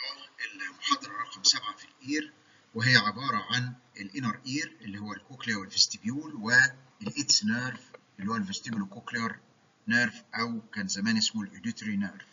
الله المحاضرة رقم سبعة في الإير وهي عبارة عن الإنر إير اللي هو الكوكليا والفستيبيول والإيتس نيرف اللي هو الفستيبولو كوكلير نيرف أو كان زمان اسمه الإوديتري نيرف.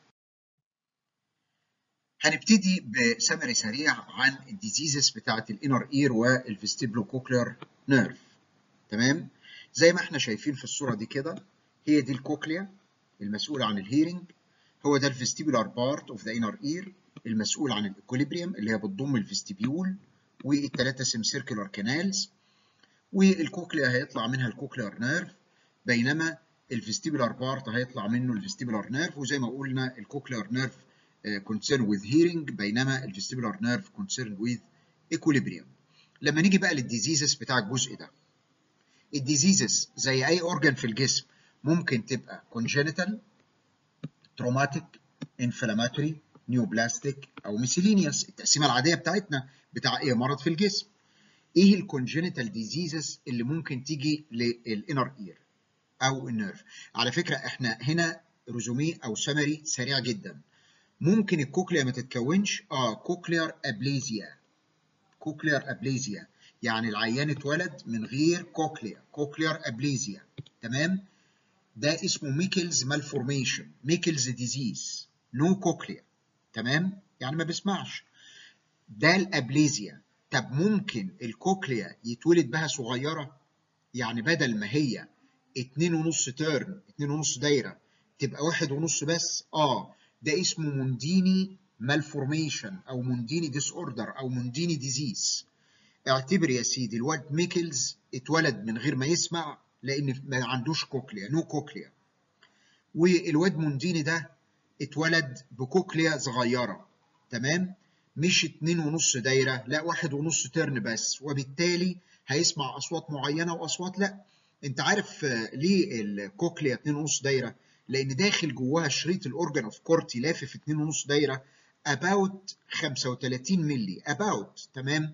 هنبتدي بسمري سريع عن الديزيزز بتاعة الإنر إير والفستيبولو كوكلير نيرف. تمام؟ زي ما احنا شايفين في الصورة دي كده هي دي الكوكليا المسؤولة عن الهيرنج هو ده الفستيبولار بارت اوف ذا انر اير المسؤول عن الاكوليبريم اللي هي بتضم الفستيبيول والثلاثه سيم سيركولار كانالز والكوكليا هيطلع منها الكوكليار نيرف بينما الفستيبولار بارت هيطلع منه الفستيبولار نيرف وزي ما قلنا الكوكليار نيرف كونسيرن وذ هيرنج بينما الفستيبولار نيرف كونسيرن وذ ايكوليبريم لما نيجي بقى للديزيزز بتاع الجزء ده الديزيزز زي اي اورجان في الجسم ممكن تبقى كونجينيتال تروماتيك انفلاماتوري نيوبلاستيك او ميسيلينيوس التقسيمه العاديه بتاعتنا بتاع ايه مرض في الجسم ايه الكونجينيتال ديزيزز اللي ممكن تيجي للانر اير او النيرف على فكره احنا هنا ريزومي او سمري سريع جدا ممكن الكوكليا ما تتكونش اه كوكليار ابليزيا كوكليار ابليزيا يعني العيان اتولد من غير كوكليا كوكليار ابليزيا تمام ده اسمه ميكلز مالفورميشن ميكلز ديزيز نو كوكليا تمام يعني ما بيسمعش ده الابليزيا طب ممكن الكوكليا يتولد بها صغيره يعني بدل ما هي اتنين ونص تيرن اتنين ونص دايره تبقى واحد ونص بس اه ده اسمه مونديني مالفورميشن او مونديني ديس اوردر او مونديني ديزيز اعتبر يا سيدي الواد ميكلز اتولد من غير ما يسمع لان ما عندوش كوكليا نو كوكليا والواد مونديني ده اتولد بكوكليا صغيره تمام مش اتنين ونص دايره لا واحد ونص ترن بس وبالتالي هيسمع اصوات معينه واصوات لا انت عارف ليه الكوكليا اتنين ونص دايره لان داخل جواها شريط الاورجان اوف كورتي لافف اتنين ونص دايره about 35 مللي about تمام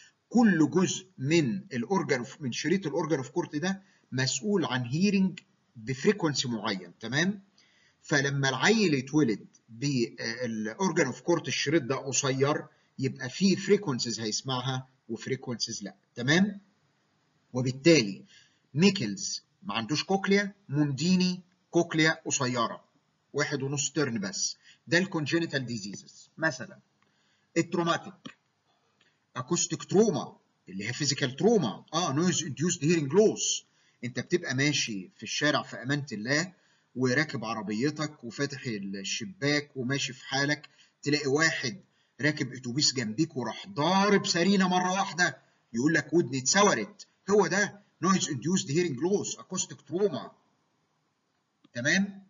كل جزء من الاورجان من شريط الاورجان اوف كورت ده مسؤول عن هيرنج بفريكونسي معين تمام فلما العيل يتولد بالاورجان اوف كورت الشريط ده قصير يبقى فيه فريكونسيز هيسمعها وفريكونسيز لا تمام وبالتالي ميكلز ما عندوش كوكليا مونديني كوكليا قصيره واحد ونص ترن بس ده الكونجينيتال ديزيزز مثلا التروماتيك اكوستيك تروما اللي هي فيزيكال تروما اه نويز انديوسد هيرنج لوس انت بتبقى ماشي في الشارع في امانه الله وراكب عربيتك وفاتح الشباك وماشي في حالك تلاقي واحد راكب اتوبيس جنبيك وراح ضارب سرينه مره واحده يقول لك ودني اتسورت هو ده نويز انديوسد هيرنج لوس اكوستيك تروما تمام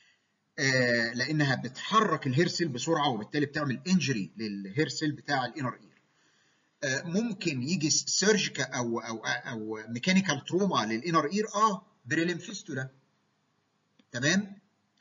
آه لانها بتحرك الهير سيل بسرعه وبالتالي بتعمل انجري للهير سيل بتاع الانر اير ممكن يجي سيرجيكا او او او ميكانيكال تروما للانر اير اه بريلم فيستولا تمام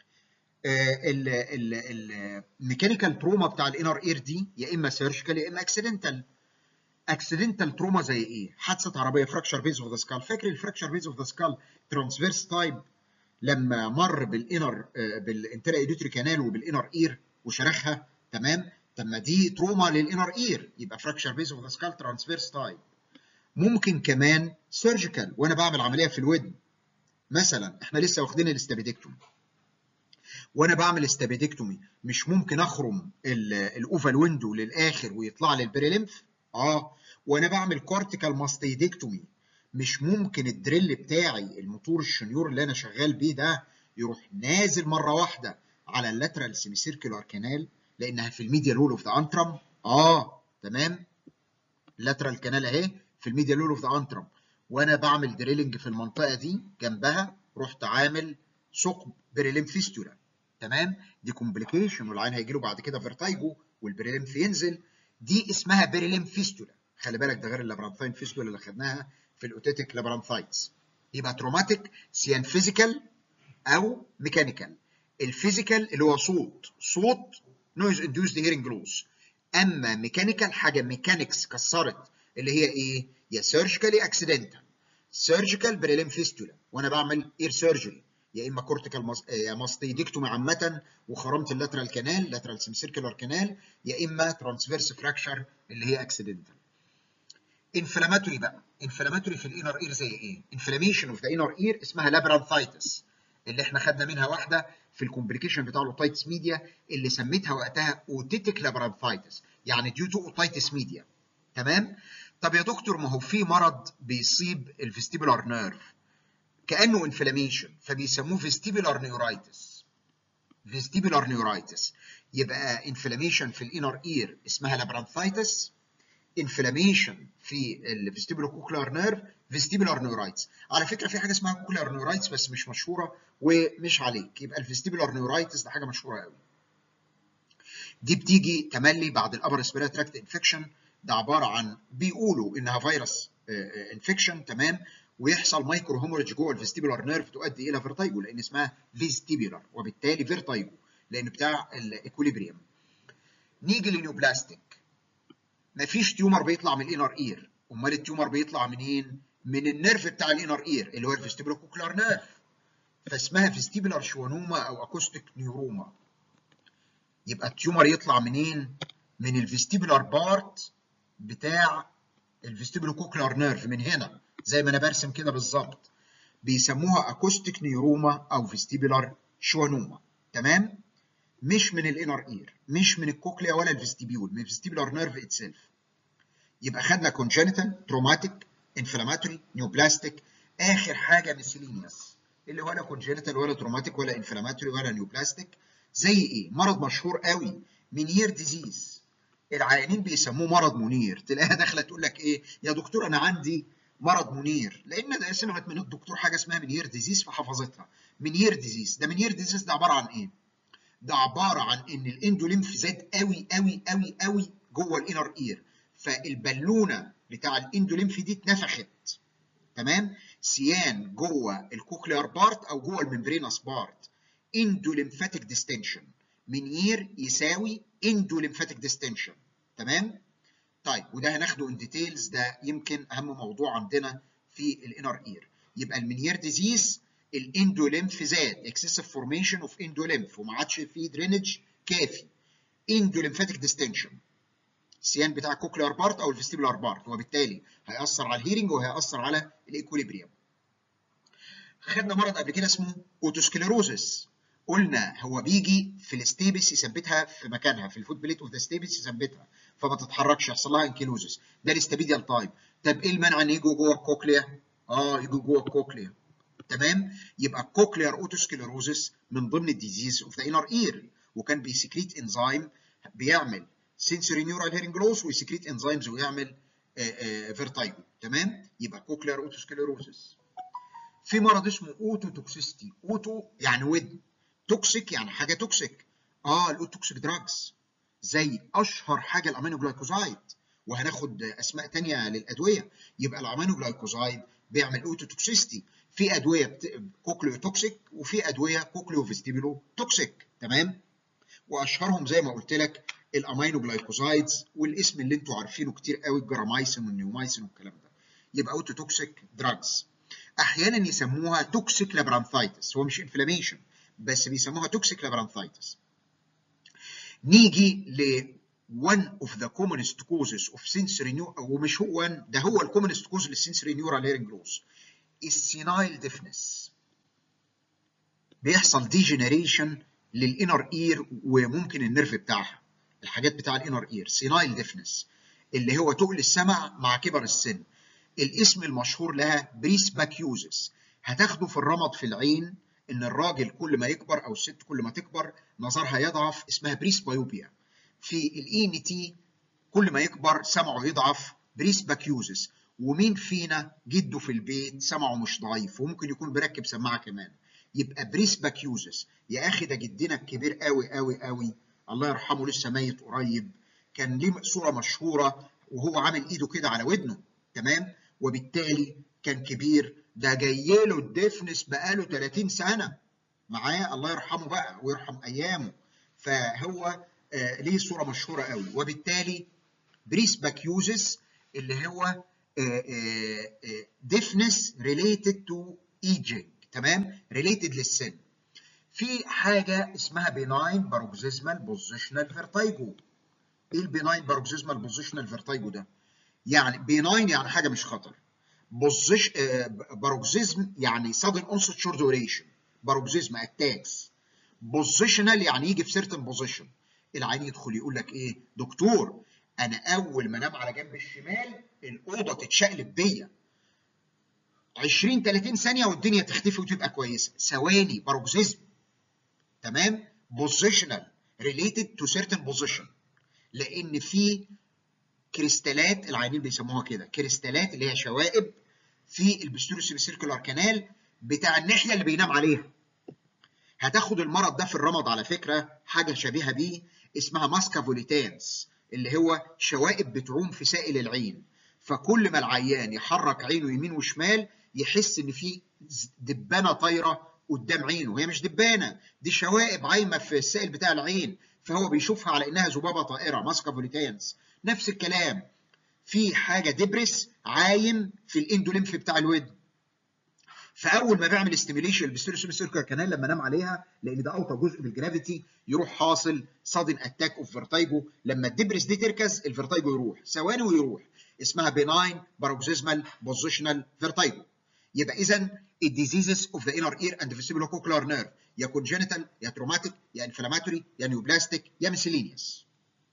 الميكانيكال تروما بتاع الانر اير دي يا اما سيرجيكال يا اما اكسيدنتال اكسيدنتال تروما زي ايه حادثه عربيه فراكشر بيز اوف ذا سكال فاكر الفراكشر بيز اوف ذا سكال ترانسفيرس تايب لما مر بالانر بالانترا ايديوتري كانال وبالانر اير وشرخها تمام طب ما دي تروما للانر اير يبقى فراكشر بيز اوف ذا سكال ترانسفيرس تايب ممكن كمان سيرجيكال وانا بعمل عمليه في الودن مثلا احنا لسه واخدين الاستابيدكتومي وانا بعمل استابيدكتومي مش ممكن اخرم الاوفال ويندو للاخر ويطلع لي البريليمف اه وانا بعمل كورتيكال ماستيدكتومي مش ممكن الدريل بتاعي الموتور الشنيور اللي انا شغال بيه ده يروح نازل مره واحده على اللاترال سيمي سيركولار كانال لانها في الميديا لول اوف ذا انترم اه تمام اللاترال كانال اهي في الميديا لول اوف ذا انترم وانا بعمل دريلنج في المنطقه دي جنبها رحت عامل ثقب بريليم فيستولا تمام دي كومبليكيشن والعين هيجي له بعد كده فيرتايجو والبريليم ينزل دي اسمها بريليم فيستولا خلي بالك ده غير اللابرانثاين فيستولا اللي خدناها في الاوتيتيك لابرانثايتس يبقى تروماتيك سيان فيزيكال او ميكانيكال الفيزيكال اللي هو صوت صوت نويز انديوسد هيرنج لوس اما ميكانيكال حاجه ميكانكس كسرت اللي هي ايه يا سيرجيكالي اكسيدنتال سيرجيكال بريليم فيستولا وانا بعمل اير سيرجري يا اما كورتيكال ماستيدكتومي عامه وخرمت اللاترال كانال لاترال سيركلر كانال يا اما ترانسفيرس فراكشر اللي هي اكسيدنتال انفلاماتوري بقى انفلاماتوري في الانر اير زي ايه انفلاميشن اوف ذا انر اير اسمها لابرانثايتس اللي احنا خدنا منها واحده في الكومبليكيشن بتاع الاوتايتس ميديا اللي سميتها وقتها اوتيتيك لابرانثايتس يعني ديو تو اوتايتس ميديا تمام طب يا دكتور ما هو في مرض بيصيب الفيستيبولار نيرف كانه انفلاميشن فبيسموه فيستيبولار نيورايتس فيستيبولار نيورايتس يبقى انفلاميشن في الانر اير اسمها لابرانثايتس انفلاميشن في الفيستيبولو كوكلار نيرف فيستيبولار نيورايتس على فكره في حاجه اسمها كوكلار نيورايتس بس مش مشهوره ومش عليك يبقى الفيستيبولار نيورايتس ده حاجه مشهوره قوي دي بتيجي تملي بعد الابر ريسبيراتوري تراكت انفكشن ده عباره عن بيقولوا انها فيروس انفكشن تمام ويحصل مايكرو هيموريدج جوه الفيستيبولار نيرف تؤدي الى فيرتايجو لان اسمها فيستيبولار وبالتالي فيرتايجو لان بتاع الايكوليبريم نيجي للنيوبلاستيك مفيش تيومر بيطلع من الانر اير امال التيومر بيطلع منين من النيرف بتاع الانر اير اللي هو الفيستيبولار كوكلار نيرف فاسمها فيستيبولار شوانوما او اكوستيك نيوروما يبقى التيومر يطلع منين من الفيستيبولار بارت بتاع الفيستيبولو كوكلار نيرف من هنا زي ما انا برسم كده بالظبط بيسموها اكوستيك نيوروما او فيستيبولار شوانوما تمام مش من الانر اير مش من الكوكليا ولا الفيستيبيول من الفيستيبولار نيرف اتسيلف يبقى خدنا كونجنتال تروماتيك انفلاماتوري نيوبلاستيك اخر حاجه ميسيلينيوس اللي ولا كونجنتال ولا تروماتيك ولا انفلاماتوري ولا نيوبلاستيك زي ايه مرض مشهور قوي منير ديزيز العيانين بيسموه مرض منير تلاقيها داخله تقول لك ايه يا دكتور انا عندي مرض منير لان ده سمعت من الدكتور حاجه اسمها منير ديزيز فحفظتها منير ديزيز ده منير ديزيز ده عباره عن ايه ده عباره عن ان الاندوليمف زاد قوي قوي قوي قوي جوه الانر اير فالبالونه بتاع الاندوليمف دي اتنفخت تمام سيان جوه الكوكليار بارت او جوه الممبرينس بارت اندوليمفاتيك ديستنشن منير يساوي اندوليمفاتيك ديستنشن تمام طيب وده هناخده ان ديتيلز ده يمكن اهم موضوع عندنا في الانر اير يبقى المنير ديزيز الاندوليمف زاد اكسسيف فورميشن اوف اندوليمف وما عادش فيه درينج كافي اندوليمفاتيك ديستنشن السيان بتاع الكوكليار بارت او الفيستيبولار بارت وبالتالي هيأثر على الهيرنج وهيأثر على الايكوليبريم خدنا مرض قبل كده اسمه اوتوسكليروزس قلنا هو بيجي في الستيبس يثبتها في مكانها في الفوت بليت اوف ذا ستيبس يثبتها فما تتحركش يحصل لها انكيلوزس ده الاستابيديال تايب طب ايه المانع ان يجوا جوه الكوكليا؟ اه يجوا جوه الكوكليا تمام يبقى الكوكليار اوتوسكليروزس من ضمن الديزيز اوف ذا انر اير وكان بيسكريت انزيم بيعمل سنسوري نيورال هيرنج لوس ويسكريت انزيمز ويعمل فيرتايجو تمام يبقى كوكليار اوتوسكليروزس في مرض اسمه اوتو توكسيستي اوتو يعني ودن توكسيك يعني حاجه توكسيك اه الاوتوكسيك دراجز زي اشهر حاجه الامينو جلايكوزايد وهناخد اسماء تانية للادويه يبقى الامينو جلايكوزايد بيعمل اوتو توكسيستي في ادويه بت... كوكليو توكسيك وفي ادويه كوكليو فيستيبولو توكسيك تمام واشهرهم زي ما قلت لك الامينو جلايكوزايدز والاسم اللي انتوا عارفينه كتير قوي الجرامايسين والنيومايسين والكلام ده يبقى اوتو توكسيك دراجز احيانا يسموها توكسيك لابرانثايتس هو مش انفلاميشن بس بيسموها توكسيك لابرانثايتس نيجي ل one of the commonest causes of sensory new ومش هو one ده هو الكومنست كوز للسنسوري نيورال هيرنج لوس السينايل ديفنس بيحصل ديجنريشن للانر اير وممكن النيرف بتاعها الحاجات بتاع الانر اير سينايل ديفنس اللي هو تقل السمع مع كبر السن الاسم المشهور لها بريس باكيوزس هتاخده في الرمد في العين ان الراجل كل ما يكبر او الست كل ما تكبر نظرها يضعف اسمها بريس بايوبيا في الاي ان تي كل ما يكبر سمعه يضعف بريس باكيوزس ومين فينا جده في البيت سمعه مش ضعيف وممكن يكون بركب سماعه كمان يبقى بريس باكيوزس يا اخي ده جدنا الكبير قوي قوي قوي الله يرحمه لسه ميت قريب كان ليه صوره مشهوره وهو عامل ايده كده على ودنه تمام وبالتالي كان كبير ده جاي له الدفنس بقاله 30 سنه معاه الله يرحمه بقى ويرحم ايامه فهو آه ليه صوره مشهوره قوي وبالتالي بريس باكيوزس اللي هو ديفنس ريليتد تو ايجينج تمام ريليتد للسن في حاجه اسمها بيناين باروكسيزمال بوزيشنال فيرتايجو ايه البيناين باروكسيزمال بوزيشنال فيرتايجو ده يعني بيناين يعني حاجه مش خطر بوزيش باروكسيزم يعني sudden onset short duration باروكسيزم اتاكس بوزيشنال يعني يجي في سيرتن بوزيشن العين يدخل يقول لك ايه دكتور انا اول ما انام على جنب الشمال الاوضه تتشقلب بيا 20 30 ثانيه والدنيا تختفي وتبقى كويسه ثواني باروكسيزم تمام بوزيشنال ريليتد تو سيرتن بوزيشن لان في كريستالات العينين بيسموها كده كريستالات اللي هي شوائب في البستوريو سيركولار كانال بتاع الناحيه اللي بينام عليها هتاخد المرض ده في الرمض على فكره حاجه شبيهه بيه اسمها ماسكافوليتانس اللي هو شوائب بتعوم في سائل العين فكل ما العيان يحرك عينه يمين وشمال يحس ان في دبانه طايره قدام عينه هي مش دبانه دي شوائب عايمه في السائل بتاع العين فهو بيشوفها على انها ذبابه طائره ماسكافوليتانس نفس الكلام في حاجه دبرس عايم في الاندوليمف بتاع الودن فاول ما بعمل استيميليشن للبستيريو سيركل كانال لما انام عليها لان ده اوطى جزء بالجرافيتي يروح حاصل صادن اتاك اوف فيرتايجو لما الدبرس دي تركز الفيرتايجو يروح ثواني ويروح اسمها بيناين باروكسيزمال بوزيشنال فيرتايجو يبقى اذا الديزيزز اوف ذا انر اير اند فيستيبولو كوكلار نيرف يا كونجنتال يا تروماتيك يا انفلاماتوري يا نيوبلاستيك يا ميسيلينيوس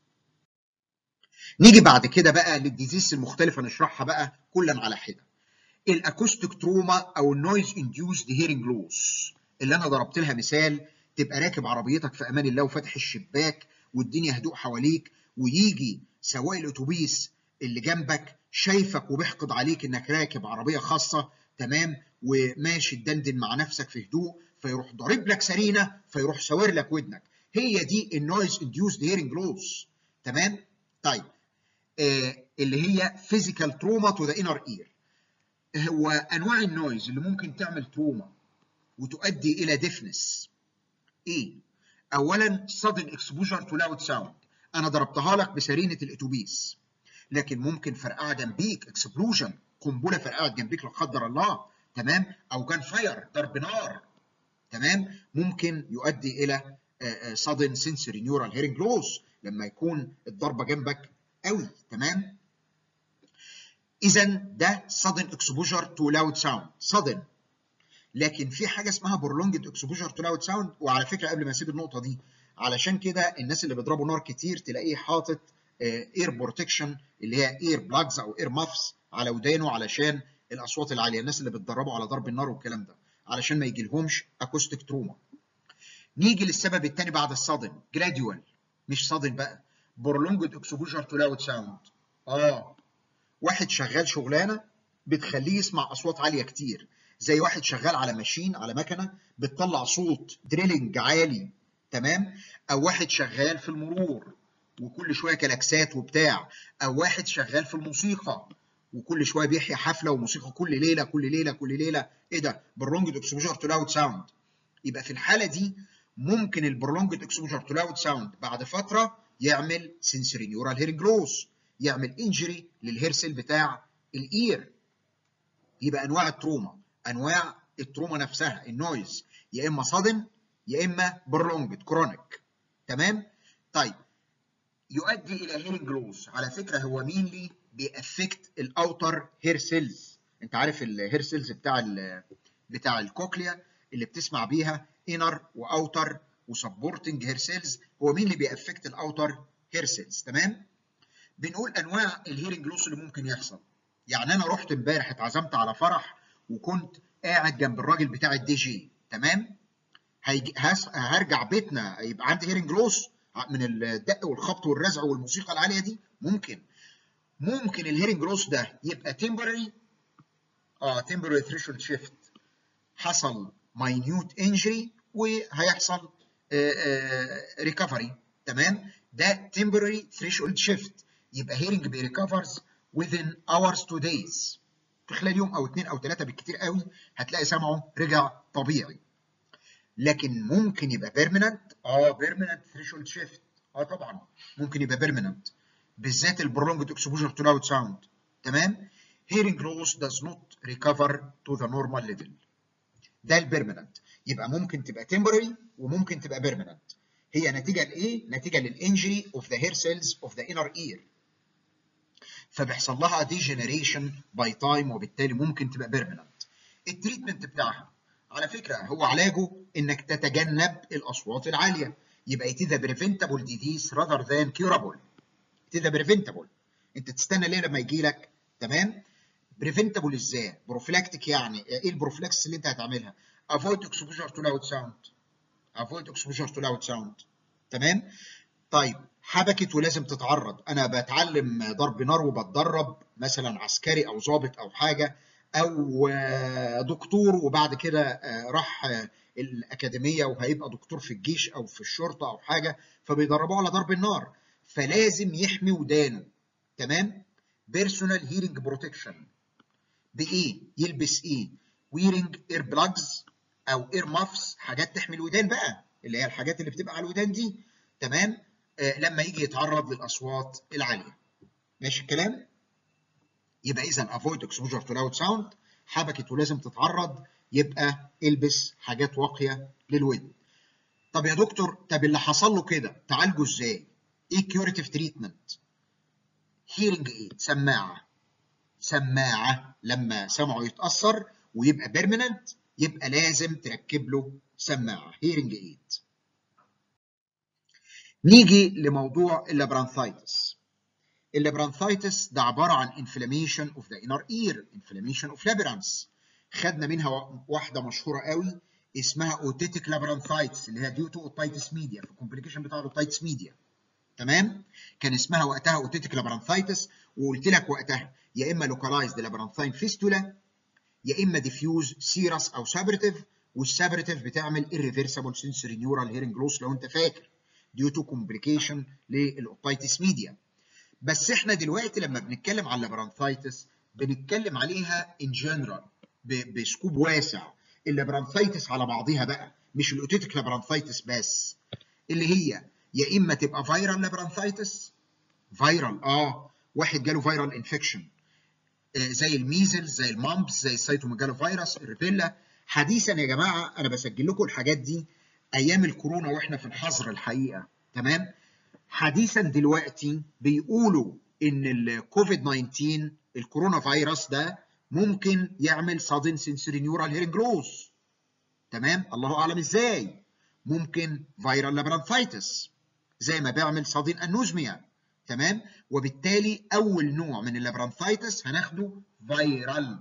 نيجي بعد كده بقى للديزيز المختلفه نشرحها بقى كلا على حده الاكوستيك تروما او النويز انديوسد هيرنج لوس اللي انا ضربت لها مثال تبقى راكب عربيتك في امان الله وفاتح الشباك والدنيا هدوء حواليك ويجي سواق الاتوبيس اللي جنبك شايفك وبيحقد عليك انك راكب عربيه خاصه تمام وماشي تدندن مع نفسك في هدوء فيروح ضارب لك سرينه فيروح ساور لك ودنك هي دي النويز انديوسد هيرنج لوس تمام طيب آه اللي هي فيزيكال تروما تو ذا انر اير هو انواع النويز اللي ممكن تعمل تروما وتؤدي الى ديفنس ايه اولا sudden exposure to loud sound انا ضربتها لك بسرينه الاتوبيس لكن ممكن فرقعه جنبيك اكسبلوجن قنبله فرقعت جنبيك لا قدر الله تمام او كان فاير ضرب نار تمام ممكن يؤدي الى sudden sensory neural hearing loss لما يكون الضربه جنبك قوي تمام اذا ده sudden exposure to loud sound sudden لكن في حاجه اسمها prolonged exposure to loud sound وعلى فكره قبل ما اسيب النقطه دي علشان كده الناس اللي بيضربوا نار كتير تلاقيه حاطط اير بروتكشن اللي هي اير بلاجز او اير مافس على ودانه علشان الاصوات العاليه الناس اللي بتدربوا على ضرب النار والكلام ده علشان ما يجيلهمش اكوستيك تروما نيجي للسبب الثاني بعد الصدن جراديوال مش صدن بقى prolonged exposure to loud sound اه واحد شغال شغلانه بتخليه يسمع اصوات عاليه كتير زي واحد شغال على ماشين على مكنه بتطلع صوت دريلنج عالي تمام او واحد شغال في المرور وكل شويه كلاكسات وبتاع او واحد شغال في الموسيقى وكل شويه بيحيي حفله وموسيقى كل ليله كل ليله كل ليله ايه ده برونجد اكسبوجر تو لاود ساوند يبقى في الحاله دي ممكن البرونجد اكسبوجر تو لاود ساوند بعد فتره يعمل سنسوري نيورال هيرنج لوس يعمل انجري للهير سيل بتاع الاير يبقى انواع التروما انواع التروما نفسها النويز يا اما صدن يا اما برونجد كرونيك تمام طيب يؤدي الى هيرنج لوس على فكره هو مين لي بيأفكت الاوتر هير سيلز انت عارف الهير سيلز بتاع ال بتاع الكوكليا اللي بتسمع بيها انر واوتر وسبورتنج هير سيلز هو مين اللي بيأفكت الاوتر هير سيلز تمام بنقول انواع الهيرنج لوس اللي ممكن يحصل يعني انا رحت امبارح اتعزمت على فرح وكنت قاعد جنب الراجل بتاع الدي جي تمام هيجي هس... هرجع بيتنا يبقى عندي هيرنج لوس من الدق والخبط والرزع والموسيقى العاليه دي ممكن ممكن الهيرنج لوس ده يبقى تمبرري اه تمبرري ثريشولد شيفت حصل ماينيوت انجري وهيحصل ريكفري تمام ده temporary threshold shift يبقى hearing بيريكفرز within hours to days في خلال يوم او اثنين او ثلاثه بالكثير قوي هتلاقي سمعه رجع طبيعي لكن ممكن يبقى permanent اه permanent threshold shift اه طبعا ممكن يبقى permanent بالذات البرولونجد exposure to loud sound تمام hearing loss does not recover to the normal level ده البيرمننت يبقى ممكن تبقى تمبرري وممكن تبقى بيرمننت هي نتيجه لايه نتيجه للانجري اوف ذا هير سيلز اوف ذا انر اير فبيحصل لها ديجنريشن باي تايم وبالتالي ممكن تبقى بيرمننت التريتمنت بتاعها على فكره هو علاجه انك تتجنب الاصوات العاليه يبقى it is a preventable disease rather than curable it is a preventable انت تستنى ليه لما يجي لك تمام بريفنتابل ازاي بروفلاكتيك يعني ايه البروفلاكس اللي انت هتعملها avoid exposure to loud sound avoid exposure to loud sound تمام طيب حبكت ولازم تتعرض انا بتعلم ضرب نار وبتدرب مثلا عسكري او ضابط او حاجه او دكتور وبعد كده راح الاكاديميه وهيبقى دكتور في الجيش او في الشرطه او حاجه فبيدربوه على ضرب النار فلازم يحمي ودانه تمام بيرسونال هيرنج بروتكشن بايه يلبس ايه ويرنج اير بلاجز او اير مافس حاجات تحمي الودان بقى اللي هي الحاجات اللي بتبقى على الودان دي تمام آه لما يجي يتعرض للاصوات العاليه ماشي الكلام يبقى اذا افويد اكسبوجر تو لاود ساوند حبكت ولازم تتعرض يبقى البس حاجات واقيه للودن طب يا دكتور طب اللي حصل له كده تعالجه ازاي ايه كيوريتيف تريتمنت هيرنج ايد سماعه سماعه لما سمعه يتاثر ويبقى بيرمننت يبقى لازم تركب له سماعه هيرنج ايد نيجي لموضوع اللابرانثايتس اللابرانثايتس ده عباره عن انفلاميشن اوف ذا انر اير انفلاميشن اوف لابرانث خدنا منها واحده مشهوره قوي اسمها اوتيتيك لابرانثايتس اللي هي ديو تو اوتايتس ميديا في الكومبليكيشن بتاع الاوتايتس ميديا تمام كان اسمها وقتها اوتيتيك لابرانثايتس وقلت لك وقتها يا اما لوكالايزد لابرانثاين فيستولا يا اما ديفيوز سيرس او سابرتيف والسابرتيف بتعمل irreversible sensory neural hearing loss لو انت فاكر due to complication للاوتايتس ميديا بس احنا دلوقتي لما بنتكلم على اللابرانثايتس بنتكلم عليها ان جنرال بسكوب واسع اللابرانثايتس على بعضها بقى مش الاوتيتيك لابرانثايتس بس اللي هي يا اما تبقى فيرال لابرانثايتس فيرال اه واحد جاله فيرال انفكشن آه زي الميزلز زي المامبس زي السيتوميجالو فيروس الريبيلا حديثا يا جماعه انا بسجل لكم الحاجات دي ايام الكورونا واحنا في الحظر الحقيقه تمام حديثا دلوقتي بيقولوا ان الكوفيد 19 الكورونا فيروس ده ممكن يعمل sudden sensory neural hearing loss تمام الله اعلم ازاي ممكن فيرال لابرانثايتس زي ما بيعمل sudden انوزميا تمام وبالتالي اول نوع من اللابرانثايتس هناخده فيرال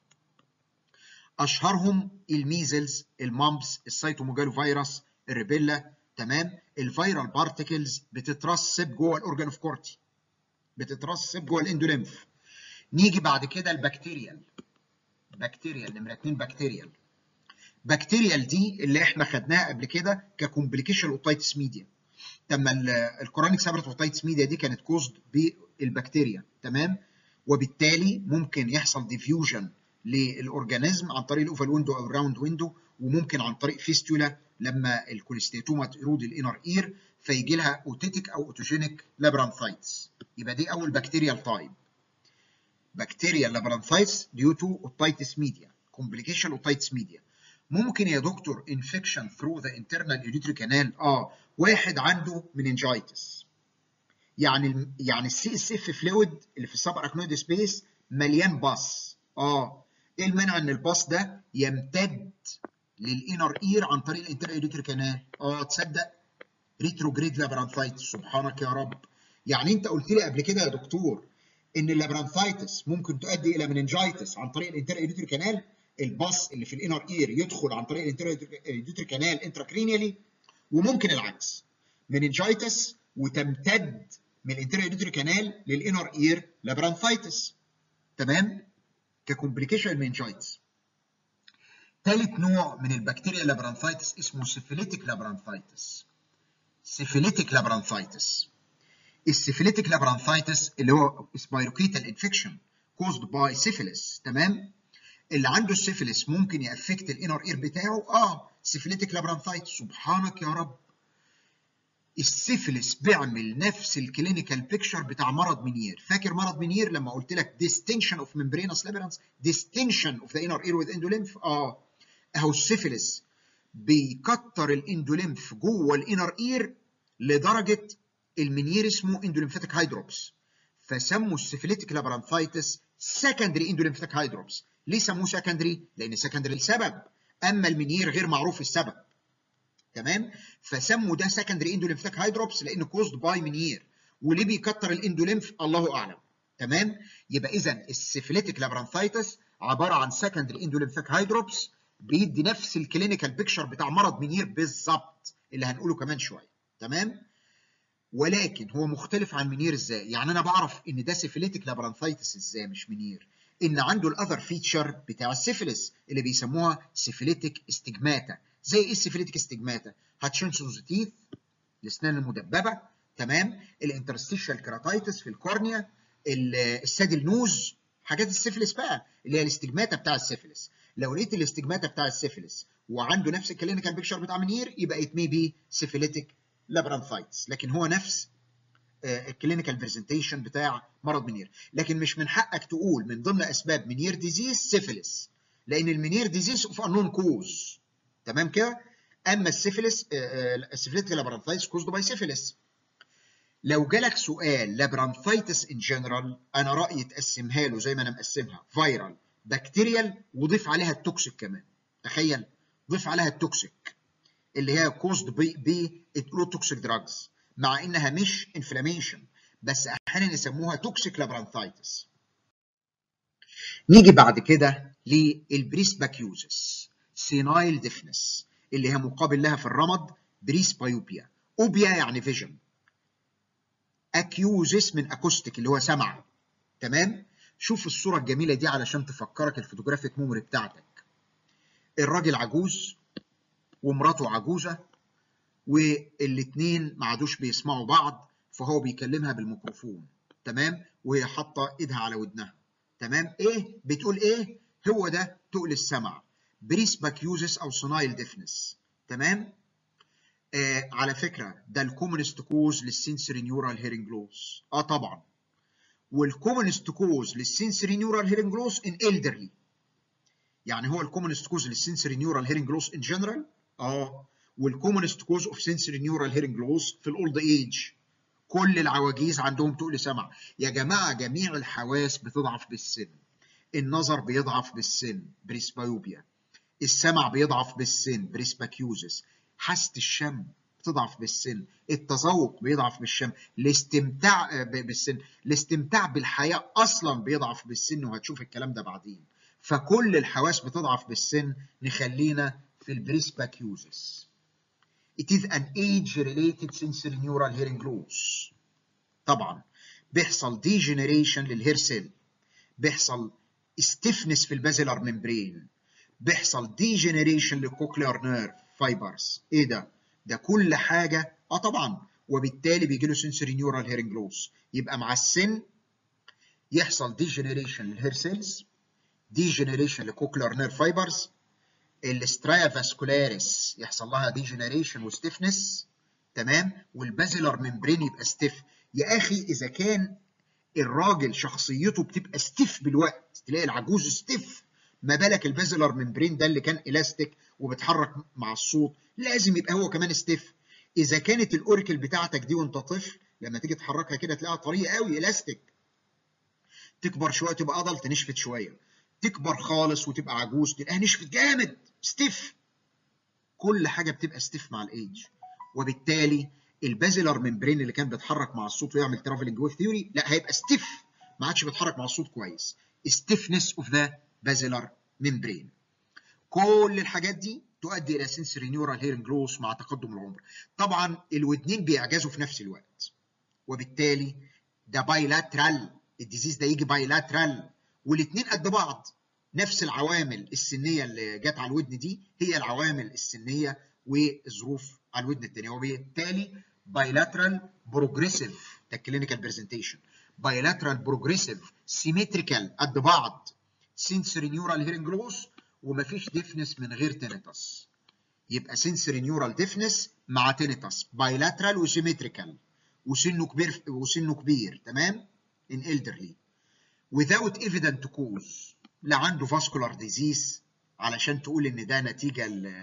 اشهرهم الميزلز المامبس السيتوموجالو فيروس الريبيلا تمام الفيرال بارتكلز بتترسب جوه الاورجان اوف كورتي بتترسب جوه الاندوليمف نيجي بعد كده البكتيريال بكتيريال نمره 2 بكتيريال بكتيريال دي اللي احنا خدناها قبل كده ككومبليكيشن اوتايتس ميديا تم الكورونيك سابرت اوتايتس ميديا دي كانت كوزد بالبكتيريا تمام وبالتالي ممكن يحصل ديفيوجن للاورجانيزم عن طريق الاوفال ويندو او الراوند ويندو وممكن عن طريق فيستولا لما الكوليستيتوما ترود الانر اير فيجي لها اوتيتيك او اوتوجينيك لابرانثايتس يبقى دي اول بكتيريال تايب بكتيريال لابرانثايتس ديو تو اوتايتس ميديا كومبليكيشن اوتايتس ميديا ممكن يا دكتور انفكشن ثرو ذا انترنال يوريتري كانال اه واحد عنده مننجايتس يعني يعني السي اس اف فلويد اللي في السب اراكنويد سبيس مليان باص اه ايه المانع ان الباص ده يمتد للانر اير عن طريق الانتر يوريتري كانال اه تصدق ريتروجريد لابرانثايتس سبحانك يا رب يعني انت قلت لي قبل كده يا دكتور ان اللابرانثايتس ممكن تؤدي الى مننجايتس عن طريق الانتر يوريتري كانال الباص اللي في الانر اير يدخل عن طريق الانتر يوريتري كانال انتراكرينيالي وممكن العكس مننجايتس وتمتد من الانتر يوريتري كانال للانر اير لابرانثايتس تمام ككومبليكيشن المننجايتس ثالث نوع من البكتيريا لابرانثايتس اسمه سيفيليتيك لابرانثايتس سيفيليتيك لابرانثايتس السيفيليتيك لابرانثايتس اللي هو سبايروكيتال انفكشن كوزد باي سيفيلس تمام اللي عنده السيفيلس ممكن يأفكت الانر اير بتاعه اه سيفيليتيك لابرانثايتس سبحانك يا رب السيفيلس بيعمل نفس الكلينيكال بيكتشر بتاع مرض منير فاكر مرض منير لما قلت لك ديستنشن اوف ممبرينس لابرانس ديستنشن اوف ذا انر اير وذ اندوليمف اه اهو السيفيلس بيكتر الاندوليمف جوه الانر اير لدرجه المنير اسمه اندوليمفاتيك هايدروبس فسموا السيفيليتيك لابرانثايتس سكندري اندوليمفاتيك هايدروبس ليه سموه سكندري؟ لان سكندري لسبب اما المنير غير معروف السبب تمام فسموا ده سكندري اندوليمفاتيك هايدروبس لان كوزد باي منير وليه بيكتر الاندوليمف الله اعلم تمام يبقى اذا السيفيليتيك لابرانثايتس عباره عن سكندري اندوليمفاتيك هايدروبس بيدي نفس الكلينيكال بيكشر بتاع مرض منير بالظبط اللي هنقوله كمان شويه تمام ولكن هو مختلف عن منير ازاي يعني انا بعرف ان ده سيفيليتيك لابرانثايتس ازاي مش منير ان عنده الاذر فيتشر بتاع السيفيلس اللي بيسموها سيفيليتيك استجماتا زي ايه السيفيليتيك استجماتا هاتشنسونز تيث الاسنان المدببه تمام الانترستيشال كراتايتس في الكورنيا السادل نوز حاجات السيفيلس بقى اللي هي الاستجماتا بتاع السيفيلس لو لقيت الاستجماتا بتاع السيفيلس وعنده نفس الكلينيكال بيكشر بتاع منير يبقى ات مي بي سيفيليتيك لابرانثايتس لكن هو نفس الكلينيكال برزنتيشن بتاع مرض منير لكن مش من حقك تقول من ضمن اسباب منير ديزيز سيفيلس لان المنير ديزيز اوف انون كوز تمام كده اما السيفيلس السيفيليتيك لابرانثايتس كوزد باي سيفيلس لو جالك سؤال لابرانثايتس ان جنرال انا رايي تقسمها له زي ما انا مقسمها فيرال بكتيريال وضيف عليها التوكسيك كمان تخيل ضيف عليها التوكسيك اللي هي كوزد بي توكسيك دراجز مع انها مش انفلاميشن بس احيانا يسموها توكسيك لابرانثايتس نيجي بعد كده للبريسباكيوزس سينايل ديفنس اللي هي مقابل لها في الرمد بريس بايوبيا اوبيا يعني فيجن اكيوزس من اكوستيك اللي هو سمع تمام شوف الصوره الجميله دي علشان تفكرك الفوتوجرافيك ميموري بتاعتك الراجل عجوز ومراته عجوزه والاثنين ما عادوش بيسمعوا بعض فهو بيكلمها بالميكروفون تمام وهي حاطه ايدها على ودنها تمام ايه بتقول ايه هو ده تقل السمع بريس باكيوزس او سونايل ديفنس تمام آه على فكره ده الكومنست كوز للسنسوري نيورال هيرنج لوس اه طبعا والكومنست كوز للسنسوري نيورال هيرنج لوس ان الدرلي يعني هو الكومنست كوز للسنسوري نيورال هيرنج لوس ان جنرال اه والكومنست كوز اوف سنسوري نيورال هيرنج لوس في الاولد ايج كل العواجيز عندهم تقل سمع يا جماعه جميع الحواس بتضعف بالسن النظر بيضعف بالسن بريسبايوبيا السمع بيضعف بالسن بريسباكيوزس حاسه الشم بتضعف بالسن التذوق بيضعف بالشم الاستمتاع بالسن الاستمتاع بالحياه اصلا بيضعف بالسن وهتشوف الكلام ده بعدين فكل الحواس بتضعف بالسن نخلينا في البريسباكيوزس It is an age-related sensory neural hearing loss. طبعا بيحصل degeneration للهير سيل بيحصل stiffness في البازيلر ممبرين بيحصل degeneration للكوكلير نيرف فايبرز ايه ده؟ ده كل حاجه اه طبعا وبالتالي بيجي له sensory neural hearing loss يبقى مع السن يحصل degeneration للهير سيلز degeneration للكوكلير نيرف فايبرز الاسترايا فاسكولاريس يحصل لها ديجنريشن وستيفنس تمام والبازيلر ممبرين يبقى ستيف يا اخي اذا كان الراجل شخصيته بتبقى ستيف بالوقت تلاقي العجوز ستيف ما بالك البازيلر ممبرين ده اللي كان الاستيك وبيتحرك مع الصوت لازم يبقى هو كمان ستيف اذا كانت الاوريكل بتاعتك دي وانت طفل لما تيجي تحركها كده تلاقيها طريه قوي الاستيك تكبر شويه تبقى عضل تنشفت شويه تكبر خالص وتبقى عجوز تلاقيها نشفت جامد ستيف كل حاجه بتبقى ستيف مع الايج وبالتالي البازيلر ممبرين اللي كان بيتحرك مع الصوت ويعمل ترافلنج ويف ثيوري لا هيبقى ستيف ما عادش بيتحرك مع الصوت كويس stiffness اوف ذا بازيلر ممبرين كل الحاجات دي تؤدي الى سنسوري نيورال هيرنج لوس مع تقدم العمر طبعا الودنين بيعجزوا في نفس الوقت وبالتالي ده بايلاترال الديزيز ده يجي بايلاترال والاثنين قد بعض نفس العوامل السنيه اللي جت على الودن دي هي العوامل السنيه والظروف على الودن الثانيه وبالتالي بايلاترال بروجريسيف ده الكلينيكال برزنتيشن بايلاترال بروجريسيف سيمتريكال قد بعض سنسوري نيورال هيرنج لوس ومفيش ديفنس من غير تينيتاس يبقى سنسوري نيورال ديفنس مع تينيتاس بايلاترال وسيمتريكال وسنه كبير وسنه كبير تمام ان elderly without evident cause لا عنده vascular disease علشان تقول ان ده نتيجه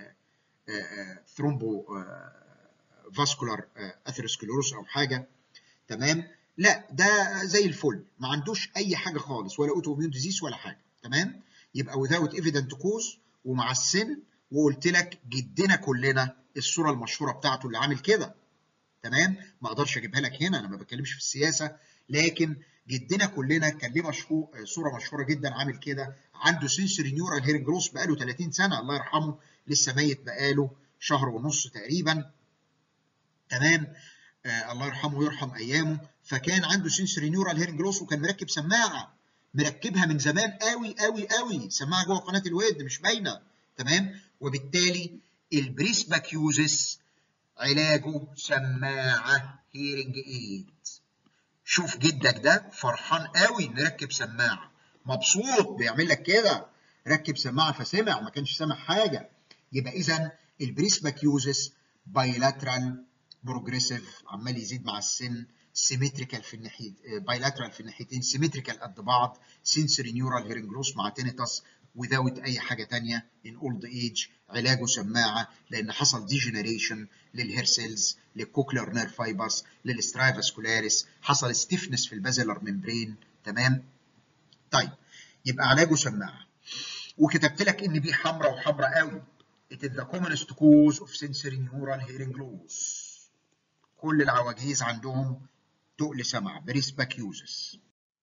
ثرومبو فاسكولار اثيروسكليروس او حاجه تمام لا ده زي الفل ما عندوش اي حاجه خالص ولا اوتو اميون ديزيز ولا حاجه تمام يبقى without evident cause ومع السن وقلت لك جدنا كلنا الصوره المشهوره بتاعته اللي عامل كده تمام ما اقدرش اجيبها لك هنا انا ما بتكلمش في السياسه لكن جدنا كلنا كان ليه مشهور صوره مشهوره جدا عامل كده عنده سنسوري نيورال هيرنج لوس بقاله 30 سنه الله يرحمه لسه ميت بقاله شهر ونص تقريبا تمام آه الله يرحمه ويرحم ايامه فكان عنده سنسوري نيورال هيرنج لوس وكان مركب سماعه مركبها من زمان قوي قوي قوي سماعه جوه قناه الود مش باينه تمام وبالتالي البريسباكيوزس علاجه سماعه هيرنج ايد شوف جدك ده فرحان قوي نركب سماعه مبسوط بيعمل لك كده ركب سماعه فسمع ما كانش سامع حاجه يبقى اذا البريسباكيوزس بايلاترال بروجريسيف عمال يزيد مع السن سيمتريكال في الناحيه بايلاترال في الناحيتين سيمتريكال قد بعض سنسوري نيورال هيرنج لوس مع تينيتاس without اي حاجه ثانيه in old age علاجه سماعه لان حصل ديجنريشن للهير سيلز للكوكلر نير فايبرز للسترايفاسكولاريس حصل ستيفنس في البازلر ممبرين تمام طيب يبقى علاجه سماعه وكتبت لك ان دي حمراء وحمراء قوي it is the commonest cause of sensory neural hearing loss كل العواجيز عندهم تقل سمع بريسباكيوزس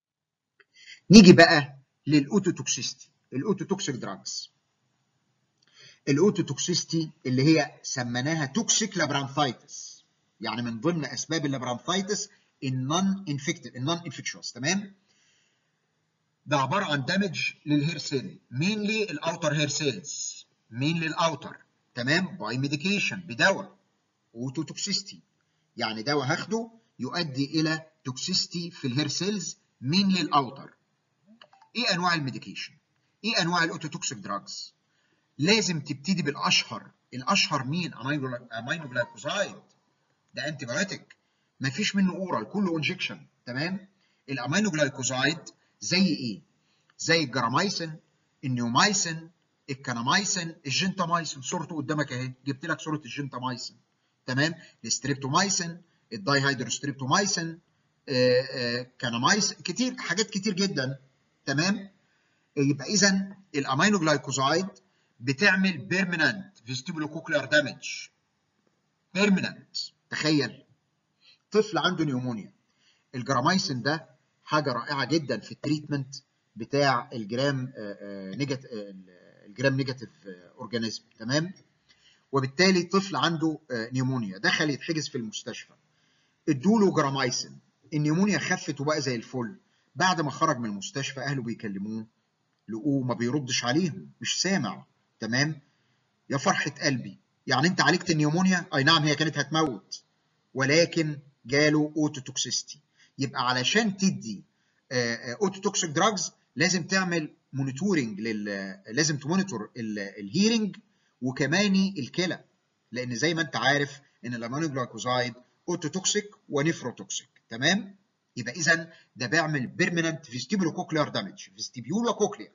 نيجي بقى للاوتوتوكسيستي الاوتوتوكسيك دراجز الاوتوتوكسيستي اللي هي سميناها توكسيك لابرانثايتس يعني من ضمن اسباب اللابرانثايتس النون انفكتيف النون انفكشوس تمام ده عباره عن دامج للهير سيل مينلي الاوتر هير سيلز مين للاوتر تمام باي ميديكيشن بدواء اوتوتوكسيستي يعني دواء هاخده يؤدي الى توكسيستي في الهير سيلز مين للاوتر ايه انواع الميديكيشن ايه انواع الاوتوتوكسيك دراجز لازم تبتدي بالاشهر الاشهر مين امينو جلايكوزايد ده انتي بايوتيك ما فيش منه اورال كله انجكشن تمام الامينو جلايكوزايد زي ايه زي الجرامايسين النيومايسين الكنامايسين الجنتامايسين صورته قدامك اهي جبت لك صوره الجنتامايسين تمام الستريبتومايسين الدايهيدروستريبتومايسين كنامايسين كتير حاجات كتير جدا تمام يبقى اذا الامينو جلايكوزايد بتعمل بيرمننت فيستيبولو كوكلير دامج بيرمننت تخيل طفل عنده نيومونيا الجرامايسين ده حاجه رائعه جدا في التريتمنت بتاع الجرام نيجاتيف الجرام نيجاتيف اورجانيزم تمام وبالتالي طفل عنده نيومونيا دخل يتحجز في المستشفى ادوله جرامايسين النيومونيا خفت وبقى زي الفل بعد ما خرج من المستشفى اهله بيكلموه لقوه ما بيردش عليهم مش سامع تمام يا فرحه قلبي يعني انت عالجت النيومونيا اي نعم هي كانت هتموت ولكن جاله اوتوتوكسيستي يبقى علشان تدي اوتوتوكسيك دراجز لازم تعمل مونيتورنج لل لازم تمونيتور الهيرنج وكمان الكلى لان زي ما انت عارف ان الامينو جلايكوزايد اوتوتوكسيك ونيفروتوكسيك تمام يبقى اذا ده بيعمل بيرمننت فيستيبولو كوكلير دامج فيستيبيولا كوكلير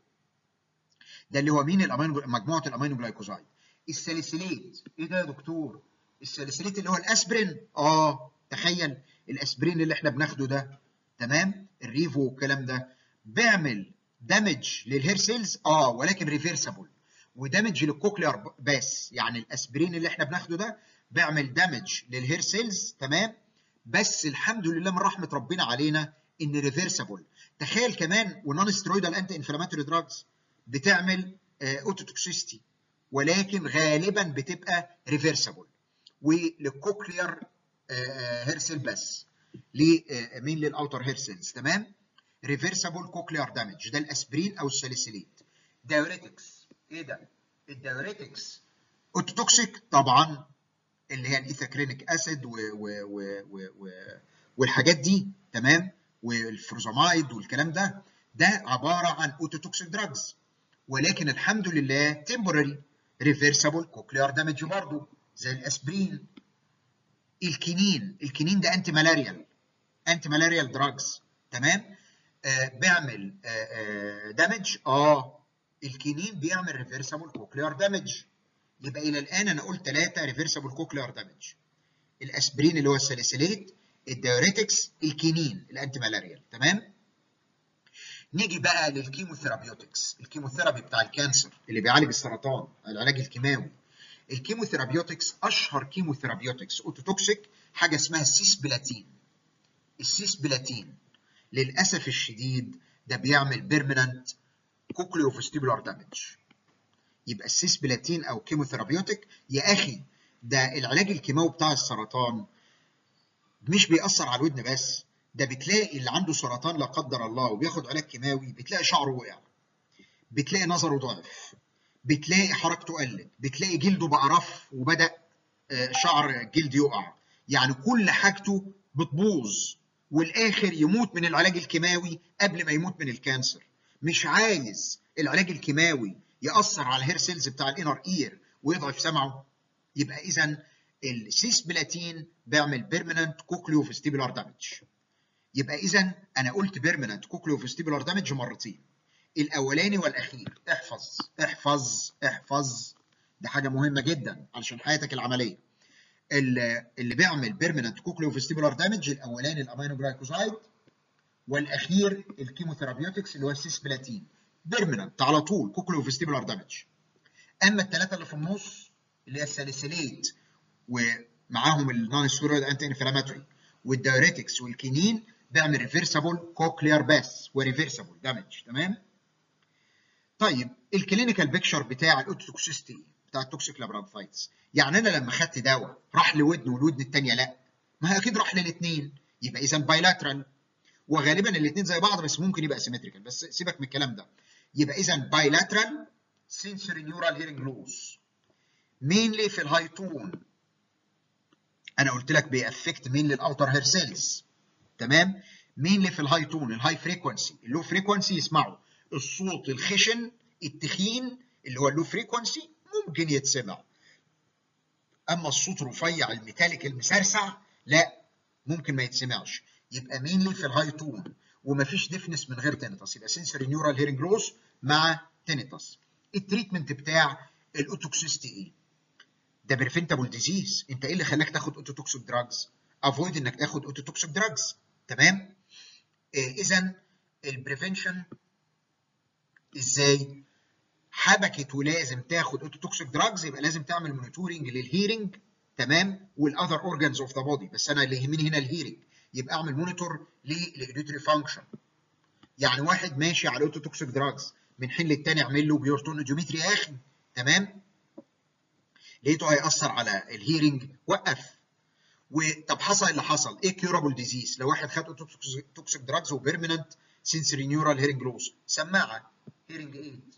ده اللي هو مين الامينو مجموعه الامينو جلايكوزايد الساليسيليت ايه ده يا دكتور الساليسيليت اللي هو الاسبرين اه تخيل الاسبرين اللي احنا بناخده ده تمام الريفو والكلام ده بيعمل دامج للهير سيلز اه ولكن ريفيرسبل ودامج للكوكلير بس يعني الاسبرين اللي احنا بناخده ده بيعمل دامج للهير سيلز تمام بس الحمد لله من رحمه ربنا علينا ان ريفيرسبل تخيل كمان ونون سترويدال انتي انفلاماتوري دراجز بتعمل اوتوتوكسيستي ولكن غالبا بتبقى ريفيرسبل وللكوكلير هير سيل بس لمين للاوتر هير سيلز تمام ريفيرسبل كوكلير دامج ده الاسبرين او الساليسيليت دايوريتكس ايه ده الدايوريتكس اوتوتوكسيك طبعا اللي هي الايثاكرينيك اسيد و و و و و والحاجات دي تمام والفروزامايد والكلام ده ده عباره عن اوتوتوكسيك دراجز ولكن الحمد لله تمبوراري ريفيرسبل كوكليار دامج برضه زي الاسبرين الكينين الكينين ده انتي مالاريال انتي مالاريال دراجز تمام آه بيعمل آه آه دامج اه الكينين بيعمل ريفرسبل كوكليار دامج يبقى الى الان انا قلت ثلاثه ريفرسبل كوكليار دامج الاسبرين اللي هو الساليسيليت الدايوريتكس الكينين الانتي مالاريال تمام نيجي بقى للكيموثيرابيوتكس الكيموثيرابي بتاع الكانسر اللي بيعالج السرطان العلاج الكيماوي الكيموثيرابيوتكس اشهر كيموثيرابيوتكس اوتوتوكسيك حاجه اسمها السيسبلاتين السيسبلاتين للاسف الشديد ده بيعمل بيرمننت كوكليو فيستيبولار دامج يبقى السيسبلاتين او كيموثيرابيوتيك يا اخي ده العلاج الكيماوي بتاع السرطان مش بيأثر على الودن بس ده بتلاقي اللي عنده سرطان لا قدر الله وبياخد علاج كيماوي بتلاقي شعره وقع بتلاقي نظره ضعف بتلاقي حركته قلت بتلاقي جلده بقى رف وبدأ شعر الجلد يقع يعني كل حاجته بتبوظ والاخر يموت من العلاج الكيماوي قبل ما يموت من الكانسر مش عايز العلاج الكيماوي ياثر على الهير سيلز بتاع الانر اير ويضعف سمعه يبقى اذا السيسبلاتين بيعمل بيرمننت كوكليو فيستيبولار دامج يبقى اذا انا قلت بيرمننت كوكليو فيستيبولار دامج مرتين الاولاني والاخير احفظ احفظ احفظ دي حاجه مهمه جدا علشان حياتك العمليه اللي بيعمل بيرمننت كوكليو فيستيبولار دامج الاولاني الامينو جلايكوزايد والاخير الكيموثيرابيوتكس اللي هو السيسبلاتين بيرمننت على طول كوكليو فيستيبولار دامج اما الثلاثه اللي في النص اللي هي الساليسيليت ومعاهم النون ستيرويد انتي انفلاماتوري والدايوريتكس والكينين بيعمل ريفرسبل كوكليار باس وريفرسبل دامج تمام طيب الكلينيكال بيكتشر بتاع الاوتوكسيستي بتاع التوكسيك لابرانثايتس يعني انا لما خدت دواء راح لودن والودن الثانيه لا ما هي اكيد راح للاثنين يبقى اذا بايلاترال وغالبا الاثنين زي بعض بس ممكن يبقى سيمتريكال بس سيبك من الكلام ده يبقى اذا بايلاترال سنسوري نيورال هيرنج لوس مينلي في الهاي تون انا قلت لك بيأفكت مين للاوتر هير سيلز تمام مينلي في الهاي تون الهاي فريكونسي اللو فريكونسي يسمعوا الصوت الخشن التخين اللي هو اللو فريكونسي ممكن يتسمع اما الصوت رفيع الميتاليك المسرسع لا ممكن ما يتسمعش يبقى مينلي في الهاي تون ومفيش ديفنس من غير تينيتاس يبقى سنسوري نيورال هيرنج لوس مع تينيتاس التريتمنت بتاع الاوتوكسيستي ايه ده بريفنتابل ديزيز انت ايه اللي خلاك تاخد اوتوتوكسيك دراجز افويد انك تاخد اوتوتوكسيك دراجز تمام إيه اذا البريفنشن ازاي حبكت ولازم تاخد اوتوتوكسيك دراجز يبقى لازم تعمل مونيتورنج للهيرنج تمام والاذر اورجانز اوف ذا بودي بس انا اللي يهمني هنا الهيرنج يبقى اعمل مونيتور للايديوتري فانكشن يعني واحد ماشي على اوتوتوكسيك دراجز من حين للتاني اعمل له بيورتون اوديومتري يا اخي تمام لقيته هيأثر على الهيرنج وقف وطب حصل اللي حصل ايه كيورابل ديزيز لو واحد خد اوتوتوكسيك دراجز وبيرمننت سنسوري نيورال هيرنج لوس سماعه هيرنج ايد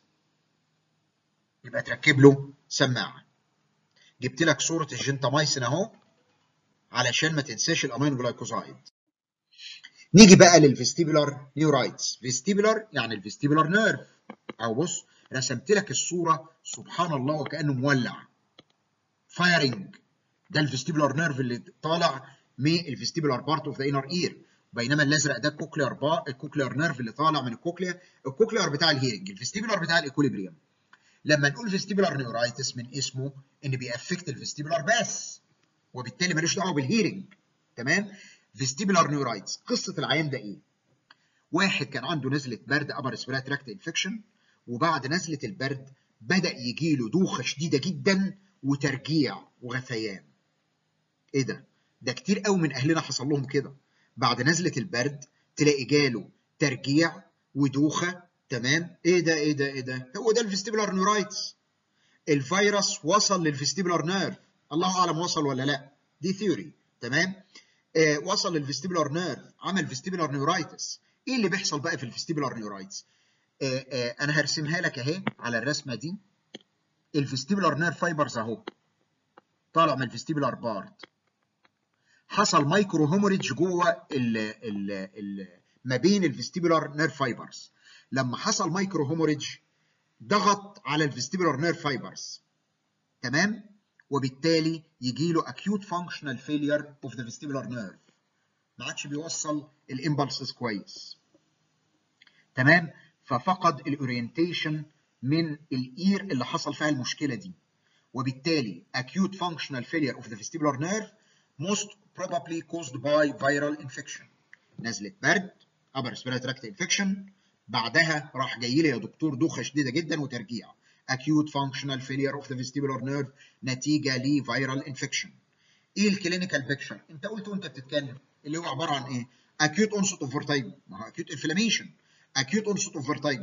يبقى تركب له سماعه جبت لك صوره الجنتامايسين اهو علشان ما تنساش الامينو جلايكوزايد نيجي بقى للفيستيبولار نيورايتس فيستيبولار يعني الفيستيبولار نيرف او بص رسمت لك الصوره سبحان الله وكانه مولع فايرنج ده الفيستيبولار نيرف اللي طالع من الفيستيبولار بارت اوف ذا انر اير بينما الازرق ده الكوكليار با الكوكليار نيرف اللي طالع من الكوكليا الكوكليار بتاع الهيرنج الفيستيبولار بتاع الايكوليبريم لما نقول فيستيبولار نيورايتس من اسمه ان بيأفكت الفيستيبولار بس وبالتالي ملوش دعوه بالهيرنج تمام فيستيبولار نيورايتس قصه العيان ده ايه واحد كان عنده نزله برد ابر ريسبيراتوري تراكت انفكشن وبعد نزله البرد بدا يجي له دوخه شديده جدا وترجيع وغثيان ايه ده ده كتير قوي من اهلنا حصل لهم كده بعد نزله البرد تلاقي جاله ترجيع ودوخه تمام ايه ده ايه ده ايه ده هو ده الفيستيبولار نيورايتس الفيروس وصل للفيستيبولار نيرف الله اعلم وصل ولا لا دي ثيوري تمام آه وصل للفيستيبولار نيرف عمل فيستيبولار نيورايتس ايه اللي بيحصل بقى في الفيستيبولار نيورايتس آه آه انا هرسمها لك اهي على الرسمه دي الفيستيبولار نيرف فايبرز اهو طالع من الفيستيبولار بارت حصل مايكرو هوموريدج جوه ال ال ال ما بين الفيستيبولار نيرف فايبرز لما حصل مايكرو هوموريدج ضغط على الفيستيبولار نيرف فايبرز تمام وبالتالي يجي له acute functional failure of the vestibular nerve ما عادش بيوصل الامبلسز كويس تمام ففقد الاورينتيشن من الاير اللي حصل فيها المشكله دي وبالتالي acute functional failure of the vestibular nerve most probably caused by viral infection نزله برد upper respiratory tract infection بعدها راح جاي لي يا دكتور دوخه شديده جدا وترجيع acute functional failure of the vestibular nerve نتيجه لفيرال انفكشن ايه الكلينيكال بيكتشر انت قلت وانت بتتكلم اللي هو عباره عن ايه acute onset of vertigo ما هو acute inflammation acute onset of vertigo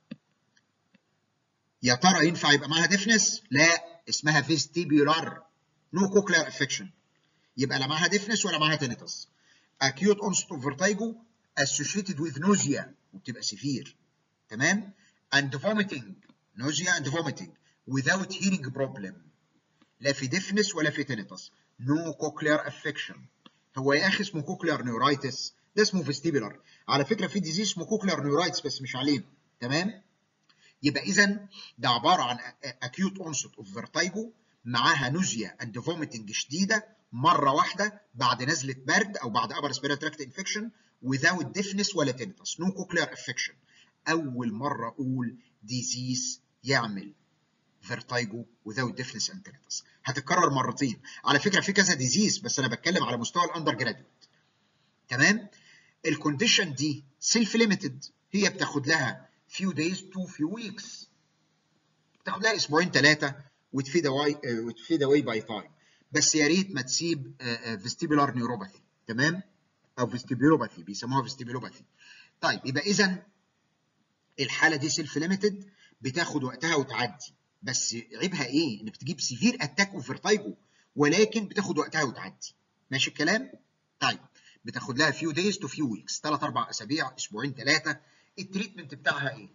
يا ترى ينفع يبقى معاها ديفنس لا اسمها فيستيبيولار نو كوكلير افكشن يبقى لا معاها ديفنس ولا معاها تينيتس acute onset of vertigo associated with nausea وبتبقى سيفير تمام and vomiting nausea and vomiting without hearing problem لا في ديفنس ولا في تينيتس no cochlear affection هو يا اخي اسمه cochlear neuritis ده اسمه فيستيبولار على فكره في ديزيز اسمه cochlear neuritis بس مش علينا تمام يبقى اذا ده عباره عن acute onset of vertigo معاها نوزيا اند vomiting شديده مره واحده بعد نزله برد او بعد upper respiratory tract infection without deafness ولا tinnitus no cochlear affection اول مره اقول ديزيز يعمل فيرتايجو without deafness and tinnitus هتتكرر مرتين على فكره في كذا ديزيز بس انا بتكلم على مستوى الاندر جراديوت تمام الكونديشن دي سيلف ليميتد هي بتاخد لها few days to few weeks بتاخد لها اسبوعين ثلاثه وتفيد اواي وتفيد اواي باي تايم بس يا ريت ما تسيب فيستيبولار نيوروباثي تمام او فيستيبولوباثي بيسموها فيستيبولوباثي طيب يبقى اذا الحاله دي سيلف ليميتد بتاخد وقتها وتعدي بس عيبها ايه؟ ان بتجيب سيفير اتاك وفيرتايجو ولكن بتاخد وقتها وتعدي ماشي الكلام؟ طيب بتاخد لها فيو دايز تو فيو ويكس ثلاث اربع اسابيع اسبوعين ثلاثه التريتمنت بتاعها ايه؟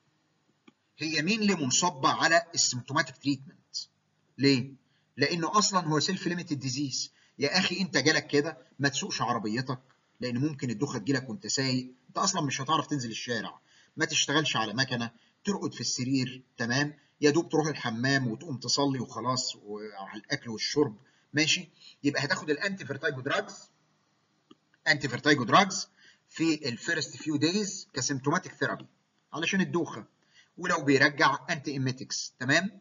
هي مين اللي منصبه على السيمتوماتيك تريتمنت؟ ليه؟ لانه اصلا هو سيلف ليميتد ديزيز يا اخي انت جالك كده ما تسوقش عربيتك لان ممكن الدوخه تجيلك وانت سايق انت اصلا مش هتعرف تنزل الشارع ما تشتغلش على مكنه ترقد في السرير تمام يا دوب تروح الحمام وتقوم تصلي وخلاص وعلى الاكل والشرب ماشي يبقى هتاخد الانتي فيرتايجو دراجز انتي فيرتايجو دراجز في الفيرست فيو دايز كسيمتوماتيك ثيرابي علشان الدوخه ولو بيرجع انتي ايميتكس تمام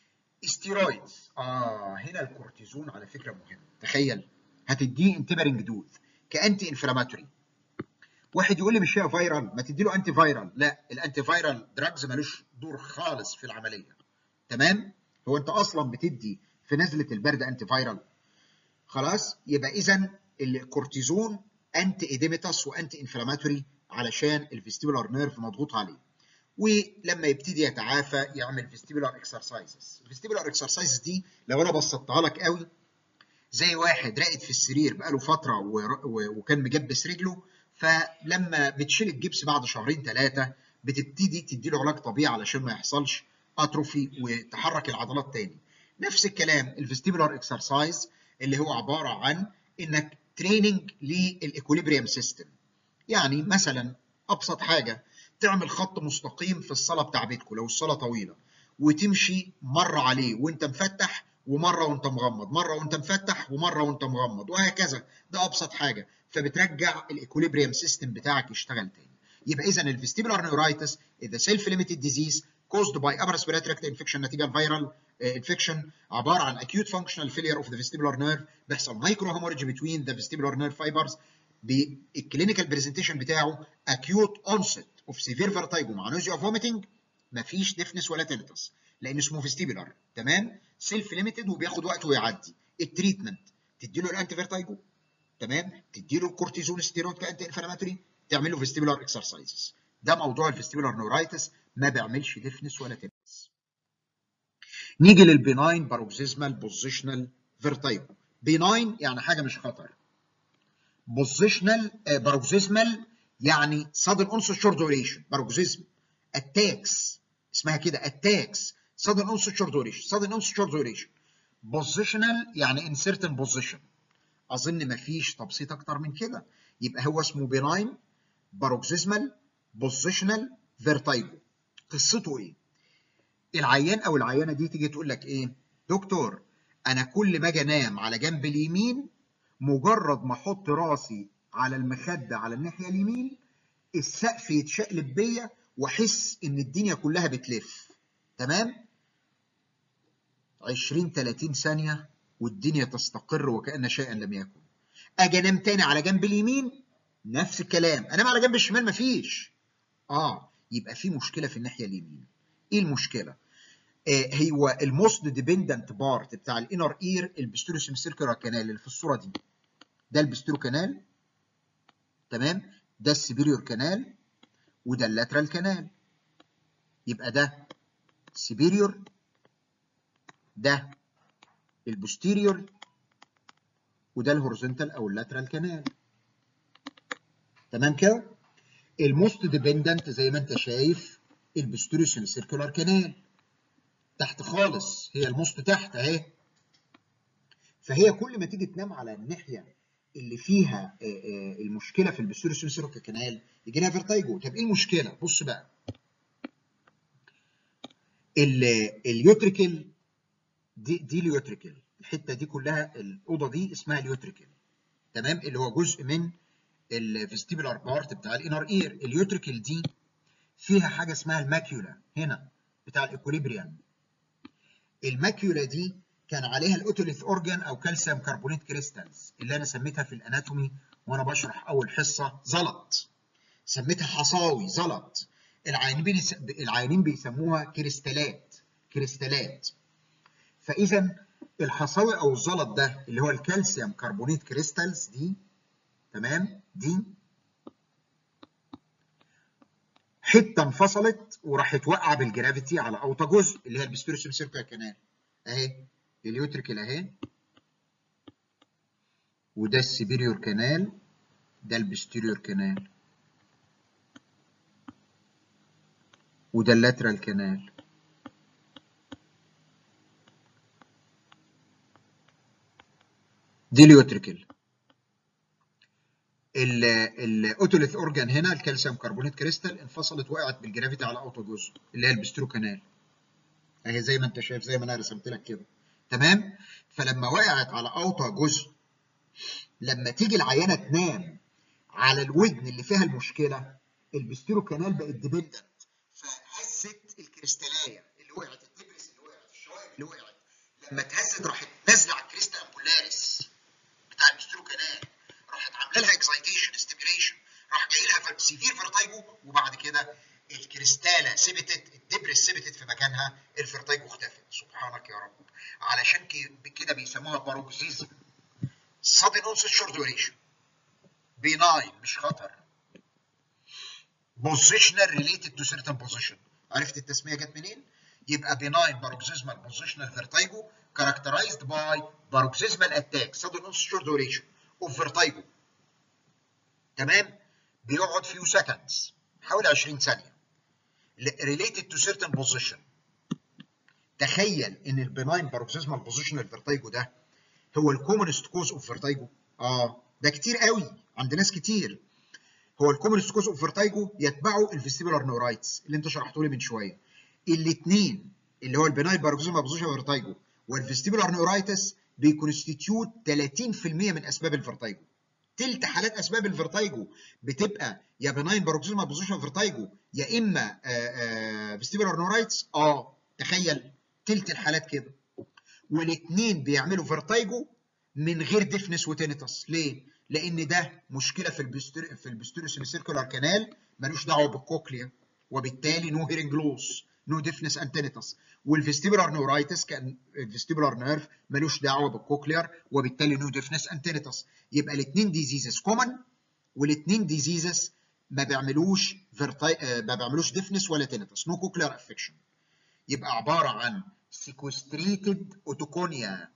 استيرويدز اه هنا الكورتيزون على فكره مهم تخيل هتديه انتبرنج دوز كانتي انفلاماتوري واحد يقول لي مش هي فايرال ما تدي له انتي فايرال لا الانتي فايرال دراجز ملوش دور خالص في العمليه تمام هو انت اصلا بتدي في نزله البرد انتي فايرال خلاص يبقى اذا الكورتيزون انتي ايديميتاس وانتي انفلاماتوري علشان الفيستيبولار نيرف مضغوط عليه ولما يبتدي يتعافى يعمل فيستيبولار اكسرسايزز الفيستيبولار اكسرسايزز دي لو انا بسطتها لك قوي زي واحد راقد في السرير بقاله فتره وكان مجبس رجله فلما بتشيل الجبس بعد شهرين ثلاثه بتبتدي تدي له علاج طبيعي علشان ما يحصلش اتروفي وتحرك العضلات تاني نفس الكلام الفيستيبولار اكسرسايز اللي هو عباره عن انك تريننج للايكوليبريم سيستم يعني مثلا ابسط حاجه تعمل خط مستقيم في الصاله بتاع بيتكم لو الصاله طويله وتمشي مره عليه وانت مفتح ومره وانت مغمض مره وانت مفتح ومره وانت مغمض وهكذا ده ابسط حاجه فبترجع الايكوليبريم سيستم بتاعك يشتغل تاني يبقى اذا الفيستيبولار نيورايتس اذا سيلف ليميتد ديزيز caused by upper respiratory tract infection نتيجه الفيرال انفكشن عباره عن acute functional failure of the vestibular nerve بيحصل مايكرو hemorrhage between the vestibular nerve fibers بالكلينيكال برزنتيشن بتاعه acute onset of severe vertigo مع nausea vomiting مفيش ديفنس ولا تينيتس لان اسمه فيستيبولار تمام سيلف ليميتد وبياخد وقت ويعدي التريتمنت تدي له الانتي فيرتايجو تمام تدي له الكورتيزون ستيرويد كانتي انفلاماتوري تعمل له فيستيبولار اكسرسايزز ده موضوع الفيستيبولار نورايتس ما بيعملش ديفنس ولا تينيتس نيجي للبيناين باروكسيزمال بوزيشنال فيرتايجو بيناين يعني حاجه مش خطر بوزيشنال باروكسيزمال يعني sudden onset short duration باروكسيزم اتاكس اسمها كده اتاكس sudden onset short duration sudden onset short duration positional يعني in certain position اظن مفيش تبسيط اكتر من كده يبقى هو اسمه بيناين باروكسيزمال بوزيشنال فيرتايجو قصته ايه العيان او العيانه دي تيجي تقول لك ايه دكتور انا كل ما اجي انام على جنب اليمين مجرد ما احط راسي على المخده على الناحيه اليمين السقف يتشقلب بيا واحس ان الدنيا كلها بتلف تمام 20 30 ثانيه والدنيا تستقر وكأن شيئا لم يكن اجي انام تاني على جنب اليمين نفس الكلام انام على جنب الشمال مفيش اه يبقى في مشكله في الناحيه اليمين ايه المشكله آه هو الموست ديبندنت بارت بتاع الانر اير البستيروسيم سيركولار كانال اللي في الصوره دي ده البستيرو كانال تمام ده السبيريور كانال وده اللاترال كانال يبقى ده سبيريور ده البوستيريور وده الهوريزونتال او اللاترال كانال تمام كده الموست ديبندنت زي ما انت شايف البوستيريور سيركولار كانال تحت خالص هي الموست تحت اهي فهي كل ما تيجي تنام على الناحيه اللي فيها المشكله في البوستيريور سيركولار كانال يجي لها فيرتايجو طب ايه المشكله بص بقى اليوتريكل دي دي اليوتريكل الحته دي كلها الاوضه دي اسمها اليوتريكل تمام اللي هو جزء من الفيستيبولار بارت بتاع الانر اير اليوتريكل دي فيها حاجه اسمها الماكيولا هنا بتاع الايكوليبريم الماكيولا دي كان عليها الاوتوليث اورجان او كالسيوم كربونات كريستالز اللي انا سميتها في الاناتومي وانا بشرح اول حصه زلط سميتها حصاوي زلط العيانين بيس... العيانين بيسموها كريستالات كريستالات فاذا الحصاوي او الزلط ده اللي هو الكالسيوم كربونات كريستالز دي تمام دي حته انفصلت وراحت واقعه بالجرافيتي على اوطى جزء اللي هي البستيروسيم سيركا كانال اهي اليوتريكل اهي وده السبيريور كانال ده البستيريور كانال وده اللاترال كانال دي اليوتريكل الاوتوليث اورجان هنا الكالسيوم كربونات كريستال انفصلت وقعت بالجرافيتي على اوطى جزء اللي هي البسترو كانال اهي زي ما انت شايف زي ما انا رسمت لك كده تمام فلما وقعت على اوطى جزء لما تيجي العيانه تنام على الودن اللي فيها المشكله البسترو كانال بقت ديبندنت فهزت الكريستاليه اللي وقعت التبرس اللي وقعت الشوائب اللي وقعت لما اتهزت راحت نازله على الكريستا امبولاريس بتاع البسترو كانال راحت عامله لها اكسايتيشن ستيميوليشن راح جاي لها سيفير فيرتايجو وبعد كده الكريستاله ثبتت الدبرس ثبتت في مكانها الفيرتايجو اختفت سبحانك يا رب علشان كده بيسموها باروكسيزم sudden onset short duration benign مش خطر positional related to certain position عرفت التسميه جت منين؟ يبقى benign paroxysmal positional vertigo characterized by paroxysmal attack sudden onset short duration of vertigo تمام بيقعد few seconds حوالي 20 ثانيه related to certain position تخيل ان البناين باروكسيزمال بوزيشنال فيرتايجو ده هو الكومونست كوز اوف فيرتايجو اه ده كتير قوي عند ناس كتير هو الكومونست كوز اوف فيرتايجو يتبعه الفيستيبولار نورايتس اللي انت شرحته لي من شويه الاثنين اللي هو البناين باروكسيزمال بوزيشنال فيرتايجو والفيستيبولار نورايتس بيكونستيتيوت 30% من اسباب الفيرتايجو تلت حالات اسباب الفيرتايجو بتبقى يا بناين باروكسيزمال بوزيشنال فيرتايجو يا اما فيستيبولار نورايتس اه تخيل تلت الحالات كده والاثنين بيعملوا فيرتايجو من غير ديفنس وتينيتس ليه؟ لان ده مشكله في البستر في البستيروسيم سيركولار كانال ملوش دعوه بالكوكليا وبالتالي نو هيرنج لوس نو ديفنس اند تينيتس والفيستيبولار نورايتس كان الفيستيبولار نيرف ملوش دعوه بالكوكليار وبالتالي نو ديفنس اند تينيتس يبقى الاثنين ديزيزز كومن والاثنين ديزيزز ما بيعملوش فيرتاي ما بيعملوش ديفنس ولا تينيتس نو كوكليار افكشن يبقى عباره عن سيكوستريتد اوتوكونيا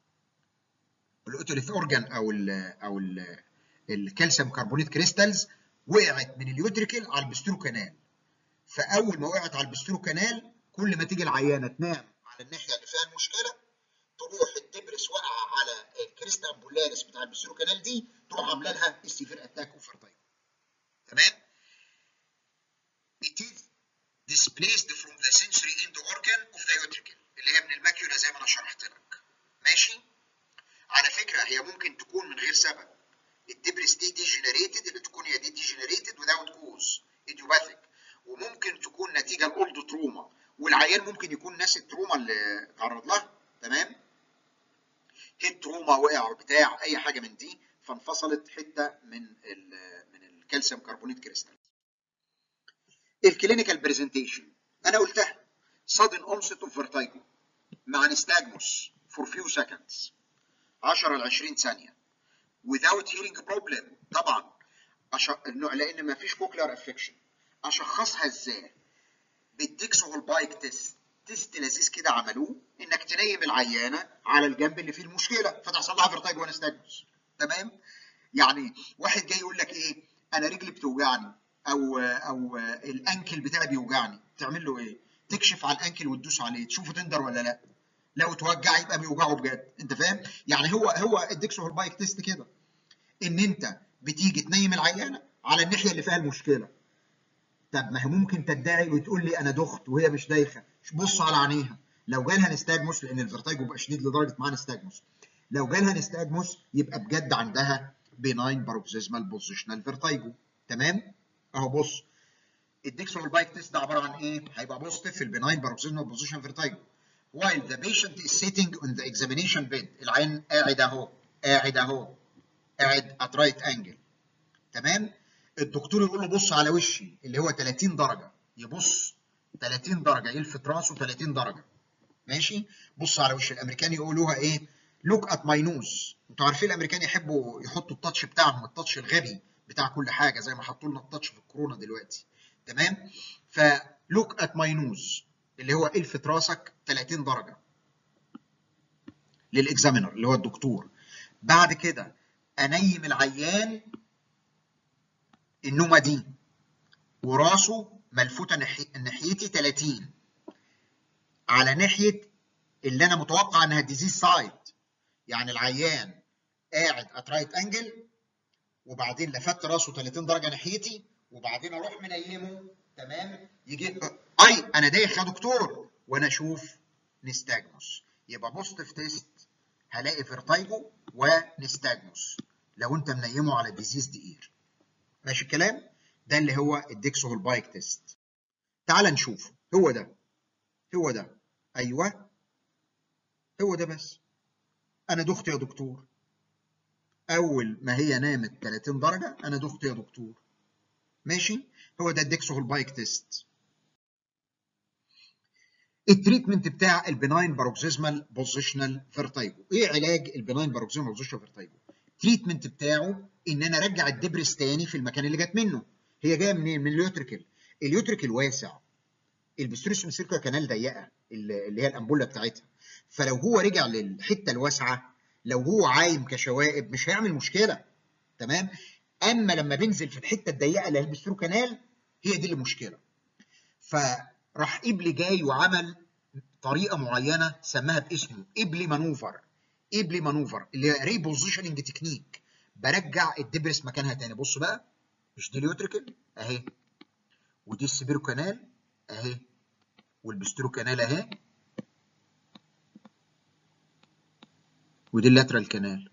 الاوتوليث اورجان او ال او ال الكالسيوم كربونات كريستالز وقعت من اليوتريكل على البسترو كانال فاول ما وقعت على البسترو كانال كل ما تيجي العيانه تنام على الناحيه اللي فيها المشكله تروح الدبرس واقعه على الكريستا امبولاريس بتاع البسترو كانال دي تروح عامله لها السيفير اتاك اوفر تايم تمام it is displaced from the sensory end organ of the utricle اللي هي من الماكيولا زي ما انا شرحت لك ماشي على فكره هي ممكن تكون من غير سبب الدبرس دي ديجنريتد اللي تكون هي دي ديجنريتد without cause idiopathic وممكن تكون نتيجه لاولد تروما والعيان ممكن ممكن يكون ناس التروما اللي تعرض لها تمام هيد تروما وقع بتاع اي حاجه من دي فانفصلت حته من ال من الكالسيوم كربونيت كريستال الكلينيكال برزنتيشن انا قلتها sudden onset of vertigo مع نستاجموس for few seconds 10 ل 20 ثانيه without hearing problem طبعا أش... لان ما فيش كوكلر افكشن اشخصها ازاي بالديكسو بايك تيست تيست لذيذ كده عملوه انك تنيم العيانه على الجنب اللي فيه المشكله فتحصل لها فيرتايجو ونستاجموس تمام يعني واحد جاي يقول لك ايه انا رجلي بتوجعني او او الانكل بتاعي بيوجعني تعمل له ايه تكشف على الانكل وتدوس عليه تشوفه تندر ولا لا لو توجع يبقى بيوجعه بجد انت فاهم يعني هو هو الديكسو بايك تيست كده ان انت بتيجي تنيم العيانه على الناحيه اللي فيها المشكله طب ما هي ممكن تدعي وتقول لي انا دخت وهي مش دايخه بص على عينيها لو جالها نستاجموس لان الفيرتايجو بيبقى شديد لدرجه معاه نستاجموس لو جالها نستاجموس يبقى بجد عندها بيناين باروكسيزمال بوزيشنال فيرتايجو تمام اهو بص الديكسون بايك تيست ده عباره عن ايه هيبق بوزيتيف في البيناين باروكسيزمال بوزيشن فيرتايجو while the patient is sitting on the examination bed العين قاعد اهو قاعد اهو قاعد at right angle تمام الدكتور يقول له بص على وشي اللي هو 30 درجه يبص 30 درجه يلفت راسه 30 درجه ماشي بص على وش الامريكان يقولوها ايه لوك ات ماي نوز انتوا عارفين الامريكان يحبوا يحطوا التاتش بتاعهم التاتش الغبي بتاع كل حاجه زي ما حطوا لنا التاتش في الكورونا دلوقتي تمام فلوك ات ماي نوز اللي هو الفت راسك 30 درجه للاكزامينر اللي هو الدكتور بعد كده انيم العيان النومه دي وراسه ملفوته ناحيه ناحيتي 30 على ناحيه اللي انا متوقع انها ديزيز سايد يعني العيان قاعد ات رايت انجل وبعدين لفت راسه 30 درجه ناحيتي وبعدين اروح منيمه تمام يجي اي انا دايخ يا دكتور وانا اشوف نستاجموس يبقى بوزيتيف تيست هلاقي فيرتايجو ونستاجموس لو انت منيمه على ديزيز دقير ماشي الكلام ده اللي هو الديكسو بايك تيست تعال نشوفه هو ده هو ده ايوه هو ده بس انا دخت يا دكتور اول ما هي نامت 30 درجه انا دخت يا دكتور ماشي هو ده الديكسو بايك تيست التريتمنت بتاع البناين باروكسيزمال بوزيشنال فيرتايجو ايه علاج البناين باروكسيزمال بوزيشنال فيرتايجو التريتمنت بتاعه ان انا ارجع الدبرس تاني في المكان اللي جت منه هي جايه منين من اليوتريكل اليوتريكل واسع البستروس سيركا كانال ضيقه اللي هي الانبوله بتاعتها فلو هو رجع للحته الواسعه لو هو عايم كشوائب مش هيعمل مشكله تمام اما لما بينزل في الحته الضيقه اللي هي البسترو كانال هي دي المشكله فراح ابلي جاي وعمل طريقه معينه سماها باسمه ابلي مانوفر ابلي مانوفر اللي هي ريبوزيشننج تكنيك برجع الدبرس مكانها تاني بص بقى مش دي اليوتريكل اهي ودي السبيرو كانال اهي والبسترو كانال اهي ودي اللاترال كانال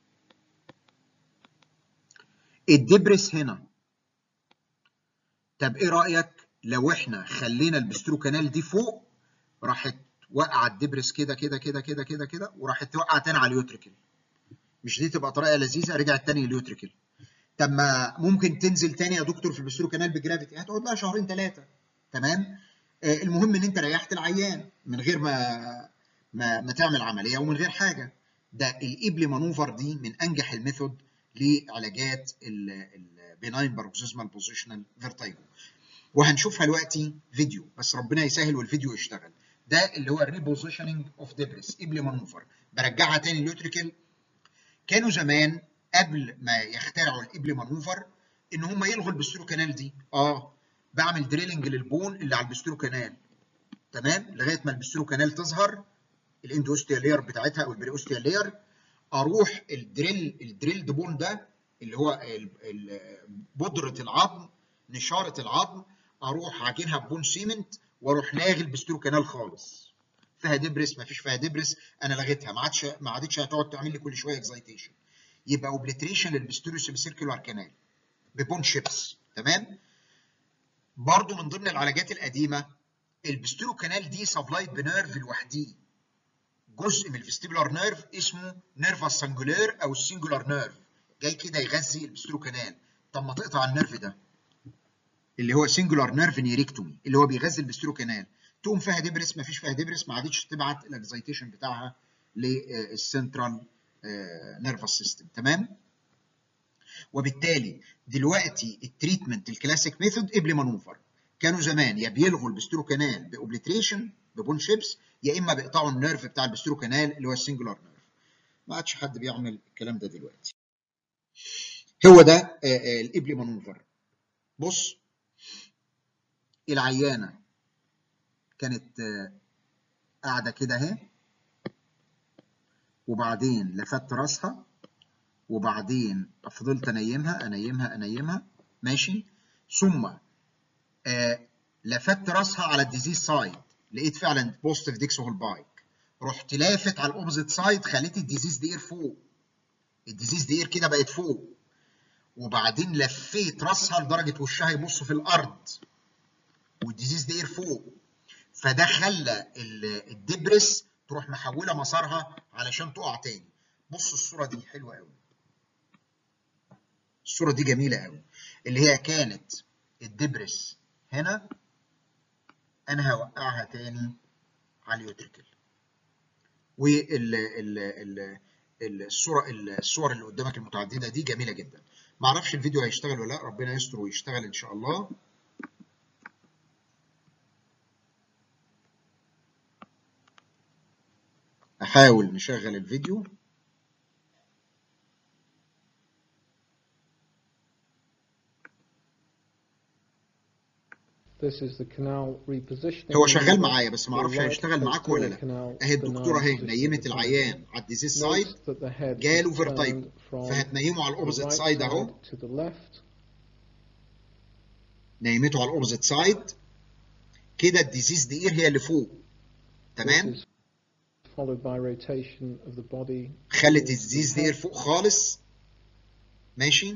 الدبرس هنا طب ايه رايك لو احنا خلينا البسترو كانال دي فوق راحت وقع الدبرس كده كده كده كده كده كده وراحت توقع تاني على اليوتريكل مش دي تبقى طريقه لذيذه رجعت تاني لليوتريكل طب ما ممكن تنزل تاني يا دكتور في البسترو كانال بجرافيتي هتقعد لها شهرين ثلاثه تمام آه المهم ان انت ريحت العيان من غير ما ما, ما تعمل عمليه ومن غير حاجه ده الابلي مانوفر دي من انجح الميثود لعلاجات البيناين باروكسيزمال بوزيشنال فيرتايجو وهنشوفها دلوقتي فيديو بس ربنا يسهل والفيديو يشتغل ده اللي هو الريبوزيشننج اوف ديبريس ابلي مانوفر برجعها تاني اليوتريكل كانوا زمان قبل ما يخترعوا الابلي مانوفر ان هم يلغوا البسترو كانال دي اه بعمل دريلنج للبون اللي على البسترو كانال تمام لغايه ما البسترو كانال تظهر الاندوستيا لير بتاعتها او البريوستيا لير اروح الدريل الدريل بون ده اللي هو بودره العظم نشاره العظم اروح عاجنها ببون سيمنت واروح لاغي البسترو كانال خالص فيها دبرس ما فيش فيها دبرس انا لغيتها ما عادش ما عادتش هتقعد تعمل لي كل شويه اكزايتيشن يبقى اوبليتريشن للبسترو سيركيولار كانال ببون شيبس تمام برضو من ضمن العلاجات القديمه البستيرو كانال دي سبلايد بنيرف لوحديه جزء من الفيستيبولار نيرف اسمه نيرفا سانجولير او السنجولار نيرف جاي كده يغذي البستيرو كانال طب ما تقطع النيرف ده اللي هو سنجولار نيرف نيريكتومي اللي هو بيغذي البستيرو كانال تقوم فيها دبرس ما فيش فيها دبرس ما عادتش تبعت الاكزيتيشن بتاعها للسنترال نيرفس سيستم تمام وبالتالي دلوقتي التريتمنت الكلاسيك ميثود قبل مانوفر كانوا زمان يا بيلغوا البسترو كانال باوبليتريشن ببون شيبس يا اما بيقطعوا النيرف بتاع البسترو كانال اللي هو السنجولار نيرف ما عادش حد بيعمل الكلام ده دلوقتي هو ده الابلي مانوفر بص العيانه كانت قاعده كده اهي وبعدين لفت راسها وبعدين فضلت انيمها انيمها انيمها ماشي ثم آه لفت راسها على الديزيز سايد لقيت فعلا بوزيتيف ديكس هول بايك رحت لافت على الاوبزيت سايد خليت الديزيز دير فوق الديزيز دير كده بقت فوق وبعدين لفيت راسها لدرجه وشها يبص في الارض والديزيز دير فوق فده خلى الدبرس تروح محوله مسارها علشان تقع تاني بص الصوره دي حلوه قوي الصوره دي جميله قوي اللي هي كانت الدبرس هنا انا هوقعها تاني على اليوتريكل وال ال ال الصوره الصور اللي قدامك المتعدده دي جميله جدا ما اعرفش الفيديو هيشتغل ولا لا ربنا يستر ويشتغل ان شاء الله احاول نشغل الفيديو هو شغال معايا بس ما اعرفش هيشتغل معاكم ولا لا اهي الدكتوره اهي نيمت العيان على الديزيز سايد جاله فيرتايجو فهتنيمه على الاوبزيت سايد اهو نيمته على الاوبزيت سايد كده الديزيز دي هي اللي فوق تمام خلت الديزيز دي فوق خالص ماشي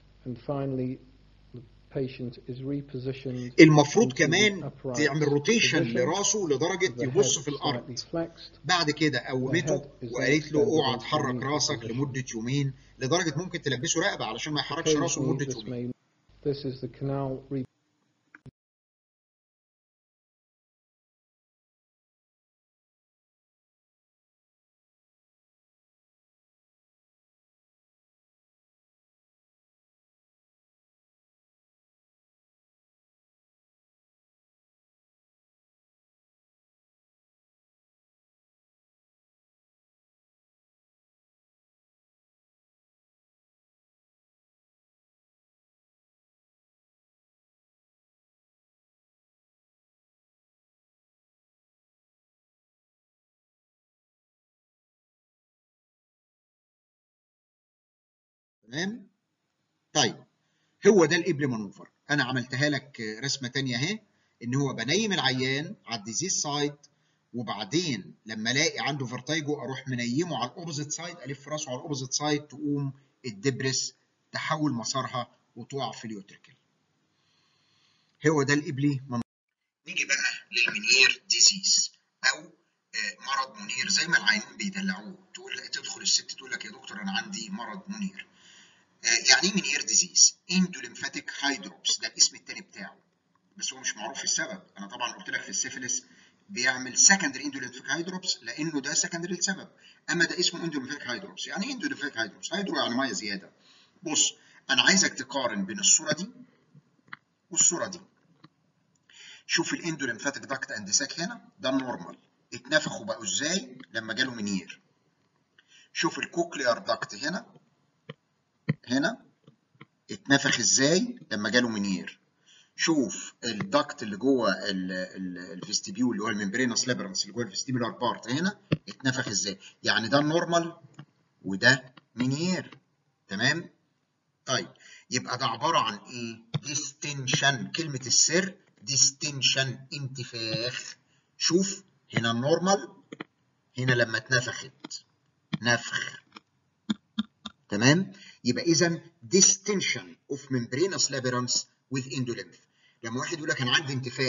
المفروض كمان تعمل روتيشن لراسه لدرجه يبص في الارض بعد كده قومته وقالت له اوعى تحرك راسك لمده يومين لدرجه ممكن تلبسه رقبه علشان ما يحركش راسه لمده يومين تمام طيب هو ده الابل مانوفر انا عملتها لك رسمه ثانيه اهي ان هو بنيم العيان على الديزيز سايد وبعدين لما الاقي عنده فيرتايجو اروح منيمه على الاوبوزيت سايد الف راسه على الاوبوزيت سايد تقوم الدبرس تحول مسارها وتقع في اليوتريكل هو ده الابلي مانوفر نيجي بقى للمنير ديزيز او مرض منير زي ما العيانين بيدلعوه تقول تدخل الست تقول لك يا دكتور انا عندي مرض منير يعني ايه منير ديزيز؟ اندوليمفاتيك هايدروبس ده الاسم الثاني بتاعه بس هو مش معروف السبب انا طبعا قلت لك في السيفيلس بيعمل سكندري اندوليمفاتيك هايدروبس لانه ده سكندري السبب اما ده اسمه اندوليمفاتيك هايدروبس يعني ايه اندوليمفاتيك هايدروبس؟ هايدرو يعني ميه زياده بص انا عايزك تقارن بين الصوره دي والصوره دي شوف الاندوليمفاتيك داكت اند ساك هنا ده النورمال اتنفخوا بقوا ازاي لما جاله منير شوف الكوكليار داكت هنا هنا اتنفخ ازاي لما جاله منير شوف الدكت اللي جوه الفيستيبيول اللي هو الممبرينس ليبرنس اللي جوه الفيستيبيولار بارت هنا اتنفخ ازاي يعني ده النورمال وده منير تمام طيب يبقى ده عباره عن ايه ديستنشن كلمه السر ديستنشن انتفاخ شوف هنا النورمال هنا لما اتنفخت نفخ تمام يبقى اذا distinction of membranous labyrinth with endolymph لما واحد يقول لك انا عندي انتفاخ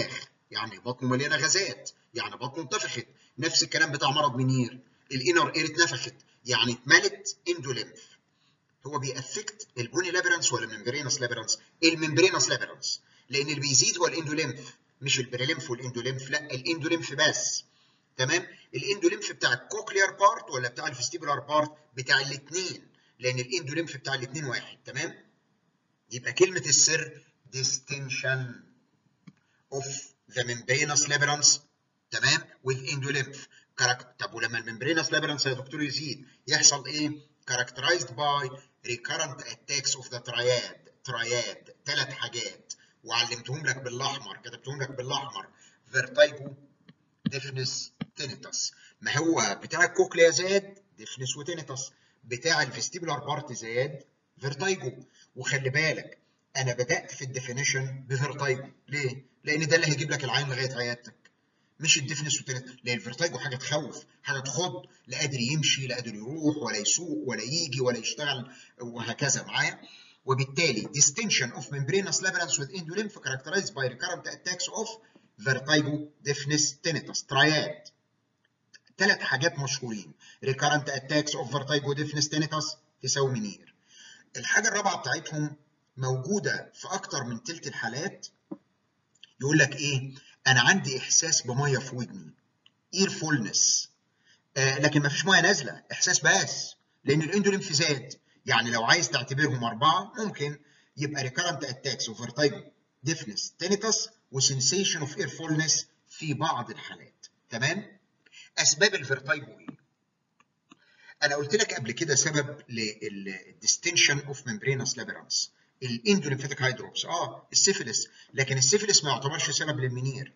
يعني بطنه مليانه غازات يعني بطنه انتفخت نفس الكلام بتاع مرض منير الانر اير اتنفخت يعني اتملت اندوليمف هو بيأفكت البوني لابرانس ولا الممبرينس لابرانس؟ الممبرينس لابرانس لان اللي بيزيد هو الاندوليمف مش البريليمف والاندوليمف لا الاندوليمف بس تمام الاندوليمف بتاع الكوكليار بارت ولا بتاع الفيستيبولار بارت بتاع الاثنين لان الاندوليمف بتاع الاثنين واحد تمام يبقى كلمه السر distinction of the membranous labyrinth تمام with endolymph طب ولما الممبرينس لابرانس يا دكتور يزيد يحصل ايه؟ characterized by recurrent attacks of the triad triad ثلاث حاجات وعلمتهم لك بالاحمر كتبتهم لك بالاحمر فيرتايجو ديفنس تينيتاس ما هو بتاع الكوكليا زاد ديفنس وتينيتاس بتاع الفيستيبولار بارت زاد فيرتايجو وخلي بالك انا بدات في الديفينيشن بفيرتايجو ليه؟ لان ده اللي هيجيب لك العين لغايه عيادتك مش الديفنس والتالت لان الفيرتايجو حاجه تخوف حاجه تخض لا قادر يمشي لا قادر يروح ولا يسوق ولا يجي ولا يشتغل وهكذا معايا وبالتالي distinction of membranous labyrinth with endolymph characterized by recurrent attacks of vertigo, deafness, tinnitus, triad. ثلاث حاجات مشهورين recurrent attacks of vertigo, deafness, tinnitus تساوي منير. الحاجة الرابعة بتاعتهم موجودة في أكتر من تلت الحالات يقول لك إيه؟ أنا عندي إحساس بمية في ودني ear fullness آه لكن ما فيش مية نازلة إحساس بس لأن الاندوليمف زاد يعني لو عايز تعتبرهم أربعة ممكن يبقى recurrent attacks of vertigo, deafness, tinnitus وسنسيشن اوف اير فولنس في بعض الحالات تمام اسباب الفيرتايجو ايه انا قلت لك قبل كده سبب للديستنشن اوف ممبرينس لابرانس الاندوليمفاتيك هايدروبس اه السيفيلس لكن السيفيلس ما يعتبرش سبب للمنير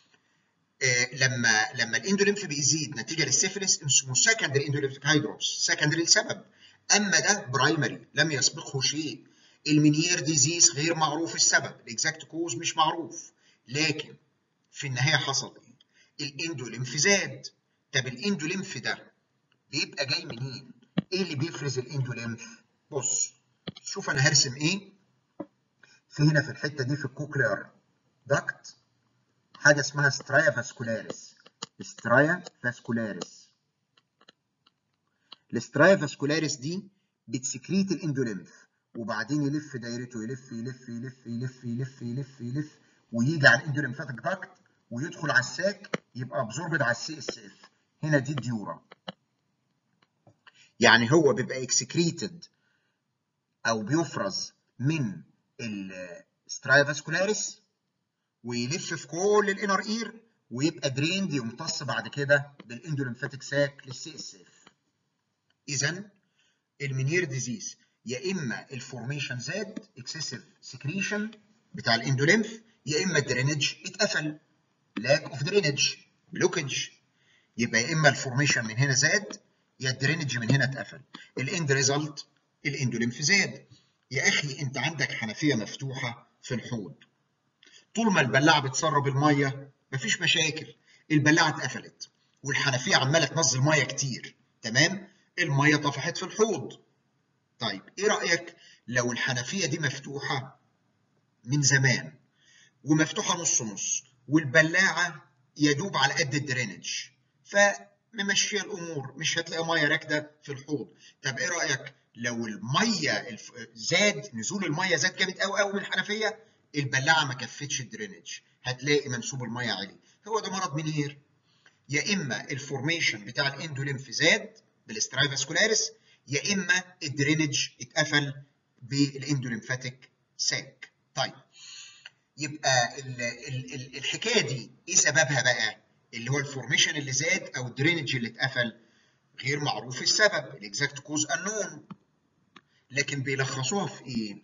آه لما لما الاندوليمف بيزيد نتيجه للسيفيلس اسمه سكندري اندوليمفاتيك هايدروبس سكندري لسبب اما ده برايمري لم يسبقه شيء المنيير ديزيز غير معروف السبب الاكزاكت كوز مش معروف لكن في النهايه حصل ايه؟ الاندوليمف زاد طب الاندوليمف ده بيبقى جاي منين؟ ايه اللي بيفرز الاندوليمف؟ بص شوف انا هرسم ايه؟ في هنا في الحته دي في الكوكليار داكت حاجه اسمها سترايا فاسكولاريس سترايا فاسكولاريس السترايا فاسكولاريس دي بتسكريت الاندوليمف وبعدين يلف دايرته يلف يلف يلف يلف يلف يلف يلف ويجي على الاندوليمفاتيك داكت ويدخل على الساك يبقى ابزوربد على السي اس اف هنا دي الديورا يعني هو بيبقى اكسكريتد او بيفرز من السترايا فاسكولاريس ويلف في كل الانر اير ويبقى دريند يمتص بعد كده بالاندوليمفاتيك ساك للسي اس اف اذا المنير ديزيز يا اما الفورميشن زاد اكسسيف سكريشن بتاع الاندوليمف يا اما الدرينج اتقفل لاك اوف درينج بلوكج يبقى يا اما الفورميشن من هنا زاد يا الدرينج من هنا اتقفل الاند ريزلت الاندوليمف زاد يا اخي انت عندك حنفيه مفتوحه في الحوض طول ما البلاعه بتسرب الميه مفيش مشاكل البلاعه اتقفلت والحنفيه عماله تنزل ميه كتير تمام الميه طفحت في الحوض طيب ايه رايك لو الحنفيه دي مفتوحه من زمان ومفتوحه نص نص والبلاعه يدوب على قد الدرينج فممشيه الامور مش هتلاقي ميه راكده في الحوض طب ايه رايك لو الميه زاد نزول الميه زاد جامد قوي قوي من الحنفيه البلاعه ما كفتش الدرينج هتلاقي منسوب الميه عالي هو ده مرض منير يا اما الفورميشن بتاع الاندوليمف زاد بالاسترايفاسكولاريس يا اما الدرينج اتقفل بالاندوليمفاتيك ساك طيب يبقى ال ال ال الحكايه دي ايه سببها بقى اللي هو الفورميشن اللي زاد او الدرينج اللي اتقفل غير معروف السبب الاكزاكت كوز انون لكن بيلخصوها في ايه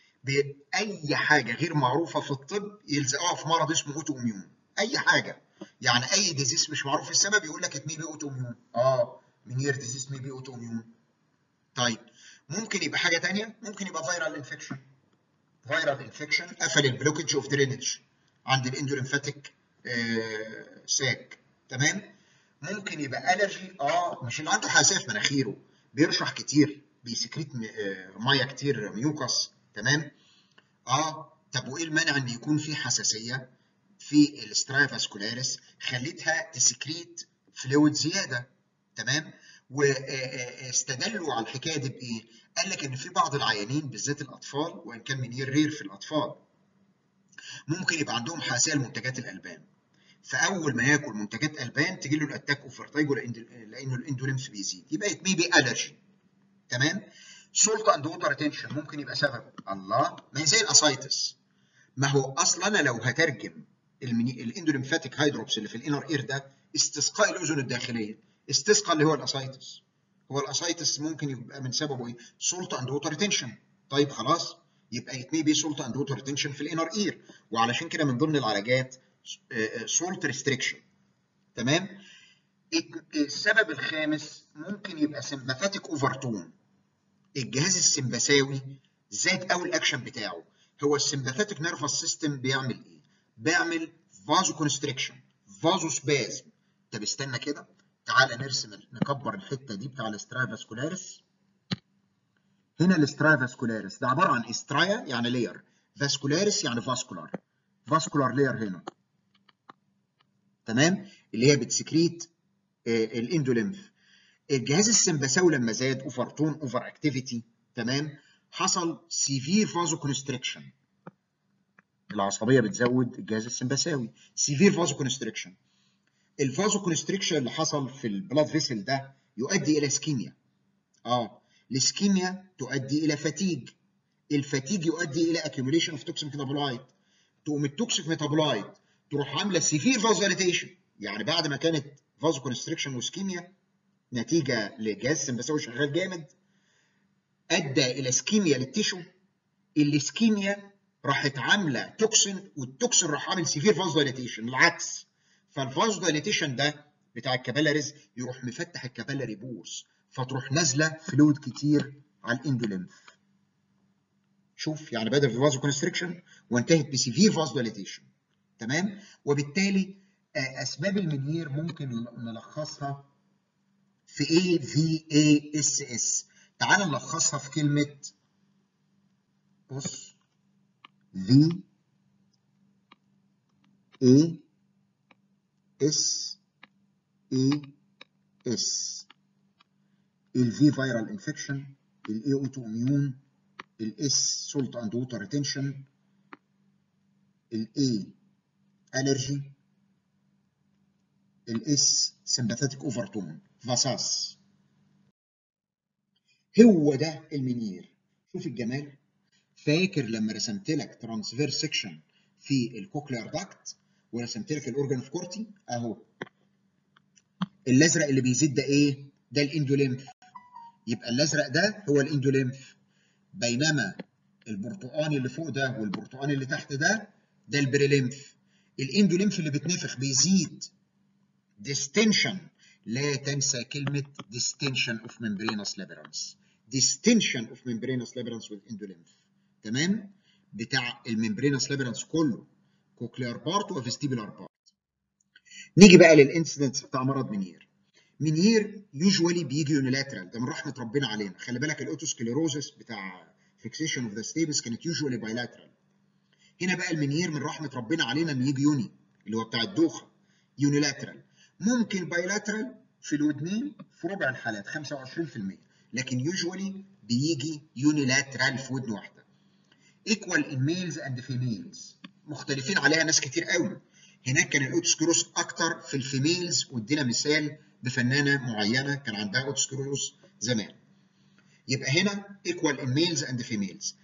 باي حاجه غير معروفه في الطب يلزقوها في مرض اسمه اوتو اميون اي حاجه يعني اي ديزيز مش معروف السبب يقول لك اتني بي اوتو اميون اه منير ديزيز مي بي اوتو اميون طيب ممكن يبقى حاجه ثانيه ممكن يبقى فيرال انفكشن فيرال انفكشن قفل البلوكج اوف درينج عند الاندوليمفاتيك آه ساك تمام ممكن يبقى الرجي اه مش اللي عنده حساسيه في مناخيره بيرشح كتير بيسكريت آه ميه كتير ميوكس تمام اه طب وايه المانع ان يكون في حساسيه في في السترايا فاسكولاريس خلتها تسكريت فلويد زياده تمام واستدلوا على الحكايه دي بايه؟ قال لك ان في بعض العيانين بالذات الاطفال وان كان من رير في الاطفال ممكن يبقى عندهم حساسيه لمنتجات الالبان فاول ما ياكل منتجات البان تجي له الاتاك اوف فيرتايجو لانه الاندوليمف بيزيد يبقى ات مي الرجي تمام سولت اند ووتر ريتنشن ممكن يبقى سبب الله ما هي زي الاسايتس ما هو اصلا انا لو هترجم الاندوليمفاتيك هيدروبس اللي في الانر اير ده استسقاء الاذن الداخليه استسقاء اللي هو الاسايتس هو الاسايتس ممكن يبقى من سببه ايه؟ سولت اند ووتر ريتنشن طيب خلاص يبقى ات مي بي سولت اند ووتر ريتنشن في الانر اير وعلشان كده من ضمن العلاجات سولت ريستريكشن تمام السبب الخامس ممكن يبقى سمباثيك اوفرتون الجهاز السمبثاوي زاد قوي الاكشن بتاعه هو السمباثيك نيرفس سيستم بيعمل ايه بيعمل فازو كونستريكشن فازو سبازم طب استنى كده تعالى نرسم نكبر الحته دي بتاع الاسترايا فاسكولاريس هنا الاسترايا فاسكولاريس ده عباره عن استرايا يعني لير فاسكولاريس يعني فاسكولار فاسكولار لير هنا تمام اللي هي بتسكريت آه الاندوليمف الجهاز السمبثاوي لما زاد اوفر تون اوفر اكتيفيتي تمام حصل سيفير فازو كونستريكشن العصبيه بتزود الجهاز السمبثاوي سيفير فازو كونستريكشن الفازو كونستريكشن اللي حصل في البلاد فيسل ده يؤدي الى اسكيميا اه الاسكيميا تؤدي الى فاتيج الفاتيج يؤدي الى accumulation اوف توكسيك ميتابولايت تقوم التوكسيك ميتابولايت تروح عامله سيفير فازوليتيشن يعني بعد ما كانت فازو كونستريكشن واسكيميا نتيجه لجهاز سمبثاوي شغال جامد ادى الى اسكيميا للتيشو الاسكيميا راحت عامله توكسين والتوكسين راح عامل سيفير فازوليتيشن العكس فالفازوليتيشن ده بتاع الكابيلاريز يروح مفتح الكابيلاري بوس فتروح نازله فلويد كتير على الاندوليمف شوف يعني بدا في فازو كونستريكشن وانتهت بسيفير فازوليتيشن تمام وبالتالي اسباب المنير ممكن نلخصها في A V A S S تعال نلخصها في كلمة بص V A S A S ال V viral infection ال A autoimmune ال S salt and water retention ال A allergy ال S sympathetic overtone فاساس هو ده المنير شوف الجمال فاكر لما رسمت لك ترانسفير سيكشن في الكوكلير داكت ورسمت لك الاورجن اوف كورتي اهو الازرق اللي بيزيد ده ايه ده الاندوليمف يبقى الازرق ده هو الاندوليمف بينما البرتقاني اللي فوق ده والبرتقاني اللي تحت ده ده البريليمف الاندوليمف اللي بتنفخ بيزيد ديستنشن لا تنسى كلمة distension of membranous labyrinth distension of membranous labyrinth with endolymph تمام بتاع الممبرينس لابيرنس كله كوكليار بارت وفيستيبولار بارت نيجي بقى للانسيدنتس بتاع مرض منير منير يوجوالي بيجي يونيلاترال ده من رحمه ربنا علينا خلي بالك الاوتوسكليروزس بتاع فيكسيشن اوف ذا ستيبس كانت يوجوالي بايلاترال هنا بقى المنير من رحمه ربنا علينا ان يجي يوني اللي هو بتاع الدوخه يونيلاترال ممكن بايلاترال في الودنين في ربع الحالات 25% لكن يوجوالي بيجي يونيلاترال في ودن واحده ايكوال ان ميلز اند فيميلز مختلفين عليها ناس كتير قوي هناك كان الاوتوسكليروز اكتر في الفيميلز وادينا مثال بفنانه معينه كان عندها اوتوسكليروز زمان يبقى هنا ايكوال ان ميلز اند فيميلز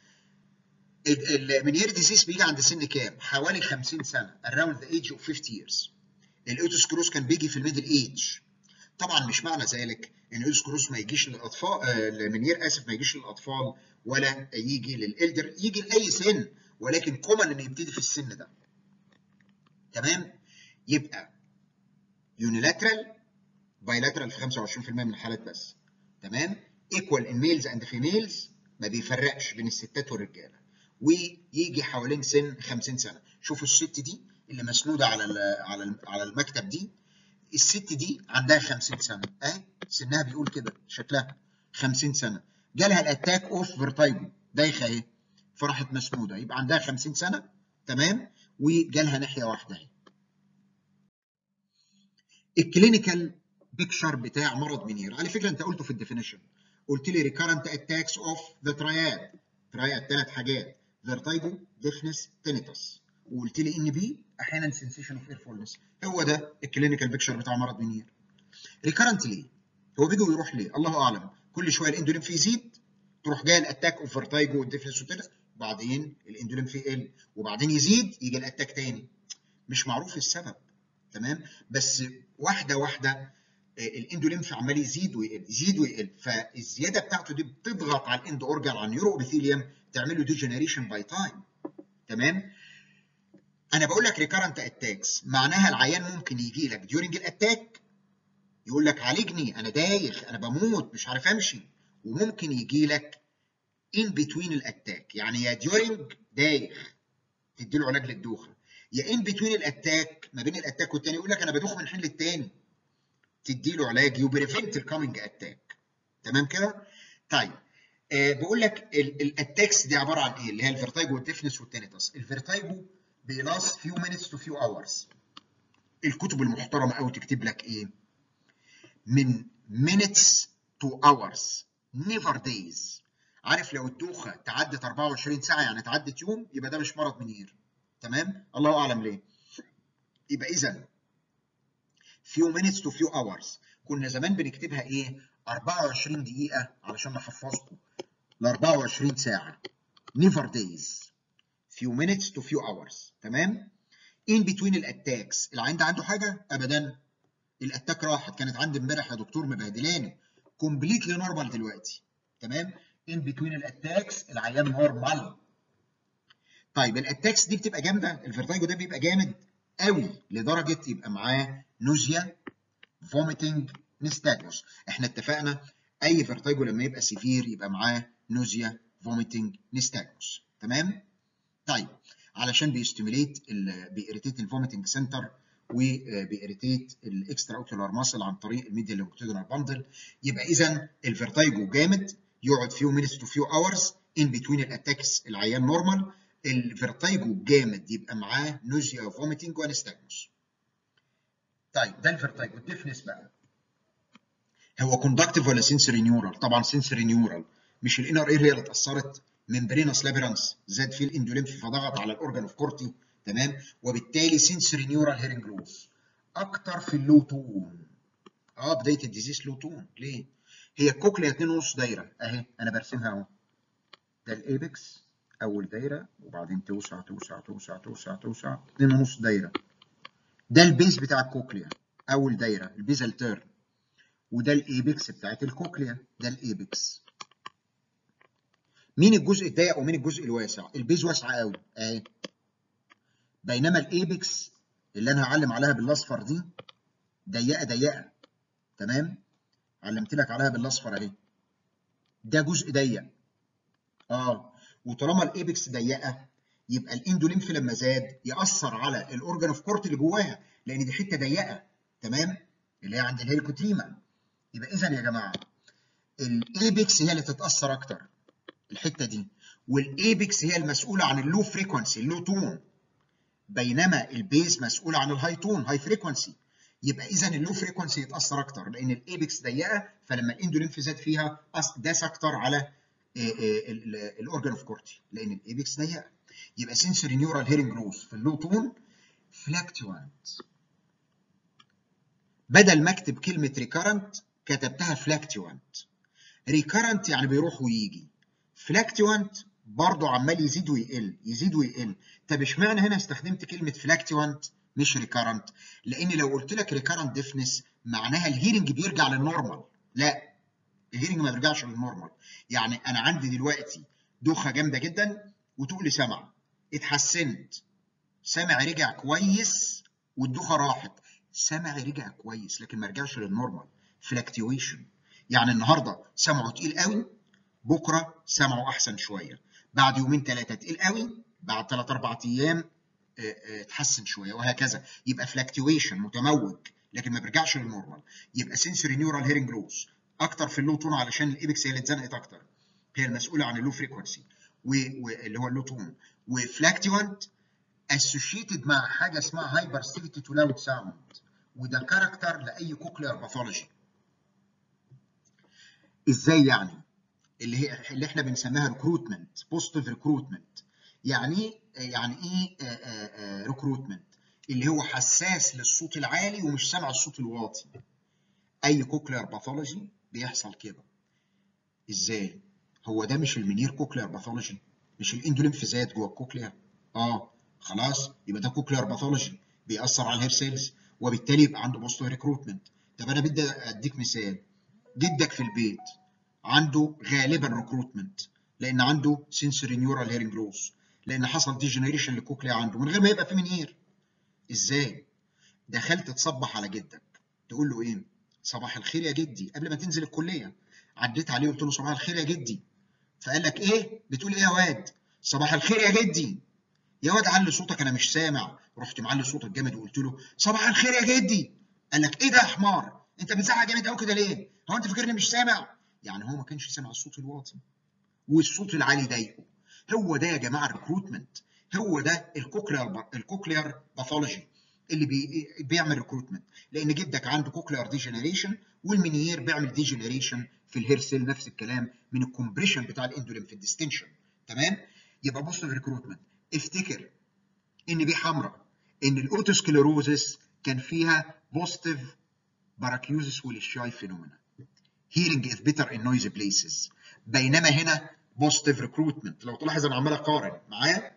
المنير ديزيز بيجي عند سن كام؟ حوالي 50 سنه around the age of 50 years الاوتوسكليروز كان بيجي في الميدل ايج طبعا مش معنى ذلك ان الاوتوسكليروز ما يجيش للاطفال آه المنير اسف ما يجيش للاطفال ولا يجي للالدر يجي لاي سن ولكن كومن ان يبتدي في السن ده تمام يبقى يونيلاترال بايلاترال في 25% من الحالات بس تمام ايكوال ان ميلز اند فيميلز ما بيفرقش بين الستات والرجاله ويجي حوالين سن 50 سنه شوفوا الست دي اللي مسنوده على على على المكتب دي الست دي عندها 50 سنه اهي سنها بيقول كده شكلها 50 سنه جالها الاتاك اوف فيرتايجو دايخه اهي فراحت مسنوده يبقى عندها 50 سنه تمام وجالها ناحيه واحده اهي الكلينيكال بيكشر بتاع مرض منير على فكره انت قلته في الديفينيشن قلت لي ريكارنت اتاكس اوف ذا تراياد تراياد ثلاث حاجات فيرتايجو ديفنس تينيتس وقلت لي ان بي احيانا سنسيشن اوف اير فولنس هو ده الكلينيكال بيكشر بتاع مرض منير ريكارنت ليه هو بيجي ويروح ليه الله اعلم كل شويه الاندوليمف يزيد تروح جايه الاتاك اوف فيرتايجو والديفنس وتينيتس وبعدين الاندوليمف يقل وبعدين يزيد يجي الاتاك تاني مش معروف السبب تمام بس واحده واحده الاندوليمف عمال يزيد ويقل يزيد ويقل فالزياده بتاعته دي بتضغط على الاند اورجان على النيورو ابيثيليوم تعمل له ديجنريشن باي تايم تمام انا بقول لك ريكارنت اتاكس معناها العيان ممكن يجي لك ديورنج الاتاك يقول لك عالجني انا دايخ انا بموت مش عارف امشي وممكن يجي لك ان بتوين الاتاك يعني يا ديورنج دايخ تدي له علاج للدوخه يا ان بتوين الاتاك ما بين الاتاك والتاني يقول لك انا بدوخ من حين للتاني تدي له علاج يبريفنت الكامينج اتاك تمام كده؟ طيب آه بقول لك الاتاكس دي عباره عن ايه؟ اللي هي الفيرتايجو والديفنس والتينيتاس الفيرتايجو بيلاست فيو مينتس تو فيو اورز الكتب المحترمه قوي تكتب لك ايه؟ من minutes to hours never days عارف لو الدوخه تعدت 24 ساعه يعني تعدت يوم يبقى ده مش مرض منير تمام الله اعلم ليه يبقى اذا few minutes to few hours كنا زمان بنكتبها ايه 24 دقيقه علشان نحفظكم ل 24 ساعه never days few minutes to few hours تمام in between الاتاكس العين ده عنده حاجه ابدا الاتاك راحت كانت عندي امبارح يا دكتور مبهدلاني كومبليتلي نورمال دلوقتي تمام ان بتوين الاتاكس العيان نورمال طيب الاتاكس دي بتبقى جامده الفيرتايجو ده بيبقى جامد قوي لدرجه يبقى معاه نوزيا فوميتنج نستاجوس احنا اتفقنا اي فيرتايجو لما يبقى سيفير يبقى معاه نوزيا فوميتنج نستاجوس تمام طيب علشان بيستيميليت بيريتيت الفوميتنج سنتر وبيريتيت الاكسترا اوكيولار ماسل عن طريق الميديا لونجيتودينال باندل يبقى اذا الفيرتايجو جامد يقعد فيو مينتس تو فيو اورز ان بتوين الاتاكس العيان نورمال الفيرتايجو جامد يبقى معاه نوزيا فوميتنج وانستاجموس طيب ده الفيرتايجو الديفنس بقى هو كوندكتيف ولا سنسوري نيورال طبعا سنسوري نيورال مش الانر اريا اللي اتاثرت ممبرينس لابيرانس زاد فيه الاندوليمف فضغط على الاورجان اوف كورتي تمام وبالتالي سنسوري نيورال هيرنج لوس اكتر في اللو تون اه بدايه الديزيز لو تون ليه هي الكوكليا 2.5 دايره اهي انا برسمها اهو ده الايبكس اول دايره وبعدين توسع توسع توسع توسع توسع 2.5 دايره ده البيز بتاع الكوكليا اول دايره البيزال تيرن وده الايبكس بتاعت الكوكليا ده الايبكس مين الجزء الضيق ومين الجزء الواسع البيز واسعه قوي اهي بينما الايبكس اللي انا هعلم عليها بالاصفر دي ضيقه ضيقه تمام علمت لك عليها بالاصفر اهي ده جزء ضيق اه وطالما الايبكس ضيقه يبقى الاندوليمف لما زاد ياثر على الاورجان اوف كورت اللي جواها لان دي حته ضيقه تمام اللي هي عند الهيليكوتريما يبقى اذا يا جماعه الايبكس هي اللي تتاثر اكتر الحته دي والايبكس هي المسؤوله عن اللو فريكونسي اللو تون بينما البيز مسؤول عن الهاي تون هاي فريكونسي يبقى اذا اللو فريكونسي يتاثر اكتر لان الايبكس ضيقه فلما الاندوليمف زاد فيها داس اكتر على الاورجان اوف كورتي لان الايبكس ضيقه يبقى سنسوري نيورال هيرنج لوس في اللو تون فلاكتوانت بدل ما اكتب كلمه ريكارنت كتبتها فلاكتوانت ريكارنت يعني بيروح ويجي فلاكتوانت برضه عمال يزيد ويقل يزيد ويقل طب اشمعنى هنا استخدمت كلمه فلاكتوانت مش ريكارنت لان لو قلت لك ريكارنت ديفنس معناها الهيرنج بيرجع للنورمال لا الهيرنج ما بيرجعش للنورمال يعني انا عندي دلوقتي دوخه جامده جدا وتقول لي سمع اتحسنت سمع رجع كويس والدوخه راحت سمع رجع كويس لكن ما رجعش للنورمال فلاكتويشن يعني النهارده سمعه تقيل قوي بكره سمعه احسن شويه بعد يومين ثلاثه تقيل قوي بعد ثلاث اربع ايام اتحسن شويه وهكذا يبقى فلاكتويشن متموج لكن ما بيرجعش للنورمال يبقى سنسوري نيورال هيرنج لوس اكتر في اللو تون علشان الايبكس هي اللي اتزنقت اكتر هي المسؤوله عن اللو فريكونسي واللي هو اللو تون وفلاكتوانت اسوشيتد مع حاجه اسمها هايبر ستيفيتي تو لاود ساوند وده كاركتر لاي كوكلير باثولوجي ازاي يعني اللي هي اللي احنا بنسميها ريكروتمنت بوزيتيف ريكروتمنت يعني يعني ايه ريكروتمنت اللي هو حساس للصوت العالي ومش سامع الصوت الواطي اي كوكلير باثولوجي بيحصل كده ازاي هو ده مش المنير كوكلير باثولوجي مش الاندوليمفيزات جوه الكوكليا اه خلاص يبقى ده كوكلير باثولوجي بيأثر على الهير سيلز وبالتالي يبقى عنده بوست ريكروتمنت طب انا بدي اديك مثال جدك في البيت عنده غالبا ريكروتمنت لان عنده سنسوري نيورال هيرنج لوس لان حصل ديجنريشن للكوكليا عنده من غير ما يبقى في منير ازاي دخلت تصبح على جدك تقول له ايه صباح الخير يا جدي قبل ما تنزل الكليه عديت عليه وقلت له صباح الخير يا جدي فقال لك ايه بتقول ايه يا واد صباح الخير يا جدي يا واد علي صوتك انا مش سامع رحت معلي صوتك جامد وقلت له صباح الخير يا جدي قال لك ايه ده يا حمار انت بتزعق جامد قوي كده ليه هو انت فاكرني مش سامع يعني هو ما كانش سامع الصوت الواطي والصوت العالي ضايقه هو ده يا جماعه الريكروتمنت هو ده الكوكلير الكوكلير باثولوجي اللي بي بيعمل ريكروتمنت لان جدك عنده كوكلير ديجنريشن والمنيير بيعمل ديجنريشن في الهير سيل نفس الكلام من الكومبريشن بتاع الاندولين في الديستنشن تمام يبقى بص في ريكروتمنت افتكر ان دي حمراء ان الاوتوسكليروزس كان فيها بوزيتيف باراكيوزس والشاي فينومينا hearing is better in noisy places بينما هنا بوزيتيف ريكروتمنت لو تلاحظ انا عمال اقارن معايا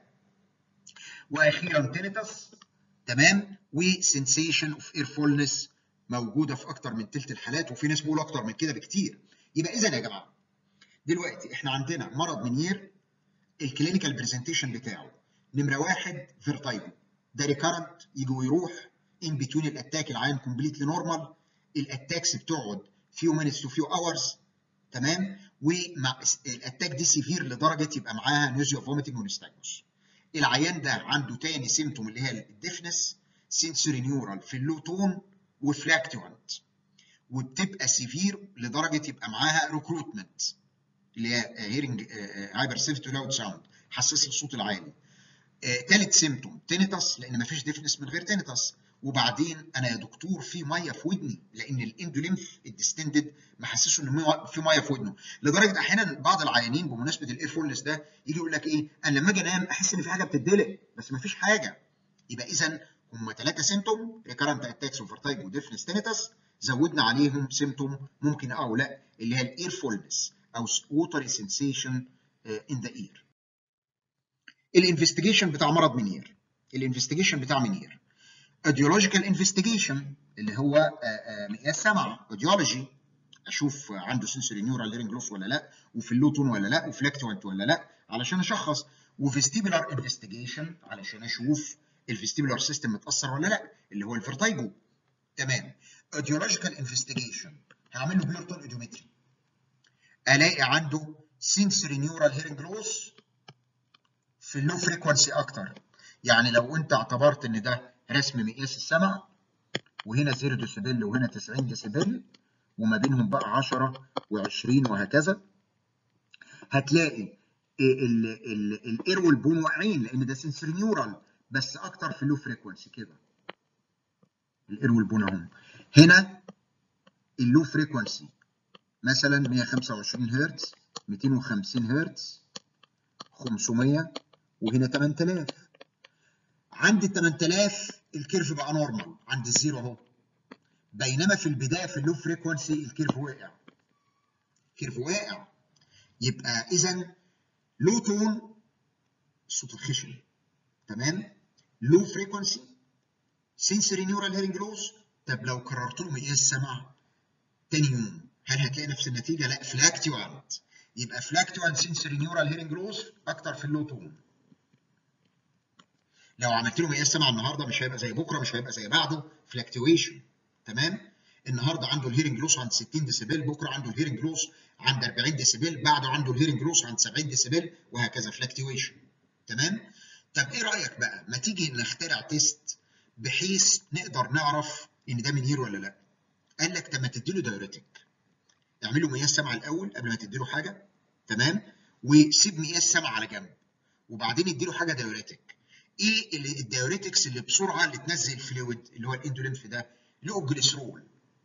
واخيرا تينيتس تمام وسنسيشن اوف اير فولنس موجوده في اكتر من ثلث الحالات وفي ناس بيقولوا اكتر من كده بكتير يبقى اذا يا جماعه دلوقتي احنا عندنا مرض منير الكلينيكال برزنتيشن بتاعه نمره واحد فيرتايجو ده ريكارنت يجي ويروح ان بتوين الاتاك العين كومبليتلي نورمال الاتاكس بتقعد فيو مينتس تو فيو اورز تمام ومع الاتاك دي سيفير لدرجه يبقى معاها نيوزيا فوميتنج ونستاجوس العيان ده عنده تاني سيمتوم اللي هي الديفنس سنسوري نيورال في اللو تون وفلاكتوانت وبتبقى سيفير لدرجه يبقى معاها ريكروتمنت اللي هي هيرنج هايبر سيفتو لاود ساوند حساس الصوت العالي ثالث سيمتوم تينيتاس لان مفيش ديفنس من غير تينيتاس وبعدين انا يا دكتور في ميه في ودني لان الاندوليمف الديستندد محسسه ان في ميه في ودنه لدرجه احيانا بعض العيانين بمناسبه الاير فولنس ده يجي يقول لك ايه انا لما اجي انام احس ان في حاجه بتدلق بس مفيش حاجه يبقى اذا هم ثلاثه سيمتوم ريكارنت اتاكس وفرتايج وديفنس تينيتاس زودنا عليهم سيمتوم ممكن او لا اللي هي الاير فولنس او ووتري سنسيشن ان ذا اير الانفستيجيشن بتاع مرض منير الانفستيجيشن بتاع منير اوديولوجيكال انفستيجيشن اللي هو مقياس سمع اوديولوجي اشوف عنده سنسوري نيورال هيرنج لوس ولا لا وفي اللوتون ولا لا وفلكتوانت ولا لا علشان اشخص وفيستيبولار انفستيجيشن علشان اشوف الفيستيبولار سيستم متاثر ولا لا اللي هو الفرتايجو تمام اوديولوجيكال انفستيجيشن هعمل له بيورتون اوديومتري الاقي عنده سنسوري نيورال هيرنج لوس في اللو فريكونسي اكتر يعني لو انت اعتبرت ان ده رسم مقياس السمع وهنا 0 ديسيبل وهنا 90 ديسيبل وما بينهم بقى 10 و20 وهكذا هتلاقي الاير والبون واقعين لان ده سنسوري نيورال بس اكتر في اللو فريكونسي كده الاير والبون اهم هنا اللو فريكونسي مثلا 125 هرتز 250 هرتز 500 وهنا 8000 عند ال 8000 الكيرف بقى نورمال عند الزيرو اهو بينما في البدايه في اللو فريكونسي الكيرف وقع الكيرف واقع يبقى اذا لو تون الصوت الخشن تمام لو فريكونسي سنسوري نيورال هيرنج لوس طب لو كررت له مقياس سمع تاني يوم هل هتلاقي نفس النتيجه؟ لا فلاكتوانت يبقى فلاكتوانت سنسوري نيورال هيرنج لوس اكتر في اللو تون لو عملت له مقياس سمع النهارده مش هيبقى زي بكره مش هيبقى زي بعده فلاكتويشن تمام النهارده عنده الهيرنج لوس عند 60 ديسيبل بكره عنده الهيرنج لوس عند 40 ديسيبل بعده عنده الهيرنج لوس عند 70 ديسيبل وهكذا فلاكتويشن تمام طب ايه رايك بقى ما تيجي نخترع تيست بحيث نقدر نعرف ان ده منير ولا لا قال لك طب ما تدي له دايوريتك اعمل له مقياس سمع الاول قبل ما تدي له حاجه تمام وسيب مقياس سمع على جنب وبعدين ادي له حاجه دايوريتك ايه اللي الدايوريتكس اللي بسرعه اللي تنزل فلويد اللي هو الاندولينف ده لقوا الجليسرول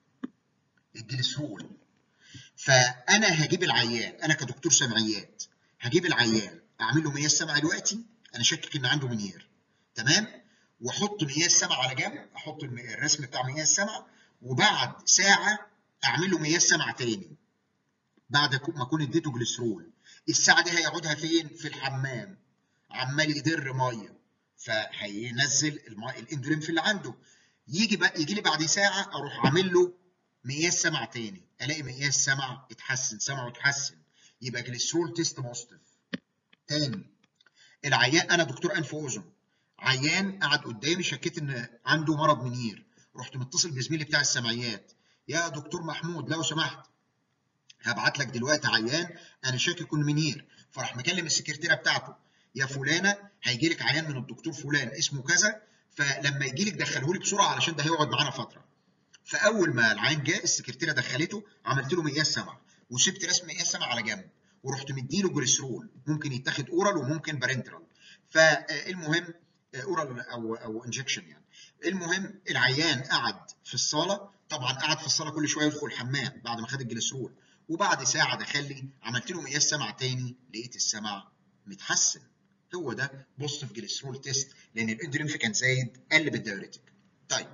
الجليسرول فانا هجيب العيان انا كدكتور سمعيات هجيب العيان اعمل له مياه سمع دلوقتي انا شاكك ان عنده منير تمام واحط مياه السمع على جنب احط الرسم بتاع مياه السمع وبعد ساعه اعمل له مياه سمع تاني بعد ما اكون اديته جليسرول الساعه دي هيقعدها فين في الحمام عمال يدر ميه فهينزل الماء الاندولينف اللي عنده يجي بقى يجي لي بعد ساعه اروح عامل له مياه سمع تاني الاقي مياه السمع اتحسن سمعه اتحسن يبقى جليسرول تيست بوزيتيف تاني العيان انا دكتور انف واذن عيان قعد قدامي شكيت ان عنده مرض منير رحت متصل بزميلي بتاع السمعيات يا دكتور محمود لو سمحت هبعت لك دلوقتي عيان انا شاكك انه منير فراح مكلم السكرتيره بتاعته يا فلانه هيجي لك عيان من الدكتور فلان اسمه كذا فلما يجي لك دخله لي بسرعه علشان ده هيقعد معانا فتره فاول ما العيان جاء السكرتيره دخلته عملت له مقياس سمع وسبت رسم مقياس سمع على جنب ورحت مديله جليسرول ممكن يتاخد اورال وممكن بارنترال فالمهم اورال او او انجكشن يعني المهم العيان قعد في الصاله طبعا قعد في الصاله كل شويه يدخل الحمام بعد ما خد الجليسرول وبعد ساعه دخل لي عملت له مقياس سمع تاني لقيت السمع متحسن هو ده بوزيتيف جليسرول تيست لان الاندولينف كان زايد قل بالدايوريتك طيب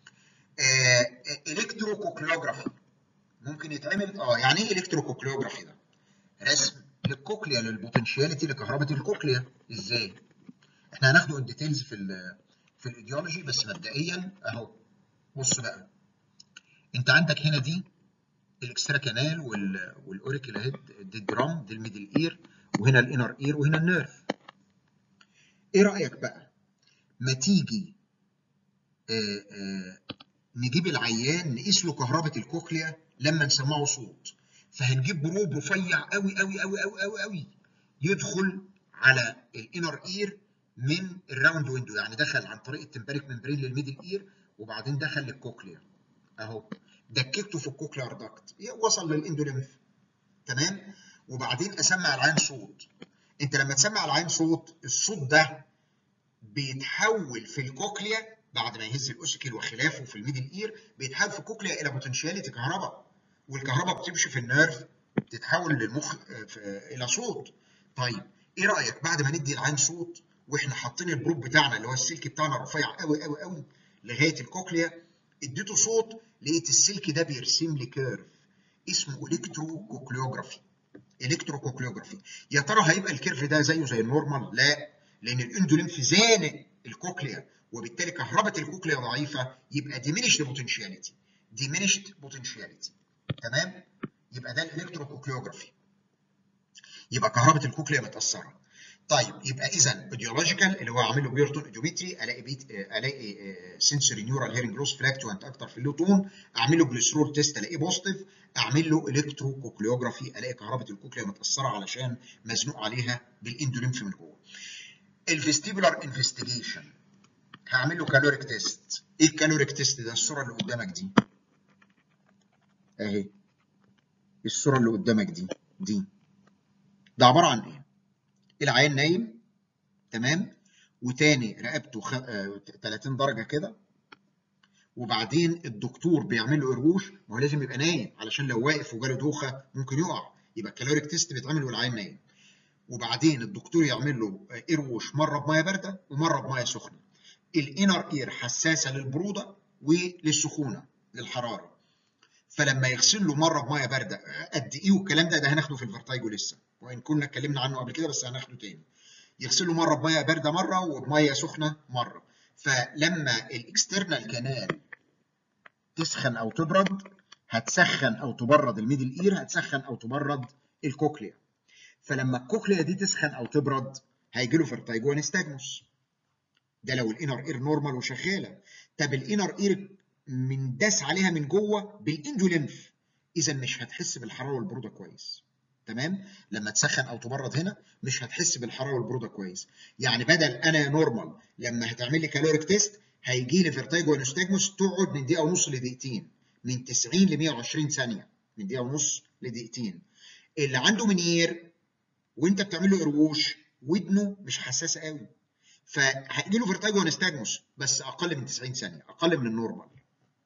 آه الكتروكوكليوجرافي ممكن يتعمل اه يعني ايه الكتروكوكليوجرافي ده رسم للكوكليا للبوتنشياليتي لكهرباء الكوكليا ازاي احنا هناخده الديتيلز في ال في الايديولوجي بس مبدئيا اهو بص بقى انت عندك هنا دي الاكسترا كانال والاوريكل هيد دي الدرام دي الميدل اير وهنا الانر اير وهنا النيرف ايه رايك بقى ما تيجي آآ آآ نجيب العيان نقيس له كهرباء الكوكليا لما نسمعه صوت فهنجيب بروب رفيع قوي قوي قوي قوي قوي قوي يدخل على الانر اير من الراوند ويندو يعني دخل عن طريق التمباريك ممبرين للميدل اير وبعدين دخل للكوكليا اهو دككته في الكوكليار داكت وصل للاندوليمف تمام وبعدين اسمع العين صوت انت لما تسمع العين صوت الصوت ده بيتحول في الكوكليا بعد ما يهز الاوسيكل وخلافه في الميدل اير بيتحول في الكوكليا الى بوتنشاليتي كهرباء والكهرباء بتمشي في النيرف بتتحول للمخ الى صوت طيب ايه رايك بعد ما ندي العين صوت واحنا حاطين البروب بتاعنا اللي هو السلك بتاعنا رفيع قوي قوي قوي لغايه الكوكليا اديته صوت لقيت السلك ده بيرسم لي كيرف اسمه الكترو كوكليوجرافي الكترو كوكليوجرافي يا ترى هيبقى الكيرف ده زيه زي النورمال لا لان الاندوليمف زانق الكوكليا وبالتالي كهرباء الكوكليا ضعيفه يبقى diminished potentiality diminished potentiality تمام يبقى ده الالكترو كوكليوجرافي يبقى كهرباء الكوكليا متاثره طيب يبقى اذا ايديولوجيكال اللي هو عامل له بيرتون ايديومتري الاقي بيت الاقي سنسوري نيورال هيرنج لوس فلاكتوانت اكتر في اللوتون اعمل له جليسرول تيست الاقيه بوزيتيف اعمل له الكترو كوكليوجرافي الاقي كهرباء الكوكليا متاثره علشان مزنوق عليها بالاندوليمف من جوه الفيستيبولار انفستيجيشن هعمل له كالوريك تيست ايه الكالوريك تيست ده الصوره اللي قدامك دي اهي الصوره اللي قدامك دي دي ده عباره عن ايه العيان نايم تمام وتاني رقبته خ... آه 30 درجه كده وبعدين الدكتور بيعمل له قروش ما هو لازم يبقى نايم علشان لو واقف وجاله دوخه ممكن يقع يبقى الكالوريك تيست بيتعمل والعيان نايم وبعدين الدكتور يعمل له قروش مره بميه بارده ومره بميه سخنه الانر اير حساسه للبروده وللسخونه للحراره فلما يغسل له مره بميه بارده قد ايه والكلام ده ده هناخده في الفرتايجو لسه وان كنا اتكلمنا عنه قبل كده بس هناخده تاني يغسل له مره بميه بارده مره وبميه سخنه مره فلما الاكسترنال كانال تسخن او تبرد هتسخن او تبرد الميدل اير هتسخن او تبرد الكوكليا فلما الكوكليا دي تسخن او تبرد هيجي له فرتايجو انستاجموس ده لو الانر اير نورمال وشغاله طب الانر اير من داس عليها من جوه بالاندوليمف اذا مش هتحس بالحراره والبروده كويس تمام لما تسخن او تبرد هنا مش هتحس بالحراره والبروده كويس يعني بدل انا نورمال لما هتعمل لي كالوريك تيست هيجي لي فيرتايجو انستاجموس تقعد من دقيقه ونص لدقيقتين من 90 ل 120 ثانيه من دقيقه ونص لدقيقتين اللي عنده منير وانت بتعمل له قروش ودنه مش حساسه قوي فهيجي له فيرتايجو انستاجموس بس اقل من 90 ثانيه اقل من النورمال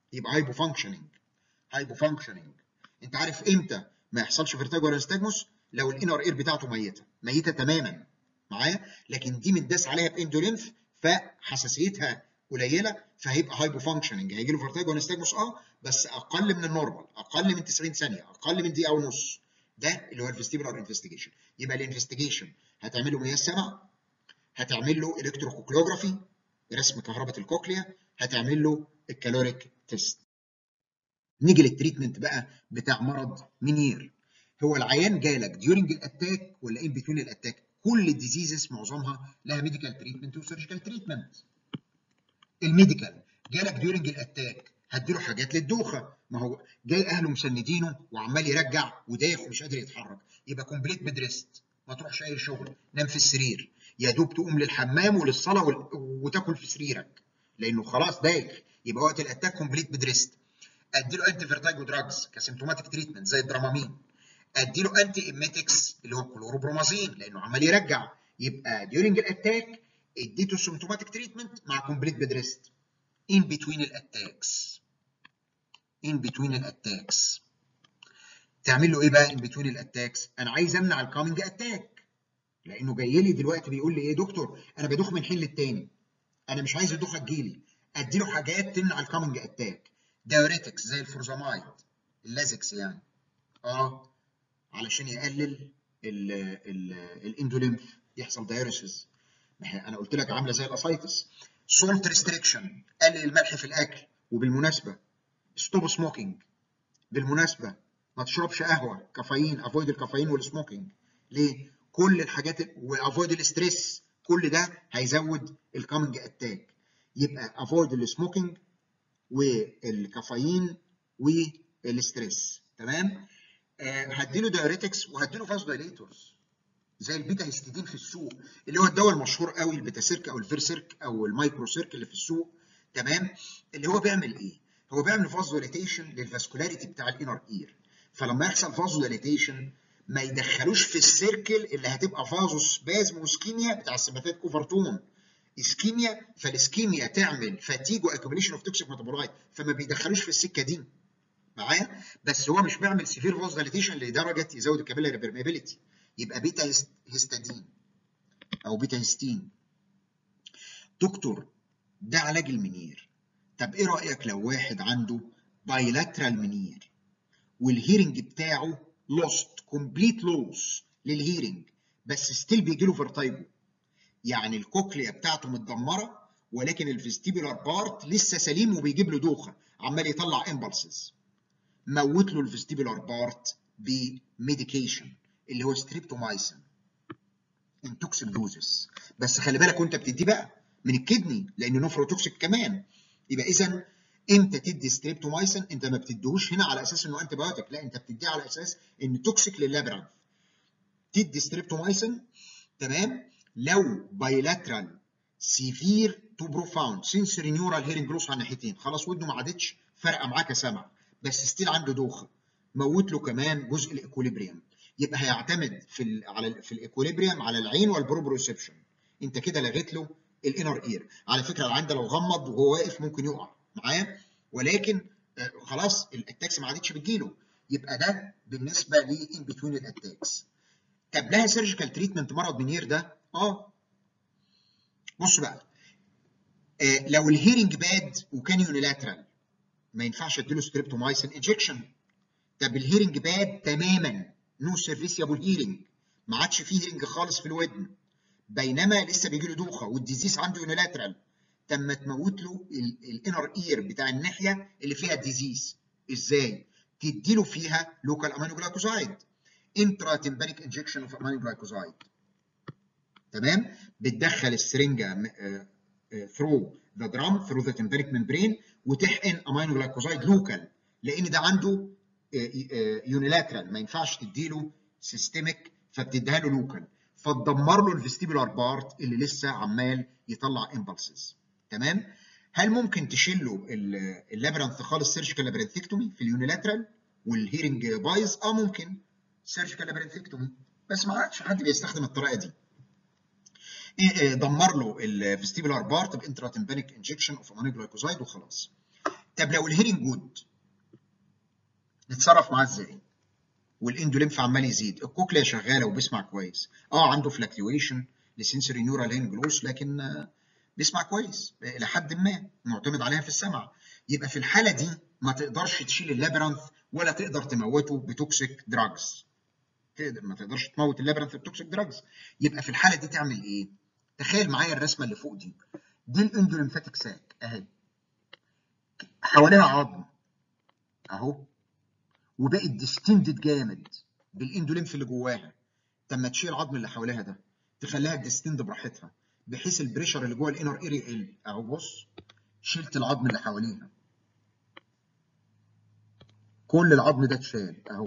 يبقى هايبو فانكشننج هايبو فانكشننج انت عارف امتى ما يحصلش فيرتاجو ولا نستجموس لو الانر اير بتاعته ميته ميته تماما معايا لكن دي متداس عليها باندولينف فحساسيتها قليله فهيبقى هايبو فانكشننج هيجي له فيرتاجو ونستجموس اه بس اقل من النورمال اقل من 90 ثانيه اقل من دقيقه ونص ده اللي هو الفيستيبولار انفستيجيشن يبقى الانفستيجيشن هتعمل له مياه سمع هتعمل له الكتروكوكلوجرافي رسم كهرباء الكوكليا هتعمل له الكالوريك تيست نيجي للتريتمنت بقى بتاع مرض منير هو العيان جالك ديورنج الاتاك ولا ان بتوين الاتاك كل الديزيزز معظمها لها ميديكال تريتمنت وسيرجيكال تريتمنت الميديكال جالك ديورنج الاتاك هديله حاجات للدوخه ما هو جاي اهله مسندينه وعمال يرجع ودايخ ومش قادر يتحرك يبقى كومبليت بيد ريست ما تروحش اي شغل نام في السرير يا دوب تقوم للحمام وللصلاه وال... وتاكل في سريرك لانه خلاص دايخ يبقى وقت الاتاك كومبليت بيد ريست اديله انتي فيرتايجو دراجز كسيمتوماتيك تريتمنت زي الدرامامين اديله انتي ايميتكس اللي هو الكلوروبرومازين لانه عمال يرجع يبقى ديورنج الاتاك اديته سيمتوماتيك تريتمنت مع كومبليت بيد ريست in between الاتاكس in between الاتاكس تعمل له ايه بقى in between الاتاكس انا عايز امنع الكامينج اتاك لانه جاي لي دلوقتي بيقول لي ايه دكتور انا بدوخ من حين للتاني انا مش عايز الدوخه تجيلي ادي له حاجات تمنع الكامينج اتاك دايوريتكس زي الفورزامايد اللازكس يعني اه علشان يقلل الاندوليمف يحصل دايوريسيس انا قلت لك عامله زي الاسايتس سولت ريستريكشن قلل الملح في الاكل وبالمناسبه ستوب سموكينج بالمناسبه ما تشربش قهوه كافيين افويد الكافيين والسموكينج ليه كل الحاجات وافويد الاستريس كل ده هيزود الكامنج اتاك يبقى افويد السموكينج والكافيين والاستريس تمام آه هديله دايوريتكس وهديله فاز دايليتورز زي البيتا هيستidine في السوق اللي هو الدواء المشهور قوي البيتا سيرك او الفيرسيرك او المايكرو سيرك اللي في السوق تمام اللي هو بيعمل ايه؟ هو بيعمل فازوليتيشن للفاسكولاريتي بتاع الانر اير فلما يحصل فازوليتيشن ما يدخلوش في السيركل اللي هتبقى فازو سبازم وسكيميا بتاع السماتات كوفرتون اسكيميا فالاسكيميا تعمل فاتيج واكوميليشن اوف توكسيك ميتابولايت فما بيدخلوش في السكه دي معايا بس هو مش بيعمل سيفير فازوليتيشن لدرجه يزود الكابيلاري بيرميبيليتي يبقى بيتا هيستادين او بيتا هيستين دكتور ده علاج المنير طب ايه رايك لو واحد عنده بايلاترال منير والهيرنج بتاعه لوست كومبليت لوس للهيرنج بس ستيل بيجي له فيرتايجو يعني الكوكليا بتاعته متدمره ولكن الفيستيبولار بارت لسه سليم وبيجيب له دوخه عمال يطلع امبلسز موت له الفيستيبولار بارت بميديكيشن اللي هو ستريبتومايسين ان توكسيك دوزس بس خلي بالك وانت بتديه بقى من الكدني لانه نفروتوكسيك كمان يبقى اذا امتى تدي ستريبتومايسين انت ما بتديهوش هنا على اساس انه انتي بايوتيك لا انت بتديه على اساس ان توكسيك لللابرانث تدي ستريبتومايسين تمام لو بايلاترال سيفير تو بروفاوند سنسوري نيورال هيرنج لوس على الناحيتين خلاص ودنه ما عادتش فارقه معاه كسمع بس ستيل عنده دوخه موت له كمان جزء الاكوليبريم يبقى هيعتمد في ال على ال في الاكوليبريم على العين والبروبروسبشن انت كده لغيت له الانر اير على فكره العين ده لو غمض وهو واقف ممكن يقع معايا ولكن آه خلاص الاتاكس ما عادتش بتجيله يبقى ده بالنسبه لان بتوين الاتاكس طب لها سيرجيكال تريتمنت مرض منير ده اه بص بقى آه لو الهيرنج باد وكان يونيلاترال ما ينفعش اديله ستريبتومايسين انجكشن طب الهيرنج باد تماما نو سيرفيسيابل هيرنج ما عادش فيه هيرنج خالص في الودن بينما لسه بيجي له دوخه والديزيز عنده يونيلاترال تم تموت له الانر اير بتاع الناحيه اللي فيها الديزيز ازاي؟ تدي له فيها لوكال امينو جلايكوزايد انترا تمبانيك انجكشن اوف امينو جلايكوزايد تمام؟ بتدخل السرنجه ثرو ذا درام ثرو ذا تمبانيك ممبرين وتحقن امينو جلايكوزايد لوكال لان ده عنده يونيلاترال ما ينفعش تديله سيستميك فبتديها له لوكال فتدمر له الفيستيبولار بارت اللي لسه عمال يطلع امبلسز تمام هل ممكن تشيل له اللابرانث خالص سيرجيكال لابرانثكتومي في اليونيلاترال والهيرنج بايظ اه ممكن سيرجيكال لابرانثكتومي بس ما عادش حد بيستخدم الطريقه دي دمر له الفيستيبولار بارت بانترا تمبانيك انجكشن اوف امينو جلايكوزايد وخلاص طب لو الهيرنج جود نتصرف معاه ازاي؟ والاندوليمف عمال يزيد الكوكليا شغاله وبيسمع كويس اه عنده فلاكتويشن لسنسوري نيورال هين جلوس لكن آه بيسمع كويس الى حد ما معتمد عليها في السمع يبقى في الحاله دي ما تقدرش تشيل اللابرانث ولا تقدر تموته بتوكسيك دراجز تقدر ما تقدرش تموت اللابرانث بتوكسيك دراجز يبقى في الحاله دي تعمل ايه تخيل معايا الرسمه اللي فوق دي دي الاندوليمفاتيك ساك اهي حواليها عظم اهو وبقت ديستندد جامد بالاندوليمف اللي جواها طب ما تشيل العظم اللي حواليها ده تخليها ديستند براحتها بحيث البريشر اللي جوه الانر اير يقل اهو بص شلت العظم اللي حواليها كل العظم ده اتشال اهو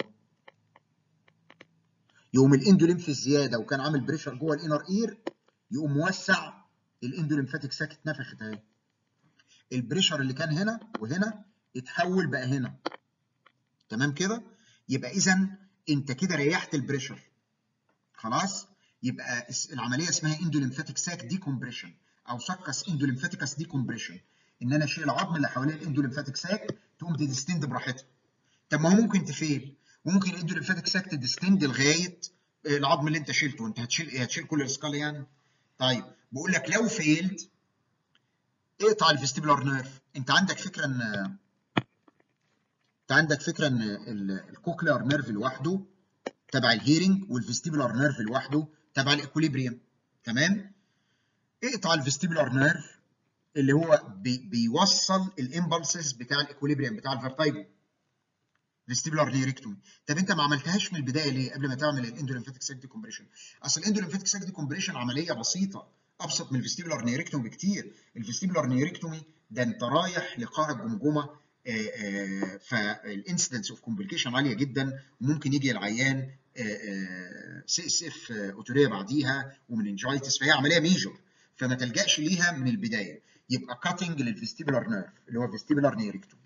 يقوم الاندوليمف الزياده وكان عامل بريشر جوه الانر اير يقوم موسع الاندوليمفاتيك ساك اتنفخت اهي البريشر اللي كان هنا وهنا اتحول بقى هنا تمام كده يبقى اذا انت كده ريحت البريشر خلاص يبقى العمليه اسمها اندوليمفاتيك ساك ديكومبريشن او سكس اندوليمفاتيكس ديكومبريشن ان انا اشيل العظم اللي حوالين الاندوليمفاتيك ساك تقوم تديستند براحتها طب ما هو ممكن تفيل وممكن الاندوليمفاتيك ساك تديستند لغايه العظم اللي انت شيلته انت هتشيل ايه هتشيل كل الاسكال يعني طيب بقول لك لو فيلد اقطع الفيستيبولار نيرف انت عندك فكره ان انت عندك فكره ان الكوكليار نيرف لوحده تبع الهيرنج والفيستيبولار نيرف لوحده تبع الاكوليبريم تمام اقطع الفيستيبولار نيرف اللي هو بي بيوصل الامبلسز بتاع الاكوليبريم بتاع الفرتايجو فيستيبولار نيركتومي طب انت ما عملتهاش من البدايه ليه قبل ما تعمل الاندوليمفاتيك ساك ديكومبريشن اصل الاندوليمفاتيك ساك ديكومبريشن عمليه بسيطه ابسط من الفيستيبولار نيركتومي بكتير الفيستيبولار نيركتومي ده انت رايح لقاع الجمجمه فالانسيدنس اوف كومبليكيشن عاليه جدا وممكن يجي العيان سي اس اف اوتوريا بعديها ومننجايتس فهي عمليه ميجور فما تلجاش ليها من البدايه يبقى كاتنج للفيستيبولار نيرف اللي هو فيستيبولار نيركتومي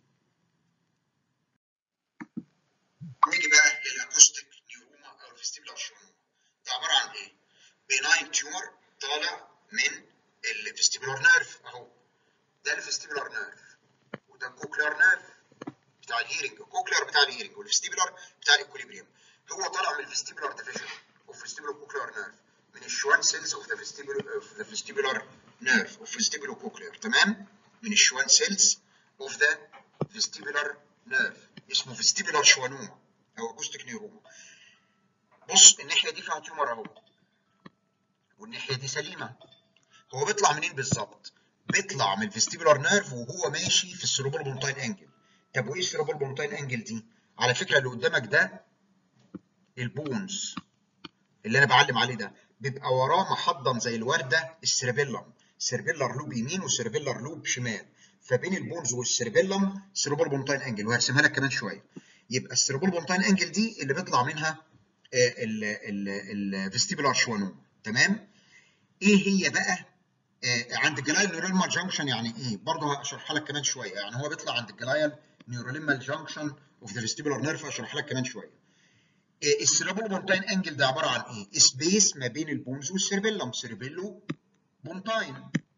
نيجي بقى للاكوستيك نيوروما او الفيستيبولار شونوما ده عباره عن ايه؟ بيناين تيومر طالع من الفيستيبولار نيرف اهو ده الفيستيبولار نيرف وده الكوكليار نيرف بتاع الهيرنج الكوكليار بتاع الهيرنج والفيستيبولار بتاع الاكوليبريم هو طالع من الفيستيبولار ديفيجن اوف فيستيبولار كوكليار نيرف من الشوان سيلز اوف ذا فيستيبولار اوف ذا فيستيبولار نيرف اوف فيستيبولو كوكليار تمام من الشوان سيلز اوف ذا فيستيبولار نيرف اسمه فيستيبولار شوانوما او اكوستيك نيوروما بص الناحيه دي فيها تيومر اهو والناحيه دي سليمه هو بيطلع منين بالظبط بيطلع من الفيستيبولار نيرف وهو ماشي في السيروبول بونتاين انجل طب وايه السيروبول بونتاين انجل دي على فكره اللي قدامك ده البونز اللي انا بعلم عليه ده بيبقى وراه محضن زي الورده السيربيلم سيربيلر لوب يمين وسيربيلر لوب شمال فبين البونز والسيربيلم سيروبول بونتاين انجل وهرسمها لك كمان شويه يبقى السيروبول بونتاين انجل دي اللي بيطلع منها الفيستيبولار شوانوم تمام ايه هي بقى آه عند الجلايال نيوروليمال جانكشن يعني ايه برضه هشرحها لك كمان شويه يعني هو بيطلع عند الجلايال نيوروليمال جانكشن اوف ذا فيستيبولار نيرف هشرحها لك كمان شويه آه السيربيلو بونتاين انجل ده عباره عن ايه سبيس ما بين البونز والسيربيلم سيربيلو بونتاين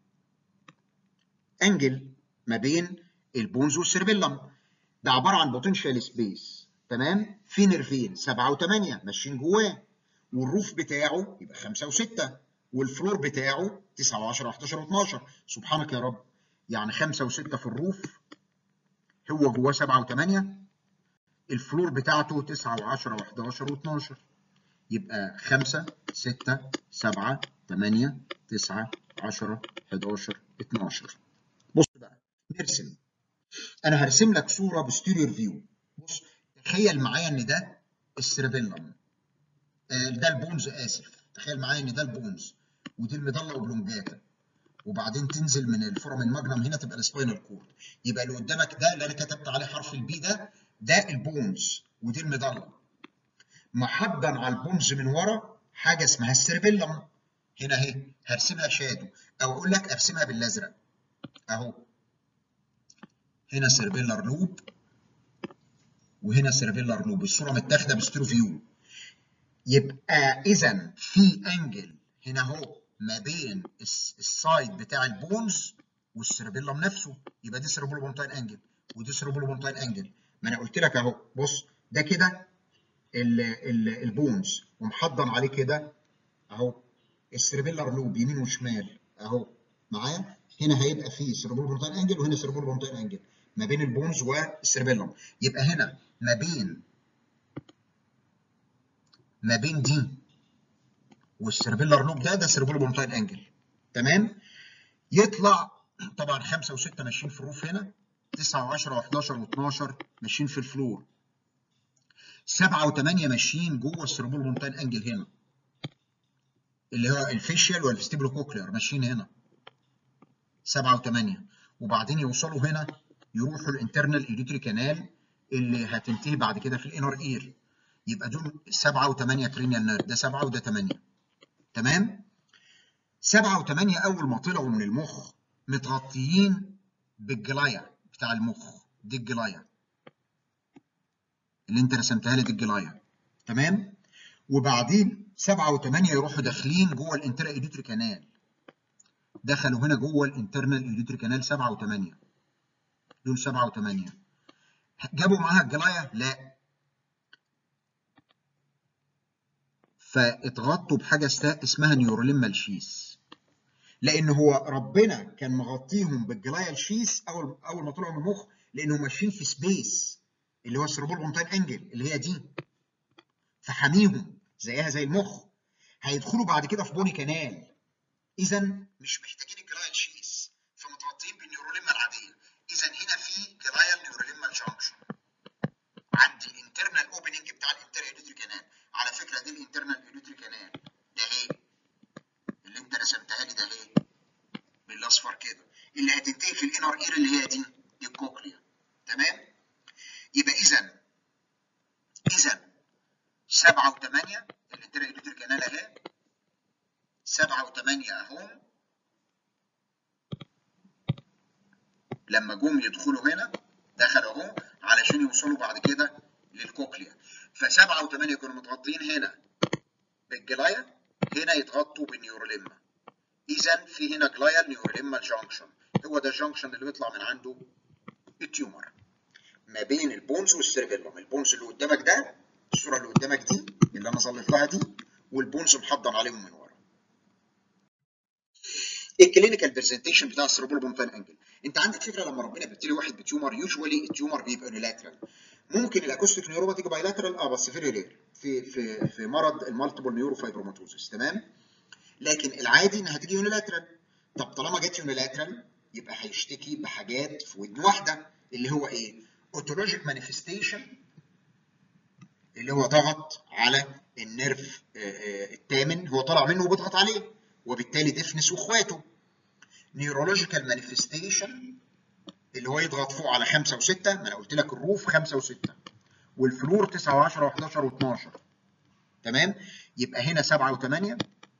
انجل ما بين البونز والسيربيلم ده عباره عن بوتنشال سبيس تمام في نيرفين 7 و8 ماشيين جواه والروف بتاعه يبقى 5 و6 والفلور بتاعه 9 و10 و11 و12 سبحانك يا رب يعني 5 و6 في الروف هو جواه 7 و8 الفلور بتاعته 9 و10 و11 و12 يبقى 5 6 7 8 9 10 11 12 بص بقى نرسم انا هرسم لك صوره بستيريور فيو بص تخيل معايا ان ده السيربيلم آه ده البونز اسف تخيل معايا ان ده البونز ودي المضله اوبلونجاتا وبعدين تنزل من الفورامين ماجنم هنا تبقى السباينال كورد يبقى اللي قدامك ده اللي انا كتبت عليه حرف البي ده ده البونز ودي المضله محضن على البونز من ورا حاجه اسمها السيربيلم هنا اهي هرسمها شادو او اقول لك ارسمها بالازرق اهو هنا سيربيلر لوب وهنا سيربيلر لوب الصوره متاخده بستيرو فيو يبقى اذا في انجل هنا اهو ما بين السايد بتاع البونز والسيربيلم نفسه يبقى دي سيربيلو بونتاين انجل ودي سيربرو بونتاين انجل ما انا قلت لك اهو بص ده كده البونز ومحضن عليه كده اهو السيربيلر لوب يمين وشمال اهو معايا هنا هيبقى فيه سيربرو بونتاين انجل وهنا سيربرو بونتاين انجل ما بين البونز والسيربيلم يبقى هنا ما بين ما بين دي والسيربيلر لوب ده ده سيربرو بونتاين انجل تمام يطلع طبعا 5 و6 ماشيين في الروف هنا 9 و10 و11 و12 ماشيين في الفلور 7 و8 ماشيين جوه السيربرو بونتاين انجل هنا اللي هو الفيشيال والفيستيبلو كوكلير ماشيين هنا 7 و8 وبعدين يوصلوا هنا يروحوا الانترنال ايديتري كانال اللي هتنتهي بعد كده في الانر اير يبقى دول 7 و8 كرينيال نيرف ده 7 وده 8 تمام 7 و8 اول ما طلعوا من المخ متغطيين بالجلايا بتاع المخ دي الجلايا اللي انت رسمتها لي دي الجلايا تمام وبعدين 7 و8 يروحوا داخلين جوه الانترا ايديتري كانال دخلوا هنا جوه الانترنال ايديتري كانال 7 و8 دول 7 و8 جابوا معاها الجلايا لا فاتغطوا بحاجه اسمها نيوروليمال شيس لان هو ربنا كان مغطيهم بالجلايا الشيس اول اول ما طلعوا من المخ لانهم ماشيين في سبيس اللي هو السيربول بونتاين انجل اللي هي دي فحاميهم زيها زي المخ هيدخلوا بعد كده في بوني كانال اذا مش محتاجين الجلايا الشيس فمتغطيين بالنيوروليما العاديه اذا هنا في جلايا نيوروليما جانكشن عند الانترنال اوبننج بتاع الانتر ايديتري كانال على فكره دي الانترنال ايديتري كانال ده اهي اللي انت رسمتها لي ده اهي بالاصفر كده اللي هتنتهي في الانر اير اللي هي دي دي الكوكليا تمام يبقى اذا اذا 7 و8 الانتر ايديتري كانال اهي 7 و8 اهم لما جم يدخلوا هنا دخلوا اهو علشان يوصلوا بعد كده للكوكليا فسبعة وثمانية كانوا متغطين هنا بالجلايا هنا يتغطوا بالنيوروليما اذا في هنا جلايا نيوروليما جانكشن هو ده الجانكشن اللي بيطلع من عنده التيومر ما بين البونز والسيربيلوم البونز اللي قدامك ده الصوره اللي قدامك دي اللي انا ظلت لها دي والبونز محضن عليهم من ورا الكلينيكال برزنتيشن بتاع السيربرو بونتاين انجل انت عندك فكره لما ربنا بيبتلي واحد بتيومر يوجوالي التيومر بيبقى يونيلاترال ممكن الاكوستيك نيوروما تيجي بايلاترال اه بس فيري رير في في في مرض المالتيبل نيوروفايبروماتوزس تمام لكن العادي انها تيجي يونيلاترال طب طالما جت يونيلاترال يبقى هيشتكي بحاجات في ودن واحده اللي هو ايه؟ اوتولوجيك مانيفستيشن اللي هو ضغط على النيرف الثامن هو طالع منه وبيضغط عليه وبالتالي ديفنس واخواته نيورولوجيكال مانيفستيشن اللي هو يضغط فوق على 5 و6 ما انا قلت لك الروف 5 و6 والفلور 9 و10 و11 و12 تمام يبقى هنا 7 و8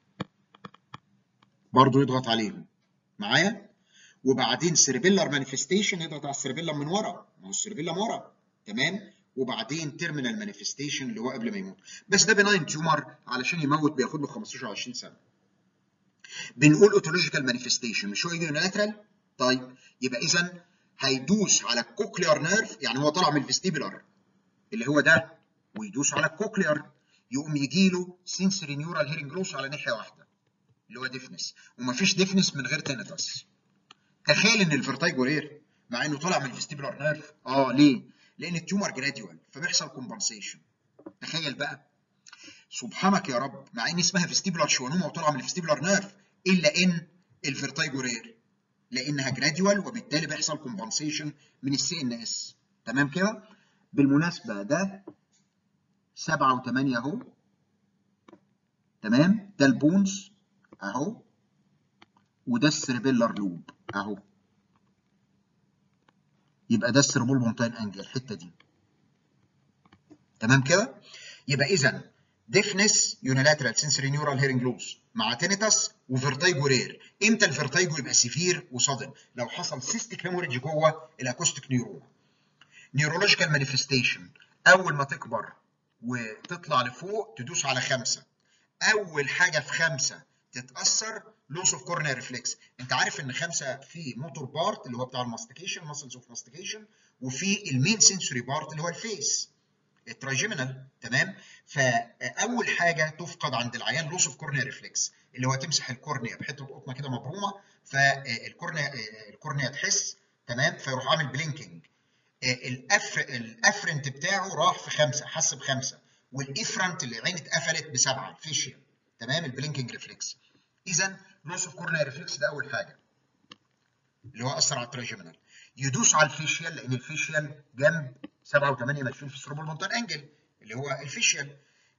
برضه يضغط عليهم معايا وبعدين سيربيلر مانيفستيشن يضغط على السيربيلم من ورا ما هو السيربيلم ورا تمام وبعدين تيرمينال مانيفستيشن اللي هو قبل ما يموت بس ده بناين تيومر علشان يموت بياخد له 15 و 20 سنه بنقول اوتولوجيكال مانيفستيشن مش هو يونيلاترال طيب يبقى اذا هيدوس على الكوكليار نيرف يعني هو طالع من الفيستيبولار اللي هو ده ويدوس على الكوكليار يقوم يجي له سنسوري نيورال هيرنج لوس على ناحيه واحده اللي هو ديفنس ومفيش ديفنس من غير تينيتاس تخيل ان الفيرتايجو رير مع انه طالع من الفيستيبولار نيرف اه ليه؟ لان التيومر جراديوال فبيحصل كومبنسيشن تخيل بقى سبحانك يا رب مع ان اسمها فيستيبولار شوانوما وطالعه من الفيستيبولار نيرف الا ان الفيرتايجو رير لانها جراديوال وبالتالي بيحصل كومبنسيشن من السي ان اس تمام كده بالمناسبه ده 7 و8 اهو تمام ده البونز اهو وده السيربيلر لوب اهو يبقى ده السيربول بونتاين انجل الحته دي تمام كده يبقى اذا ديفنس يونيلاترال سنسوري نيورال هيرنج لوس مع تينيتاس وفيرتايجو رير امتى الفيرتايجو يبقى سيفير وصادم لو حصل سيستيك هيموريدج جوه الاكوستيك نيوروما نيورولوجيكال مانيفستيشن اول ما تكبر وتطلع لفوق تدوس على خمسه اول حاجه في خمسه تتاثر لوس اوف كورنيا ريفلكس انت عارف ان خمسه في موتور بارت اللي هو بتاع الماستيكيشن ماسلز اوف ماستيكيشن وفي المين سنسوري بارت اللي هو الفيس التراجيمينال تمام فاول حاجه تفقد عند العيان لوس اوف كورنيا ريفلكس اللي هو تمسح الكورنيا بحته قطنه كده مبرومه فالكورنيا الكورنيا تحس تمام فيروح عامل بلينكينج الأفر الافرنت بتاعه راح في خمسه حس بخمسه والافرنت اللي عين اتقفلت بسبعه الفيشيال تمام البلينكينج ريفلكس اذا لوس اوف كورنيا ريفلكس ده اول حاجه اللي هو اثر على التراجيمينال يدوس على الفيشيال لان الفيشيال جنب 7 و8 ماشيين في السيربول مونتان انجل اللي هو الفيشيال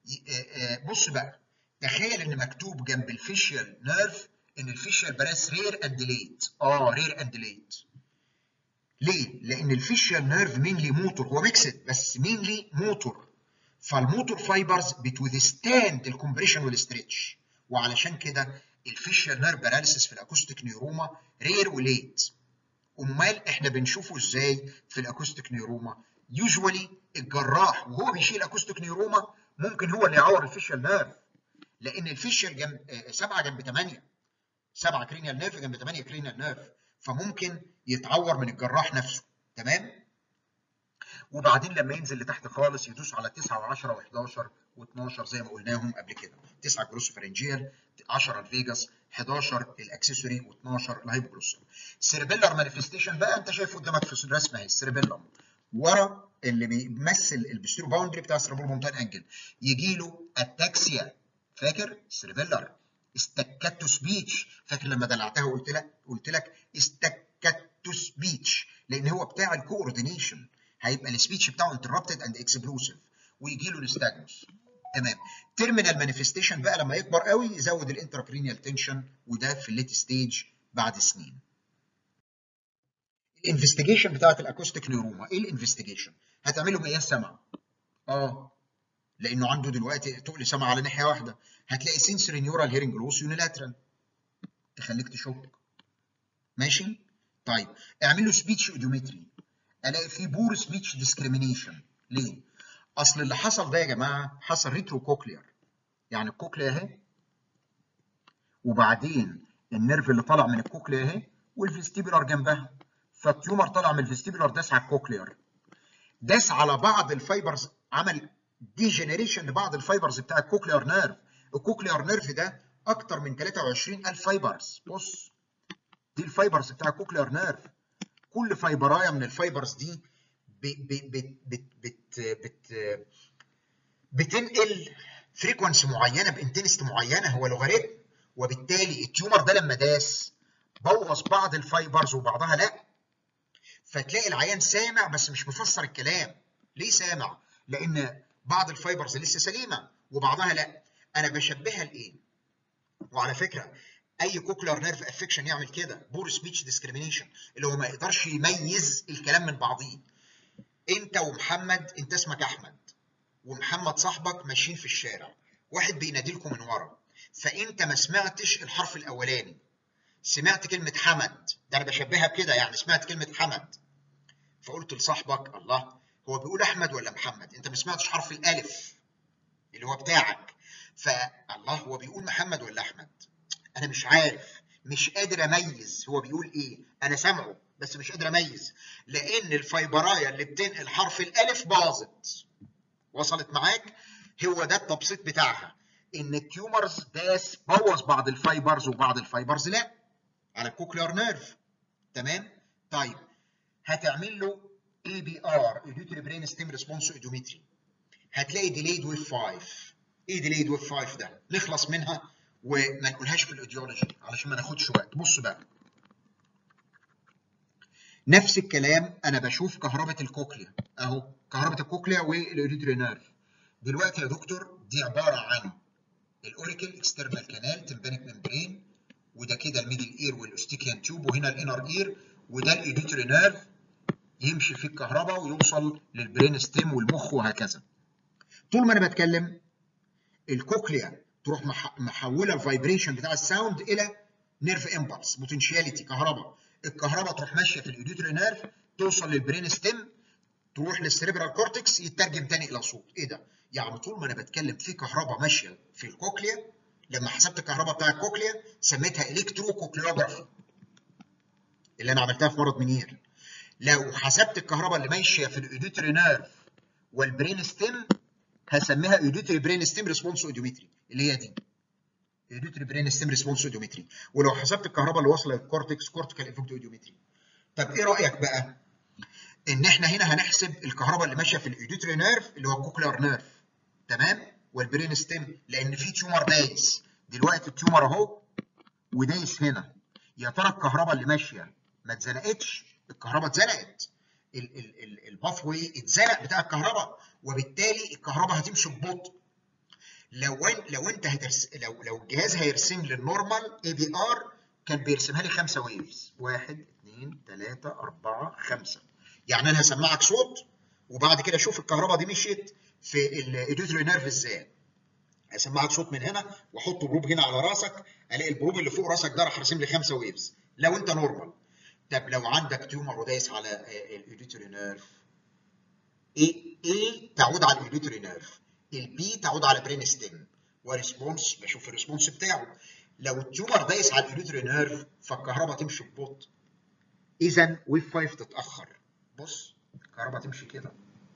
بص بقى تخيل ان مكتوب جنب الفيشيال نيرف ان الفيشيال براس رير اند ليت اه رير اند ليت ليه؟ لان الفيشيال نيرف مينلي موتور هو ميكسد بس مينلي موتور فالموتور فايبرز بتوذستاند الكومبريشن والستريتش وعلشان كده الفيشيال نيرف باراليسيس في الاكوستيك نيوروما رير وليت امال احنا بنشوفه ازاي في الاكوستيك نيوروما يوجوالي الجراح وهو بيشيل اكوستيك نيوروما ممكن هو اللي يعور الفيشيال نيرف لان الفيشيال جنب 7 جنب 8 7 كرينيال نيرف جنب 8 كرينيال نيرف فممكن يتعور من الجراح نفسه تمام وبعدين لما ينزل لتحت خالص يدوس على 9 و10 و11 و12 زي ما قلناهم قبل كده 9 جلوسوفرنجيال 10 الفيجاس 11 الاكسسوري و12 الهايبوجلوسال سيربيلر مانيفستيشن بقى انت شايف قدامك في الرسمه اهي السيربيلم ورا اللي بيمثل البستيرو باوندري بتاع السيربول مونتان انجل يجي له اتاكسيا فاكر سيربيلر استكاتو سبيتش فاكر لما دلعتها وقلت لك قلت لك استكاتو سبيتش لان هو بتاع الكوردينيشن هيبقى السبيتش بتاعه انتربتد اند اكسبلوسيف ويجي له الاستاجنوس تمام تيرمينال مانيفستيشن بقى لما يكبر قوي يزود الانتراكرينيال تنشن وده في الليت ستيج بعد سنين الانفستيجيشن بتاعت الاكوستيك نيوروما ايه الانفستيجيشن هتعمل له مقياس سمع اه لانه عنده دلوقتي تقل سمع على ناحيه واحده هتلاقي سنسوري نيورال هيرنج لوس يونيلاترال تخليك تشك ماشي طيب اعمل له سبيتش اوديومتري الاقي فيه بور سبيتش ديسكريميشن ليه اصل اللي حصل ده يا جماعه حصل ريترو كوكلير يعني الكوكليا اهي وبعدين النيرف اللي طالع من الكوكليا اهي والفيستيبولار جنبها فالتيومر طالع من الفيستيبولار داس على الكوكلير داس على بعض الفايبرز عمل ديجنريشن لبعض الفايبرز بتاع الكوكلير نيرف الكوكلير نيرف ده اكتر من 23000 فايبرز بص دي الفايبرز بتاع الكوكلير نيرف كل فايبرايه من الفايبرز دي بت بت بت بت بت بتنقل فريكونسي معينه بانتنست معينه هو لوغاريتم وبالتالي التيومر ده لما داس بوظ بعض الفايبرز وبعضها لا فتلاقي العيان سامع بس مش مفسر الكلام ليه سامع لان بعض الفايبرز لسه سليمه وبعضها لا انا بشبهها لايه وعلى فكره اي كوكلر نيرف افكشن يعمل كده بور سبيتش ديسكريميشن اللي هو ما يقدرش يميز الكلام من بعضيه انت ومحمد انت اسمك احمد ومحمد صاحبك ماشيين في الشارع واحد بيناديلكم من ورا فانت ما سمعتش الحرف الاولاني سمعت كلمه حمد ده انا بشبهها بكده يعني سمعت كلمه حمد فقلت لصاحبك الله هو بيقول احمد ولا محمد انت ما سمعتش حرف الالف اللي هو بتاعك فالله هو بيقول محمد ولا احمد انا مش عارف مش قادر اميز هو بيقول ايه انا سامعه بس مش قادر اميز لان الفايبرايه اللي بتنقل حرف الالف باظت وصلت معاك هو ده التبسيط بتاعها ان التيومرز داس بوظ بعض الفايبرز وبعض الفايبرز لا على الكوكلير نيرف تمام طيب هتعمل له اي بي ار ايديوتري برين ستيم ريسبونس ايدومتري هتلاقي ديليد ويف 5 ايه ديليد ويف 5 ده نخلص منها وما نقولهاش في الايديولوجي علشان ما ناخدش وقت بص بقى نفس الكلام انا بشوف كهرباء الكوكليا اهو كهرباء الكوكليا والايديوتري نيرف دلوقتي يا دكتور دي عباره عن الاوريكل اكسترنال كانال تمبانيك ممبرين وده كده الميدل اير والاوستيكيان تيوب وهنا الانر اير وده الايديوتري نيرف يمشي في الكهرباء ويوصل للبرين ستيم والمخ وهكذا طول ما انا بتكلم الكوكليا تروح محوله الفايبريشن بتاع الساوند الى نيرف امبلس بوتنشياليتي كهرباء الكهرباء تروح ماشيه في الايديوتري نيرف توصل للبرين ستيم تروح للسيريبرال كورتكس يترجم تاني الى صوت ايه ده يعني طول ما انا بتكلم في كهرباء ماشيه في الكوكليا لما حسبت الكهرباء بتاع الكوكليا سميتها الكترو كوكليوجرافي اللي انا عملتها في مرض منير لو حسبت الكهرباء اللي ماشيه في الاوديتوري نيرف والبرين ستيم هسميها اوديتوري برين ستيم ريسبونس اوديومتري اللي هي دي اوديتوري برين ستيم ريسبونس اوديومتري ولو حسبت الكهرباء اللي واصله للكورتكس كورتيكال افكت اوديومتري طب ايه رايك بقى ان احنا هنا هنحسب الكهرباء اللي ماشيه في الاوديتوري نيرف اللي هو الكوكلر نيرف تمام والبرين ستيم لان في تيومر دايس دلوقتي التيومر اهو ودايس هنا يا ترى الكهرباء اللي ماشيه ما اتزنقتش الكهرباء اتزنقت الباث واي اتزنق بتاع الكهرباء وبالتالي الكهرباء هتمشي ببطء لو لو انت هترس لو لو الجهاز هيرسم لي النورمال اي بي ار كان بيرسمها لي خمسه ويفز واحد اثنين ثلاثه اربعه خمسه يعني انا هسمعك صوت وبعد كده اشوف الكهرباء دي مشيت في الايديوتري نيرف ازاي هسمعك صوت من هنا واحط بروب هنا على راسك الاقي البروب اللي فوق راسك ده راح راسم لي خمسه ويفز لو انت نورمال طب لو عندك تيومر ودايس على الايديوتري نيرف ايه ايه تعود على الايديوتري نيرف البي تعود على برين ستيم وريسبونس بشوف الريسبونس بتاعه لو التيومر دايس على الايديوتري نيرف فالكهرباء تمشي ببطء اذا ويف 5 تتاخر بص الكهرباء تمشي كده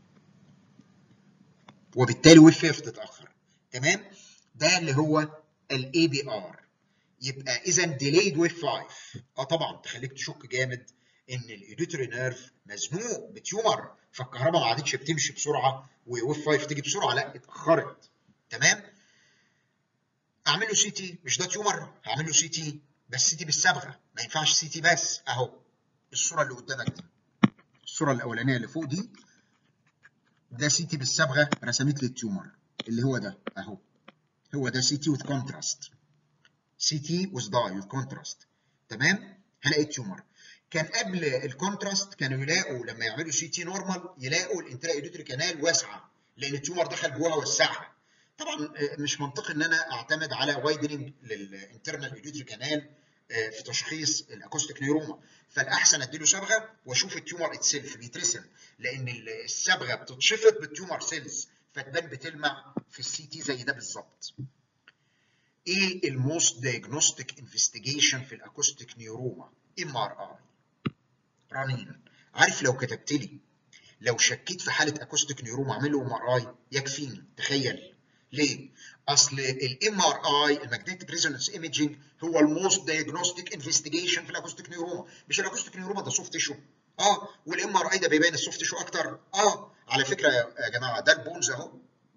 وبالتالي ويف 5 تتاخر تمام ده اللي هو الاي بي ار يبقى اذا ديليد ويف 5 اه طبعا تخليك تشك جامد ان الايديتوري نيرف مزنوق بتيومر فالكهرباء ما عادتش بتمشي بسرعه وويف 5 تيجي بسرعه لا اتاخرت تمام اعمل له سي تي مش ده تيومر هعمل له سي تي بس سي تي بالصبغه ما ينفعش سي تي بس اهو الصوره اللي قدامك دي الصوره الاولانيه اللي فوق دي ده سي تي بالصبغه رسمت لي التيومر اللي هو ده اهو هو ده سي تي وذ كونتراست سي تي وذ داي وذ كونتراست تمام هلاقي التيومر كان قبل الكونتراست كانوا يلاقوا لما يعملوا سي تي نورمال يلاقوا الانترا ايدوتري كانال واسعه لان التيومر دخل جواها وسعها طبعا مش منطقي ان انا اعتمد على وايدنج للانترنال ايدوتري كانال في تشخيص الاكوستيك نيوروما فالاحسن اديله صبغه واشوف التيومر اتسلف بيترسم لان الصبغه بتتشفط بالتيومر سيلز فتبان بتلمع في السي تي زي ده بالظبط. ايه الموست دايجنوستيك انفستيجيشن في الاكوستيك نيوروما؟ ام ار اي. رنين عارف لو كتبت لي لو شكيت في حاله اكوستيك نيوروما اعمل له ام ار اي يكفيني تخيل ليه؟ اصل الام ار اي الماجنتيك ريزونانس ايميجنج هو الموست دايجنوستيك انفستيجيشن في الاكوستيك نيوروما مش الاكوستيك نيوروما ده سوفت تيشو اه والام ار اي ده بيبين السوفت تيشو اكتر اه على فكره يا جماعه ده البونز اهو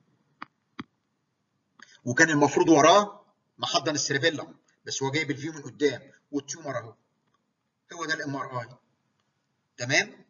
وكان المفروض وراه محضن السيربيلم بس هو جايب الفيو من قدام والتيومر اهو هو ده الام ار اي تمام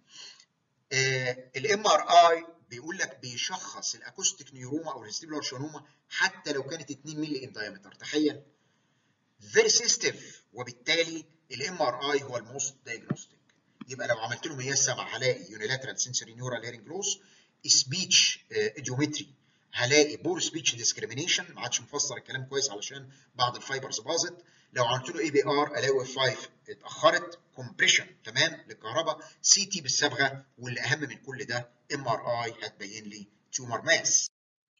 آه الام ار اي بيقول لك بيشخص الاكوستيك نيوروما او الفيستيبولار شانوما حتى لو كانت 2 مللي ان دايمتر تخيل فيري سيستيف وبالتالي الام ار اي هو الموست دايجنوستيك يبقى لو عملت له مياه سبع هلاقي يونيلاترال سنسوري نيورال هيرنج لوس سبيتش ايديومتري هلاقي بور سبيتش ديسكريميشن ما عادش مفسر الكلام كويس علشان بعض الفايبرز باظت لو عملت له اي بي ار الاقي ويف 5 اتاخرت كومبريشن تمام للكهرباء سي تي بالصبغه واللي اهم من كل ده ام ار اي هتبين لي تيومر ماس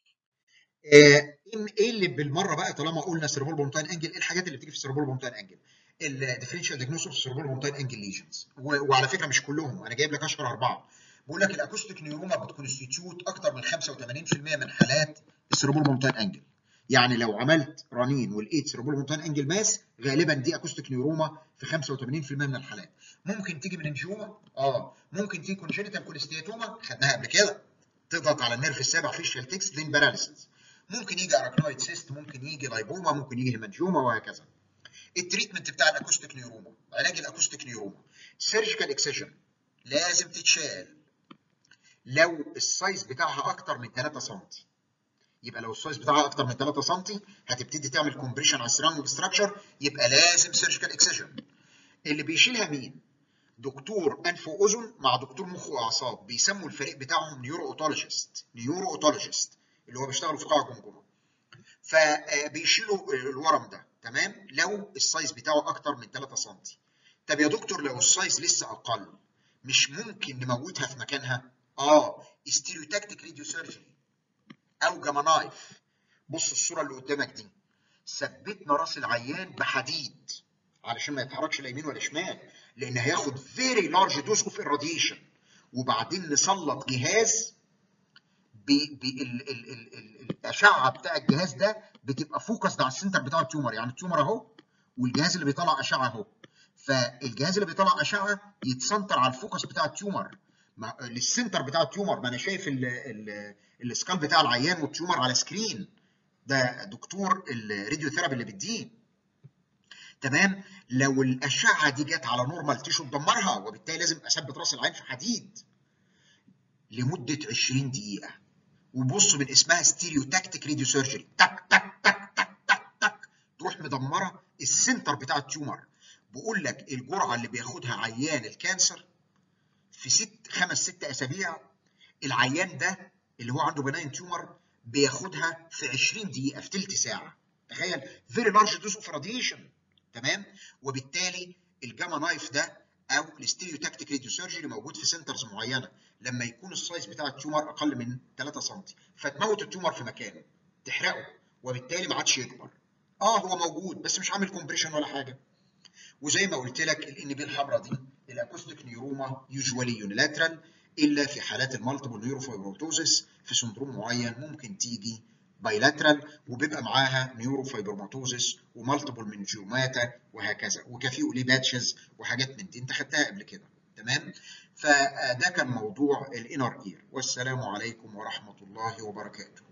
ايه اللي بالمره بقى طالما قلنا سيربول بومتاين انجل ايه الحاجات اللي بتيجي في السيربول بومتاين انجل الديفرنشال ديجنوستس اوف سيربول بومتاين انجل ليجنز وعلى فكره مش كلهم انا جايب لك اشهر اربعه بقول لك الاكوستيك نيوروما بتكونستيتيوت اكتر من 85% من حالات السيربول بومتاين انجل يعني لو عملت رنين ولقيت سيربول بومتاين انجل ماس غالبا دي اكوستيك نيوروما في 85% من الحالات ممكن تيجي من انجيوما اه ممكن تيجي كونجينيتال كوليستياتوما خدناها قبل كده تضغط على النيرف السابع فيشال تكس لين باراليسيس ممكن يجي اراكنويد سيست ممكن يجي لايبوما ممكن يجي هيمانجيوما وهكذا التريتمنت بتاع الاكوستيك نيوروما علاج الاكوستيك نيوروما سيرجيكال اكسجن لازم تتشال لو السايز بتاعها اكتر من 3 سم يبقى لو السايز بتاعها اكتر من 3 سم هتبتدي تعمل كومبريشن على السراوندنج ستراكشر يبقى لازم سيرجيكال اكسجن اللي بيشيلها مين دكتور انف واذن مع دكتور مخ واعصاب بيسموا الفريق بتاعهم نيورو اوتولوجيست نيورو اوتولوجيست اللي هو بيشتغلوا في قاع الجمجمه فبيشيلوا الورم ده تمام لو السايز بتاعه اكتر من 3 سم طب يا دكتور لو السايز لسه اقل مش ممكن نموتها في مكانها اه ستيريوتاكتيك راديو سيرجري او جاما نايف بص الصوره اللي قدامك دي ثبتنا راس العيان بحديد علشان ما يتحركش لا يمين ولا شمال لان هياخد فيري لارج دوز اوف irradiation وبعدين نسلط جهاز الاشعه بتاع الجهاز ده بتبقى فوكس على السنتر بتاع التيومر يعني التيومر اهو والجهاز اللي بيطلع اشعه اهو فالجهاز اللي بيطلع اشعه يتسنتر على الفوكس بتاع التيومر للسنتر بتاع التيومر ما انا شايف السكال بتاع العيان والتيومر على سكرين ده دكتور الراديو ثيرابي اللي بيديه تمام لو الاشعه دي جت على نورمال تيشو تدمرها وبالتالي لازم اثبت راس العين في حديد لمده 20 دقيقه وبص من اسمها ستيريو تاكتيك راديو سيرجري تك تك تك تك تك تك تروح مدمره السنتر بتاع التيومر بقول لك الجرعه اللي بياخدها عيان الكانسر في ست خمس ست اسابيع العيان ده اللي هو عنده بناين تيومر بياخدها في 20 دقيقه في ثلث ساعه تخيل فيري لارج دوز اوف راديشن تمام وبالتالي الجاما نايف ده او الستيريو تاكتيك راديو سيرجري موجود في سنترز معينه لما يكون السايز بتاع التيومر اقل من 3 سم فتموت التيومر في مكانه تحرقه وبالتالي ما عادش يكبر اه هو موجود بس مش عامل كومبريشن ولا حاجه وزي ما قلت لك الان بي الحمراء دي الاكوستيك نيوروما يوجوالي يونيلاترال الا في حالات المالتيبل نيوروفايبروتوزيس في سندروم معين ممكن تيجي بايلاترال وبيبقى معاها نيوروفايبروماتوزيس ومالتيبل منجوماتا وهكذا وكافيو ليه باتشز وحاجات من دي انت خدتها قبل كده تمام فده كان موضوع الانر اير والسلام عليكم ورحمه الله وبركاته